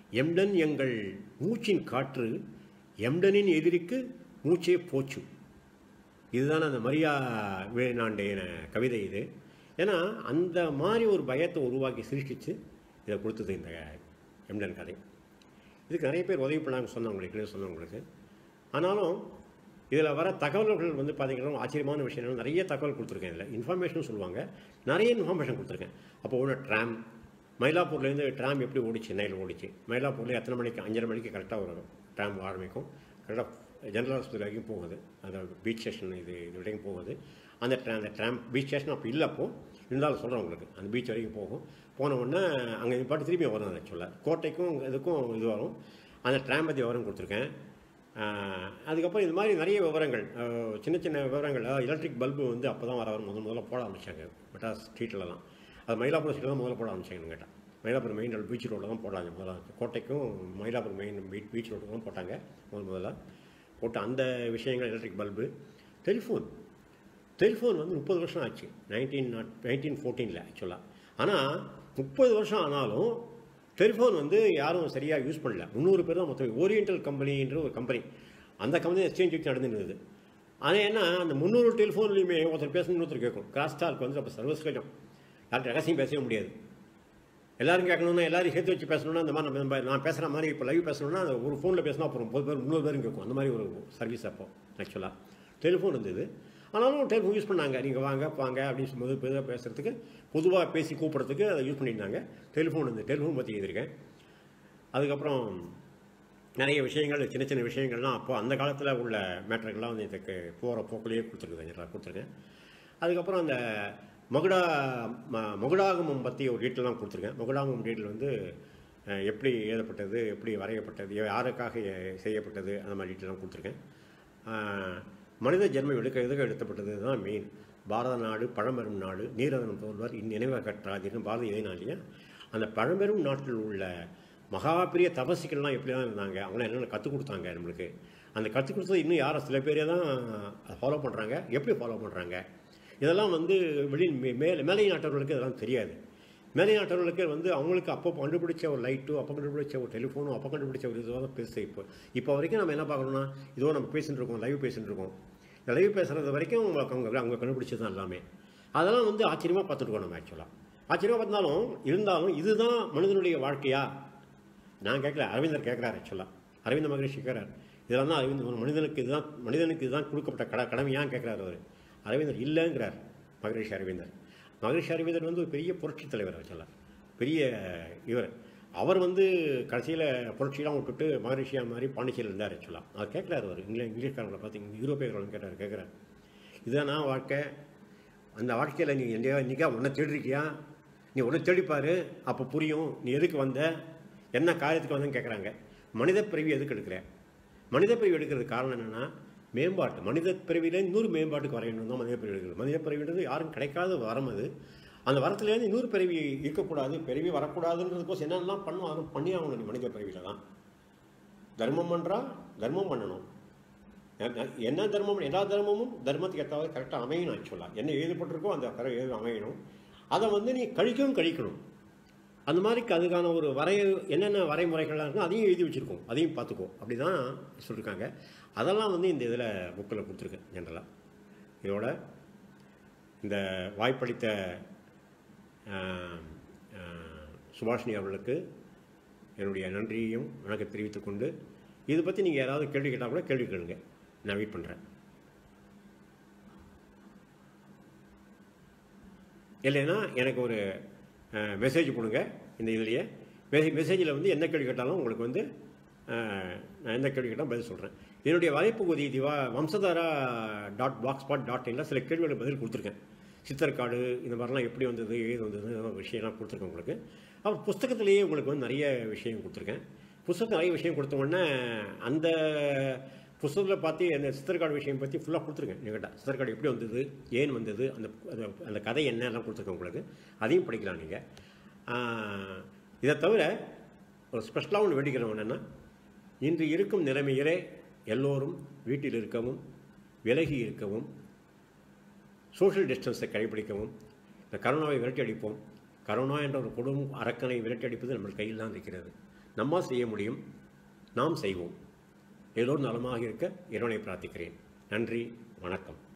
எம்டன் எங்கள் மூச்சின் காற்று எம்டனின் எதிரிக்கு மூச்சே போச்சு இதுதான் அந்த மரியா வேணாண்டேன கவிதை இது ஏன்னா அந்த மாதிரி ஒரு பயத்தை உருவாக்கி சிருஷ்டிச்சு இதை கொடுத்தது இந்த எம்டன் கதை இதுக்கு நிறைய பேர் உதவி பண்ணாங்க சொன்னவங்களுக்கு சொன்னவங்களுக்கு ஆனாலும் இதில் வர தகவல்கள் வந்து பார்த்தீங்கன்னா ஆச்சரியமான விஷயம் என்னன்னா, நிறைய தகவல் கொடுத்துருக்கேன் இதில் இன்ஃபர்மேஷன் சொல்லுவாங்க நிறைய இன்ஃபர்மேஷன் கொடுத்துருக்கேன் அப்போ ஒன்று ட்ராம் மயிலாப்பூர்லேருந்து ட்ராம் எப்படி ஓடிச்சு சென்னையில் ஓடிச்சு மயிலாப்பூரில் எத்தனை மணிக்கு அஞ்சரை மணிக்கு கரெக்டாக ஒரு ட்ராம் ஆரம்பிக்கும் கரெக்டாக ஜெனரல் ஹாஸ்பிட்டல் வரைக்கும் போகுது அந்த பீச் ஸ்டேஷன் இது இது வரைக்கும் போகுது அந்த ட்ரா அந்த ட்ராம் பீச் ஸ்டேஷன் அப்போ இல்லை அப்போ இருந்தாலும் சொல்கிறேன் உங்களுக்கு அந்த பீச் வரைக்கும் போகும் போன உடனே அங்கே பாட்டு திரும்பி வரும் அதை சொல்ல கோட்டைக்கும் இதுக்கும் இது வரும் அந்த ட்ராம் பற்றி விவரம் கொடுத்துருக்கேன் ஆஹ் அதுக்கப்புறம் இது மாதிரி நிறைய விவரங்கள் ஆஹ் சின்ன சின்ன விவரங்கள் எலக்ட்ரிக் பல்பு வந்து அப்போ தான் வர வர முதல் முதல்ல போட ஆரம்பிச்சாங்க மெட்ராஸ் ஸ்ட்ரீட்லலாம் அது மயிலாப்பூர் ஸ்ட்ரீட்டில் தான் முதல்ல போட ஆரம்பிச்சாங்கன்னு கேட்டால் மயிலாப்பூர் மெயின் ரோடு பீச் ரோட்டில் தான் போட்டாங்க முதல்ல கோட்டைக்கும் மயிலாப்பூர் மெயின் பீச் பீச் ரோட்டுக்கு தான் போட்டாங்க முதல் முதல்ல போட்டு அந்த விஷயங்கள் எலக்ட்ரிக் பல்பு டெலிஃபோன் டெலிஃபோன் வந்து முப்பது வருஷம் ஆச்சு நைன்டீன் நாட் நைன்டீன் ஃபோர்டீனில் ஆக்சுவலாக ஆனால் முப்பது வருஷம் ஆனாலும் டெலிஃபோன் வந்து யாரும் சரியாக யூஸ் பண்ணல முந்நூறு பேர் தான் மொத்தம் ஓரியண்டல் கம்பெனின்ற ஒரு கம்பெனி அந்த கம்பெனி எக்ஸ்சேஞ்ச் வச்சு நடந்துருந்தது ஆனால் என்ன அந்த முந்நூறு டெலிஃபோன்லையுமே ஒருத்தர் பேசணும் இன்னொருத்தர் கேட்கும் கிராஸ்டாருக்கு வந்து அப்போ சர்வஸ் கட்டம் யார்கிட்ட ரகசியம் பேசவே முடியாது எல்லாரும் கேட்கணும்னா எல்லாரும் சேர்த்து வச்சு பேசணும்னா அந்த மாதிரி நம்ம நம்ம நான் பேசுகிற மாதிரி இப்போ லைவ் பேசணும்னா அந்த ஒரு ஃபோனில் பேசினா அப்புறம் முப்பது பேர் முந்நூறு பேரும் கேட்கும் அந்த மாதிரி ஒரு சர்வீஸ் அப்போ ஆக்சுவலாக டெலிஃபோன் இருந்தது ஆனாலும் டெலிஃபோன் யூஸ் பண்ணாங்க நீங்கள் வாங்க வாங்க அப்படின்னு சொல்லும்போது பொதுவாக பேசுகிறதுக்கு பொதுவாக பேசி கூப்பிட்றதுக்கு அதை யூஸ் பண்ணியிருந்தாங்க டெலிஃபோன் இருந்து டெலிஃபோன் பற்றி எழுதியிருக்கேன் அதுக்கப்புறம் நிறைய விஷயங்கள் சின்ன சின்ன விஷயங்கள்லாம் அப்போ அந்த காலத்தில் உள்ள மேட்டர்கள்லாம் வந்து இதுக்கு போகிற போக்கிலேயே கொடுத்துருக்குது கொடுத்துருக்கேன் அதுக்கப்புறம் அந்த மகுடா ம மகுடாகமம் பற்றி ஒரு டீட்டெயிலாம் கொடுத்துருக்கேன் மகுடாகமம் டீட்டெயில் வந்து அஹ், எப்படி எழுதப்பட்டது எப்படி வரையப்பட்டது யாருக்காக எ- செய்யப்பட்டது அந்த மாதிரி டீட்டெயிலாம் கொடுத்துருக்கேன் அஹ், மனித ஜென்மம் எடுக்க எதுக்கு எடுத்தப்பட்டது தான் மெயின் பாரத நாடு பழம்பெரும் நாடு நீரதனம் தோல்வர் இந்நினைவாக கற்றாதீர்கள் பாரதி எழுதினா இல்லையா அந்த பழம்பெரும் நாட்டில் உள்ள மகா பெரிய தபசிகள்லாம் எப்படி தான் இருந்தாங்க அவங்களாம் என்னென்ன கற்றுக் கொடுத்தாங்க நம்மளுக்கு அந்த கற்றுக் கொடுத்தது இன்னும் யாரும் சில பேரே தான் ஃபாலோ பண்ணுறாங்க எப்படி ஃபாலோ பண்ணுறாங்க இதெல்லாம் வந்து வெளி மே- மேலே மேலை நாட்டவர்களுக்கு இதெல்லாம் தெரியாது மேலை நாட்டவர்களுக்கு வந்து அவங்களுக்கு அப்போ கண்டுபிடிச்ச ஒரு லைட்டு அப்போ கண்டுபிடிச்ச ஒரு டெலிஃபோனும் அப்போ கண்டுபிடிச்ச ஒரு இதுவாக தான் பெருசு இப்போ இப்போ வரைக்கும் நம்ம என்ன பார்க்கணும்னா இதோ நம்ம பேசிட்டு இருக்கோம் லைவ் பேசிட்டு இருக்கோம் இந்த லைவ் பேசுகிறது வரைக்கும் உங்களுக்கு அவங்க அவங்க கண்டுபிடிச்சது தான் எல்லாமே அதெல்லாம் வந்து ஆச்சரியமாக பார்த்துருக்கோம் நம்ம ஆக்சுவலாக ஆச்சரியமாக பார்த்தாலும் இருந்தாலும் இதுதான் மனிதனுடைய வாழ்க்கையா நான் கேட்கல அரவிந்தர் கேட்குறாரு ஆக்சுவலாக அரவிந்த மகரிஷி கேட்குறாரு இதெல்லாம் தான் அரவிந்த் மனிதனுக்கு இதுதான் மனிதனுக்கு இதுதான் கொடுக்கப்பட்ட கட கடமையான்னு கேட்குறாரு அவர் அரவிந்தர் இல்லைங்கிறார் மகரிஷி அரவிந்தர் மகரிஷி அரவிந்தர் வந்து ஒரு பெரிய புரட்சித் தலைவர் ஆக்சுவலாக பெரிய இவர் அவர் வந்து கடைசியில் புரட்சியெல்லாம் விட்டுட்டு மகரிஷியா மாதிரி பாண்டிச்சேரியில் இருந்தார் ஆக்சுவலாக அவர் கேட்குறாரு அவர் இங்கிலீஷ் இங்கிலீஷ்காரங்களை பார்த்து யூரோப்பியர்களும் கேட்டார் கேட்குறாரு இதுதான் நான் வாழ்க்கை அந்த வாழ்க்கையில் நீ எங்கேயா இன்றைக்கா உன்னை தேடிருக்கியா நீ உன்னை தேடிப்பாரு அப்போ புரியும் நீ எதுக்கு வந்த என்ன காரியத்துக்கு வந்தேன்னு கேட்குறாங்க மனித பிறவி எதுக்கு எடுக்கிற மனித பிறவி எடுக்கிறதுக்கு காரணம் என்னென்னா மேம்பாட்டு மனித பிறவியிலே இன்னொரு மேம்பாட்டுக்கு வரையணும் தான் மனித பிறவி எடுக்கிறது மனித பிறவின்றது யாரும் கிடைக்காத வரம் அது அந்த வரத்துலேருந்து இன்னொரு பிறவி இருக்கக்கூடாது பிறவி வரக்கூடாதுன்றதுக்கோசம் என்னென்னலாம் பண்ணும் அதுவும் பண்ணி ஆகணும் நீ மனித பிறவியில் தான் தர்மம் பண்ணுறா தர்மம் பண்ணணும் என்ன- என்ன தர்மம் எல்லா தர்மமும் தர்மத்துக்கு ஏற்றாவது கரெக்டாக அமையணும் ஆக்சுவலாக என்ன எழுதப்பட்டிருக்கோ அந்த கரை எழுத அமையணும் அதை வந்து நீ கழிக்கவும் கழிக்கணும் அந்த மாதிரி அதுக்கான ஒரு வரைய என்னென்ன வரைமுறைகள்லாம் இருக்கும் அதையும் எழுதி வச்சுருக்கோம் அதையும் பார்த்துக்கோ அப்படி தான் சொல்லியிருக்காங்க அதெல்லாம் வந்து இந்த இதில் புக்கில் கொடுத்துருக்கேன் ஜென்ரலாக இதோட இந்த வாய்ப்பளித்த ஆஹ், ஆஹ், சுபாஷினி அவர்களுக்கு என்னுடைய நன்றியையும் வணக்கம் தெரிவித்துக் கொண்டு இதை பற்றி நீங்கள் யாராவது கேள்வி கேட்டால் கூட கேள்வி கேளுங்க நான் வெயிட் பண்ணுறேன் இல்லைன்னா எனக்கு ஒரு மெசேஜ் கொடுங்க இந்த இதுலேயே மெசேஜ் மெசேஜில் வந்து என்ன கேள்வி கேட்டாலும் உங்களுக்கு வந்து அஹ், நான் எந்த கேள்வி கேட்டாலும் பதில் சொல்கிறேன் என்னுடைய வலைப்பகுதி Diva Vamsadhara dot blogspot dot இனில் சில கேள்விகளுக்கு பதில் கொடுத்துருக்கேன் சித்தர்காடு இந்த மாதிரிலாம் எப்படி வந்தது ஏது வந்தது இதெல்லாம் விஷயம்லாம் கொடுத்துருக்கேன் உங்களுக்கு அப்புறம் புஸ்தகத்திலேயே உங்களுக்கு வந்து நிறைய விஷயம் கொடுத்துருக்கேன் புஸ்தகத்தில் நிறைய விஷயம் கொடுத்த உடனே அந்த புஸ்தகத்தில் பார்த்து அந்த சித்தர்காடு விஷயம் பற்றி ஃபுல்லாக கொடுத்துருக்கேன் என்கிட்ட சித்தர்காடு எப்படி வந்தது ஏன் வந்தது அந்த அந்த- அந்த கதை என்ன எல்லாம் கொடுத்துருக்கேன் உங்களுக்கு அதையும் படிக்கலாம் நீங்கள் இதை தவிர ஒரு ஸ்பெஷலாக ஒன்று வேண்டிக்கிறோம் என்னென்னா இன்று இருக்கும் நிலைமையிலே எல்லோரும் வீட்டில் இருக்கவும் விலகி இருக்கவும் சோஷியல் டிஸ்டன்ஸை கடைபிடிக்கவும் இந்த கரோனாவை விரட்டி அடிப்போம் கரோனா என்ற ஒரு கொடும் அரக்கனை விரட்டி அடிப்பது நம்ம கையில் தான் இருக்கிறது நம்மால் செய்ய முடியும் நாம் செய்வோம் எல்லோரும் நலமாக இருக்க இறைவனை பிரார்த்திக்கிறேன் நன்றி வணக்கம்